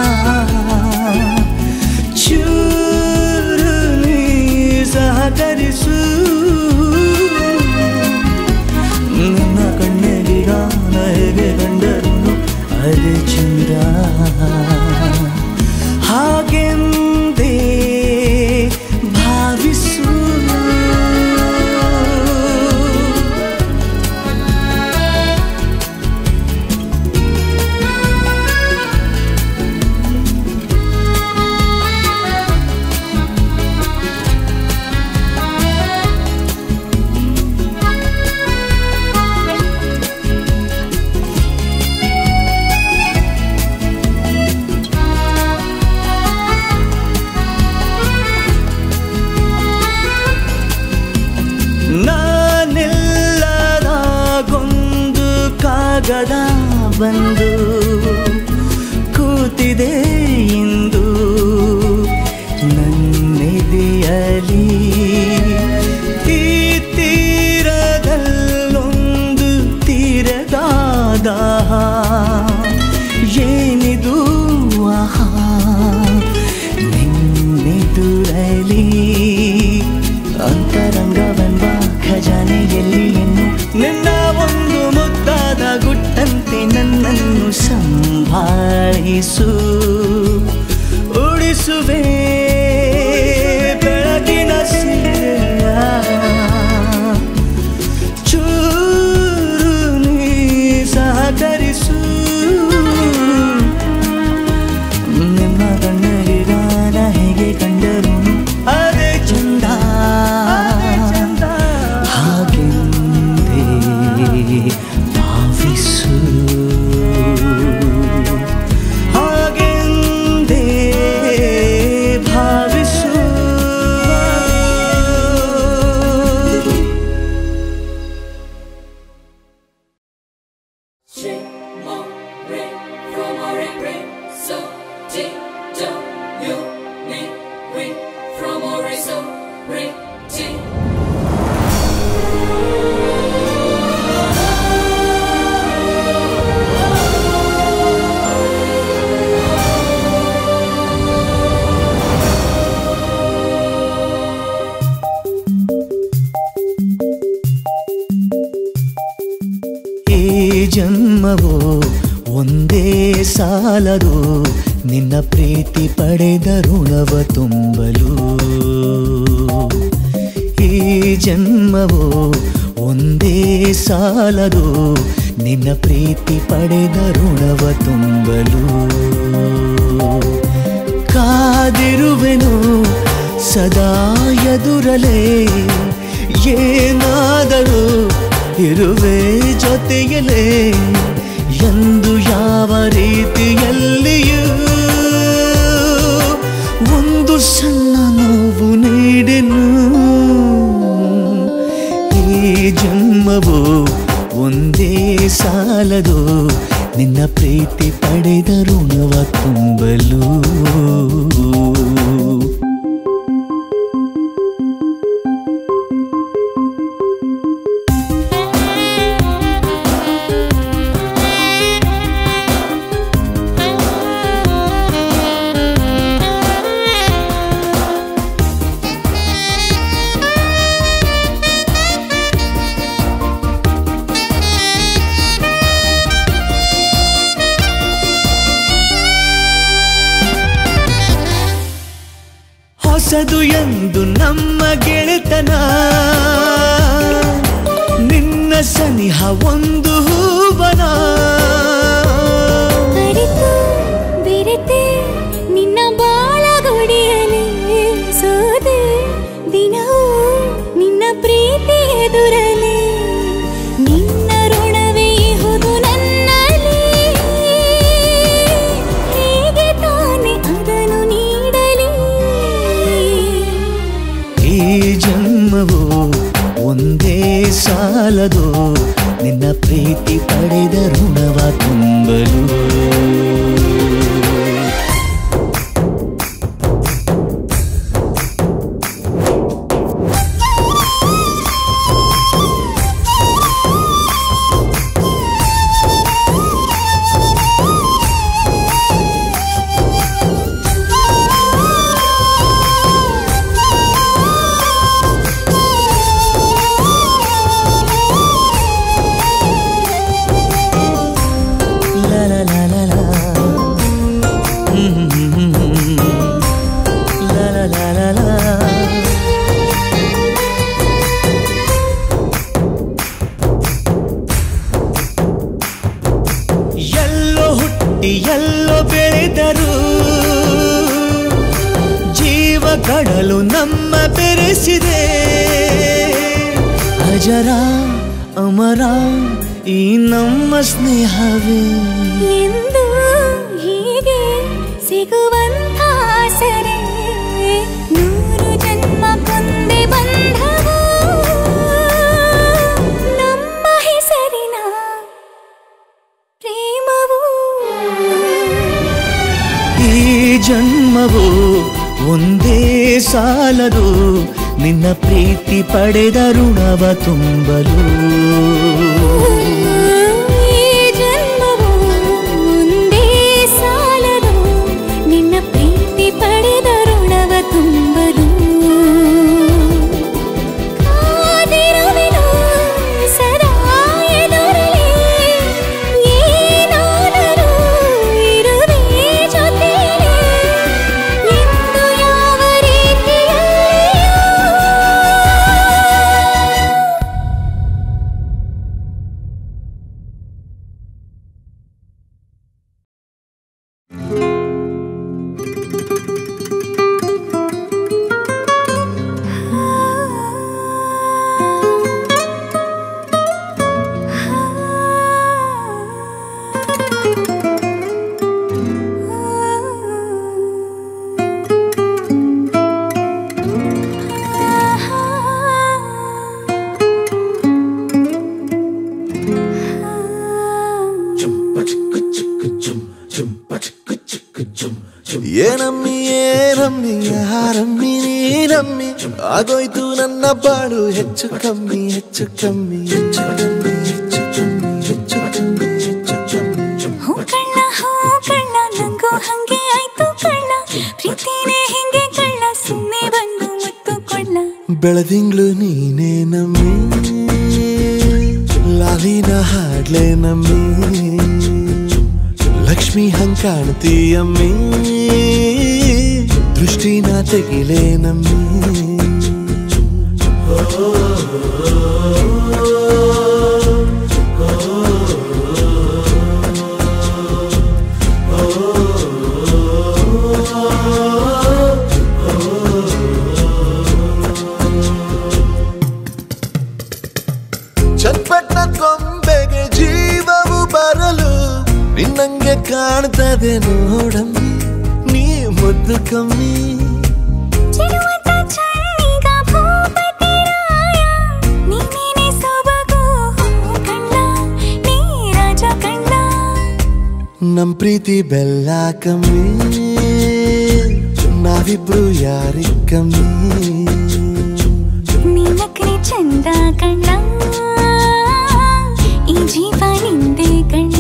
ಚೂರು ನೀ ಸಹಕರಿಸು ನಿನ್ನ ಕಣ್ಣಿಗೆ ಗಾನ ಹೇಗೆ ಕಂಡರು ಅದೇ ಚಂದ ಹಾಗೆಂದೇ ಭಾವಿಸು ನಾನೆಲ್ಲದಾಗೊಂದು ಕಾಗದ ಬಂದು ಕೂತಿದೆ ಇಂದು ನನ್ನೆದೆಯಲಿ ಈ ತೀರದಲ್ಲೊಂದು ತೀರದಾದ ಏನಿದು ಆಹಾ ನಿನ್ನೆದುರಲಿ ಅಂತರಂಗವೆಂಬ ಖಜಾನೆಯಲ್ಲಿ ಇನ್ನು ನಿನ್ನ ಒಂದು ಮುದ್ದಾದ ಗುಟ್ಟಂತೆ ನನ್ನನ್ನು ಸಂಭಾಳಿಸು ಉಳಿಸುವೆ ಬೆಳಗಿನ ಸೀರೆಯ ಚೂರು ನೀ ಸಹಕರಿಸು ನಿಮ್ಮ ಕಣ್ಣಿಗೆ ಗಾನ ಹೇಗೆ ಕಂಡರು ಅದೇ ಚಂದ ಹಾಗೆಂದೇ ಭಾವಿಸು ಹಾಗೆಂದೇ ಭಾವಿಸು ಈ ಜನ್ಮವು ಒಂದೇ ಸಾಲದು ನಿನ್ನ ಪ್ರೀತಿ ಪಡೆದ ಋಣವ ತುಂಬಲು ಈ ಜನ್ಮವು ಒಂದೇ ಸಾಲದು ನಿನ್ನ ಪ್ರೀತಿ ಪಡೆದ ಋಣವ ತುಂಬಲು ಕಾದಿರುವೆನು ಸದಾ ಎದುರಲೇ ಏನಾದರೂ ಇರುವೆ ಜೊತೆಯಲೇ ಎಂದು ಯಾವ ರೀತಿಯಲ್ಲಿಯೂ ಒಂದು ಸಣ್ಣ ನೋವು ನೀಡೆನು ಈ ಜನ್ಮವು ಒಂದೇ ಸಾಲದು ನಿನ್ನ ಪ್ರೀತಿ ಪಡೆದ ಋಣವ ತುಂಬಲು ಹೊಸದು ಎಂದು ನಮ್ಮ ಗೆಳೆತನ ನಿನ್ನ ಸನಿಹ ಒಂದು ಹೂವನ ಅರಿತು ಬೆರೆತೆ ನಿನ್ನ ಬಾಳಗೊಡಿಯಲಿ ಸೋದೆ ದಿನವೂ ನಿನ್ನ ಪ್ರೀತಿ ಎದುರಲಿ ನಿನ್ನ ಋಣವೇ ಇಹುದು ನನ್ನಲ್ಲಿ ಹೇಗೆ ತಾನೆ ಅದನ್ನು ನೀಡಲಿ ಈ ಜನ್ಮವು ಒಂದೇ ಸಾಲದು ನಿನ್ನ ಪ್ರೀತಿ ಪಡೆದ ಋಣವ ತುಂಬಲು La la la la la. Mm-hmm. La la la la la. ಎಲ್ಲೋ ಹುಟ್ಟಿ ಎಲ್ಲೋ ಬೆಳೆದರು ಜೀವ ಕಡಲು ನಮ್ಮ ಬೆರೆಸಿದೆ ಅಜರ ಅಮರ ಈ ನಮ್ಮ ಸ್ನೇಹವೇ ಎಂದು ಹೀಗೆ ಸಿಗುವಂತ ಸರೆ ನೂರು ಜನ್ಮ ಕೊಂದೆ ಬಂಧವು ನಮ್ಮ ಹೆಸರಿನ ಪ್ರೇಮವು ಈ ಜನ್ಮವು ಒಂದೇ ಸಾಲದು ನಿನ್ನ ಪ್ರೀತಿ ಪಡೆದ ಋಣವ ತುಂಬಲು ಈ ಜನ್ಮವು ಒಂದೇ ಸಾಲದು ನಿನ್ನ ಪ್ರೀತಿ ಪಡೆದ ಋಣವ ತುಂಬಲು ಕಾದಿರುವೆನು ಸದಾ ಎದುರಲಿ ಏನಾದರೂ ಇರುವೆ ಜೊತೆಲಿ ಎಂದು ಯಾವ ರೀತಿಯಲ್ಲಿಯೂ ಏನಮ್ಮಿ ಏನಮ್ಮಿ ಯಾರಮ್ಮಿ ನೀನಮ್ಮಿ ಆಗೋಯ್ತು ನನ್ನ ಬಾಳು ಹೆಚ್ಚು ಕಮ್ಮಿ ಹೆಚ್ಚು ಕಮ್ಮಿ ಹೆಚ್ಚು ಕಮ್ಮಿ ಹೆಚ್ಚು ಕಮ್ಮಿ ಹೆಚ್ಚು ಕಮ್ಮಿ ಹೆಚ್ಚು ಕಮ್ಮಿ ಹೂ ಕಳ್ಳ ಹೂ ಕಳ್ಳ ನಂಗೂ ಹಂಗೆ ಆಯ್ತು ಕಳ್ಳ ಪ್ರೀತಿನೇ ಹಿಂಗೆ ಕಳ್ಳ ಸುಮ್ಮನೆ ಬಂದು ಮುತ್ತು ಕೊಳ್ಳ ಬೆಳದಿಂಗ್ಳು ನೀನೇ ನಮ್ಮಿ ಲಾಲಿನ ಹಾಡ್ಲೆ ನಮ್ಮಿ ಲಕ್ಷ್ಮಿ ಹಂಗ್ ಕಾಣ್ತೀಯಮ್ಮಿ ದೃಷ್ಟಿನ ತೆಗಿಲೆ ನಮ್ಮಿ ಚಟ್ಪಟ್ನ ಕೊಂಬೆಗೆ ಜೀವವು ಬರಲು ನಿನ್ನಂಗೆ ಕಾಣ್ತದೆ ನೋಡಮ್ಮಿ ನೀ ಮುದ್ದು ಕಮ್ಮಿ ಚಿರುವಟ ಚನ್ನೀಗ ಭೂಪತಿ ರಾಯ ನೀನೇನೆ ಸೊಬಗು ಹೂ ಕಳ್ಳ ನೀ ರಾಜ ಕಳ್ಳ ನಮ್ ಪ್ರೀತಿ ಬೆಲ್ಲ ಕಮ್ಮಿ ನಾವಿಬ್ರು ಯಾರಿ ಕಮ್ಮಿ ನೀನಕ್ರೆ ಚಂದ ಕಣ್ಣ ಈ ಜೀವ ನಿಂದೆ ಕಣ್ಣ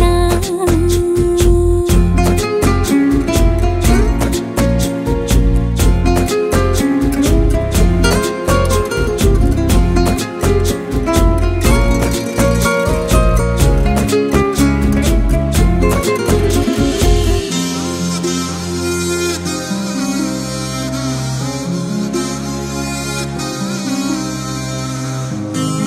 ಆ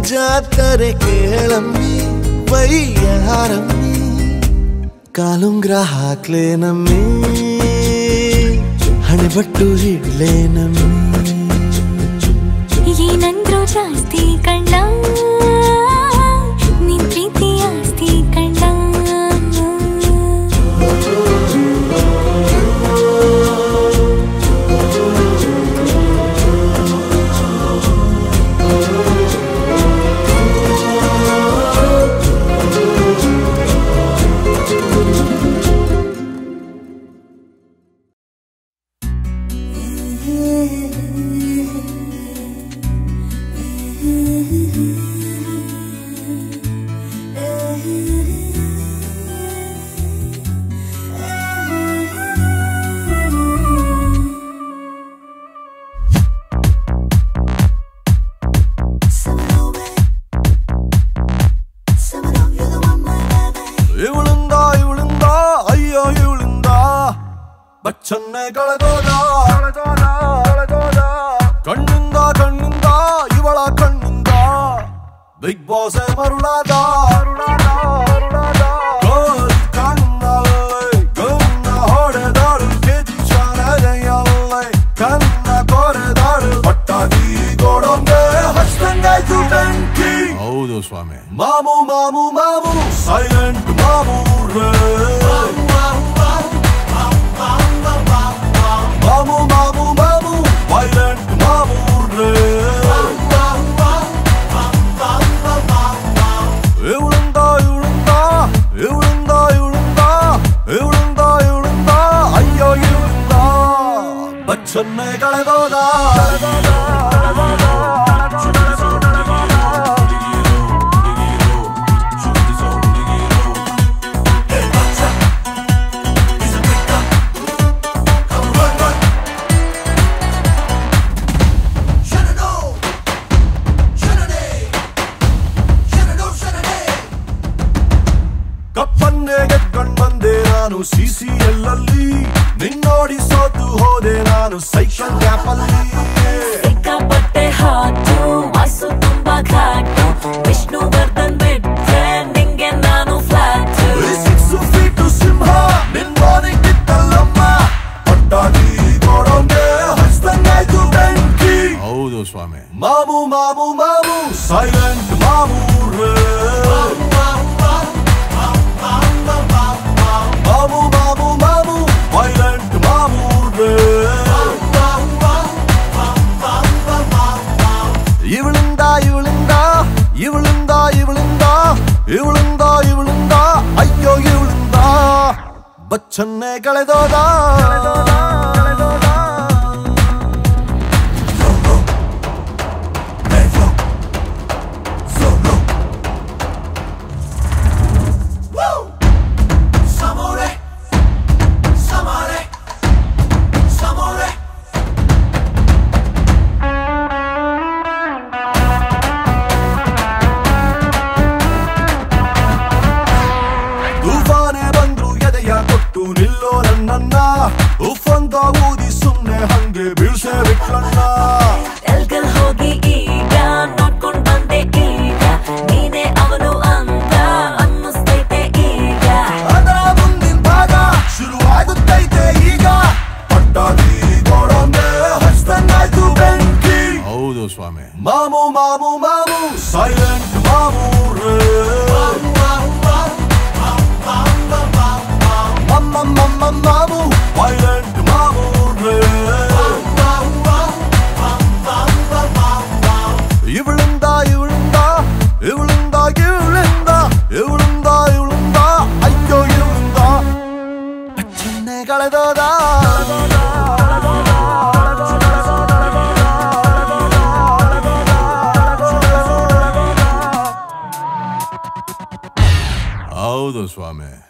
ಜಾತ್ರೆ ಕೇಳಮ್ಮಿ ವೈಯಾರಮ್ಮಿ ಕಾಲುಂಗ್ರ ಹಾಕ್ಲೇನಮ್ಮಿ ಹಣೆಬಟ್ಟು ಹಿಡ್ಲೇನಮ್ಮಿ ಏನಂದ್ರು ಜಾಸ್ತಿ ಕಂಡ ನಿನ್ ಪ್ರೀತಿ ಆಸ್ತಿ ಕಂಡ ಇವಳಿಂದ ಇವಳಿಂದ ಅಯ್ಯೋ ಇವಳಿಂದ ಬಚ್ಚನ್ನೆ ಕಳೆದೋದ ಕಳೆದೋದ ಕಳೆದೋದ ಕಣ್ಣಿಂದ ಕಣ್ಣಿಂದ ಇವಳ ಕಣ್ಣಿಂದ ಬಿಗ್ ಬಾಸ್ ಮರುಳಾದ ಮರುಳಾದ ಮರುಳಾದ ಗೋಲ್ ಕಣ್ಣಲ್ಲಿ ಕಣ್ಣ ಹೊಡೆದಾಳು ಕಿಚ್ಚನದೆಯಲ್ಲಿ ಕಣ್ಣ ಕೊರೆದಾಳು ಪಟ್ಟಾಗಿ ಗೋಡೊಂದೆ ಹಸ್ತಂಗಾಯ್ತು ಬೆಂಕಿ ಹೌದು ಸ್ವಾಮಿ ಮಾಮು ಮಾಮು ಮಾಮು ಸೈಲೆಂಟ್ ಮಾಮು ರೇ ಮಾಮು ಮಾಮು ಮಾಮು ವೈಲೆಂಟ್ ಮಾಮು ರೇ ಇವಳಿಂದ ಇವಳಿಂದ ಇವಳಿಂದ ಇವಳಿಂದ ಇವಳಿಂದ ಇವಳಿಂದ ಅಯ್ಯೋ ಇವಳಿಂದ ಬಚ್ಚನ್ನೆ ಕಳೆದೋದ ಕಪ್ಪನ್ನೇ ಗೆದ್ಕೊಂಡ್ ಬಂದೆ ನಾನು ಸಿ ಸಿ ಎಲ್ಲಲ್ಲಿ ನಿನ್ನೋಡಿ ಸೋತು ಹೋದೆ ನಾನು ಸೈಕಲ್ ಗ್ಯಾಪ್ ಅಲ್ಲಿ ಸಿಕ್ಕಾಪಟ್ಟೆ ಹಾಟು ವಾಸು ತುಂಬಾ ಘಾಟು ವಿಷ್ಣುವರ್ಧನ್ ಬಿಟ್ರೆ ನಿಂಗೆ ನಾನು ಫ್ಲಾಟ್ ಸಿಕ್ಸು ಫೀಟು ಸಿಂಹ ನಿನ್ನೋದಿಕ್ಕಿತ್ತಲ್ಲಮ್ಮ ಪಟ್ಟಾಗಿ ಕೊಡೋಂಗೆ ಹಸ್ತಂಗಾಯ್ತು ಬೆಂಕಿ ಹೌದು ಸ್ವಾಮಿ ಮಾಮು ಮಾಮು ಮಾಮು ಸೈಲೆಂಟ್ ಮಾಮು ರೇ ಮಾಮು ಮಾಮು ಮಾಮು ವೈಲೆಂಟ್ ಮಾಮು ರೇ ಇವಳಿಂದ ಇವಳಿಂದ ಇವಳಿಂದ ಇವಳಿಂದ ಇವಳಿಂದ ಇವಳಿಂದ ಅಯ್ಯೋ ಇವಳಿಂದ ಬಚ್ಚನ್ನೆ ಕಳೆದೋದ Samore, Samore, Samore. ತೂಫಾನೆ ಬಂದ್ರು ಎದೆಯ ಕೊಟ್ಟು ನಿಲ್ಲೋ ನನ್ನನ್ನ ಉಫಂತ ಊದಿ ಸುಮ್ನೆ ಹಂಗೆ ಬೀಳ್ಸೆ ಬಿಟ್ಲಣ್ಣ ಎಲ್ಗಲ್ ಹೋಗಿ ಈಗ ನೋಡ್ಕೊಂಡ್ ಬಂದೆ ಈಗ ನೀನೇ ಅವನು ಅಂತ ಅನ್ನಿಸ್ತೈತೆ ಈಗ ಅದರ ಮುಂದಿನ ಭಾಗ ಶುರುವಾಗುತ್ತೈತೆ ಈಗ ಪಟ್ಟಾಗಿ ಕೊಡೊಂದೆ ಹಸ್ತಂಗಾಯ್ತು ಬೆಂಕಿ ಹೌದು ಸ್ವಾಮಿ ಮಾಮು ಮಾಮು ಮಾಮು ಸೈಲೆಂಟ್ ಮಾಮು ರೇ ಮಮ್ಮ ಮಮ್ಮ ಮಾಮು ವೈಲೆಂಟ್ ಮಾಮು ರೇ ಇವಳಿಂದ ಇವಳಿಂದ ಇವಳಿಂದ ಇವಳಿಂದ ಇವಳಿಂದ ಇವಳಿಂದ ಅಯ್ಯೋ ಇವಳಿಂದ ಚೆನ್ನೆ ಕಳೆದೋದ ಹೌದು ಸ್ವಾಮಿ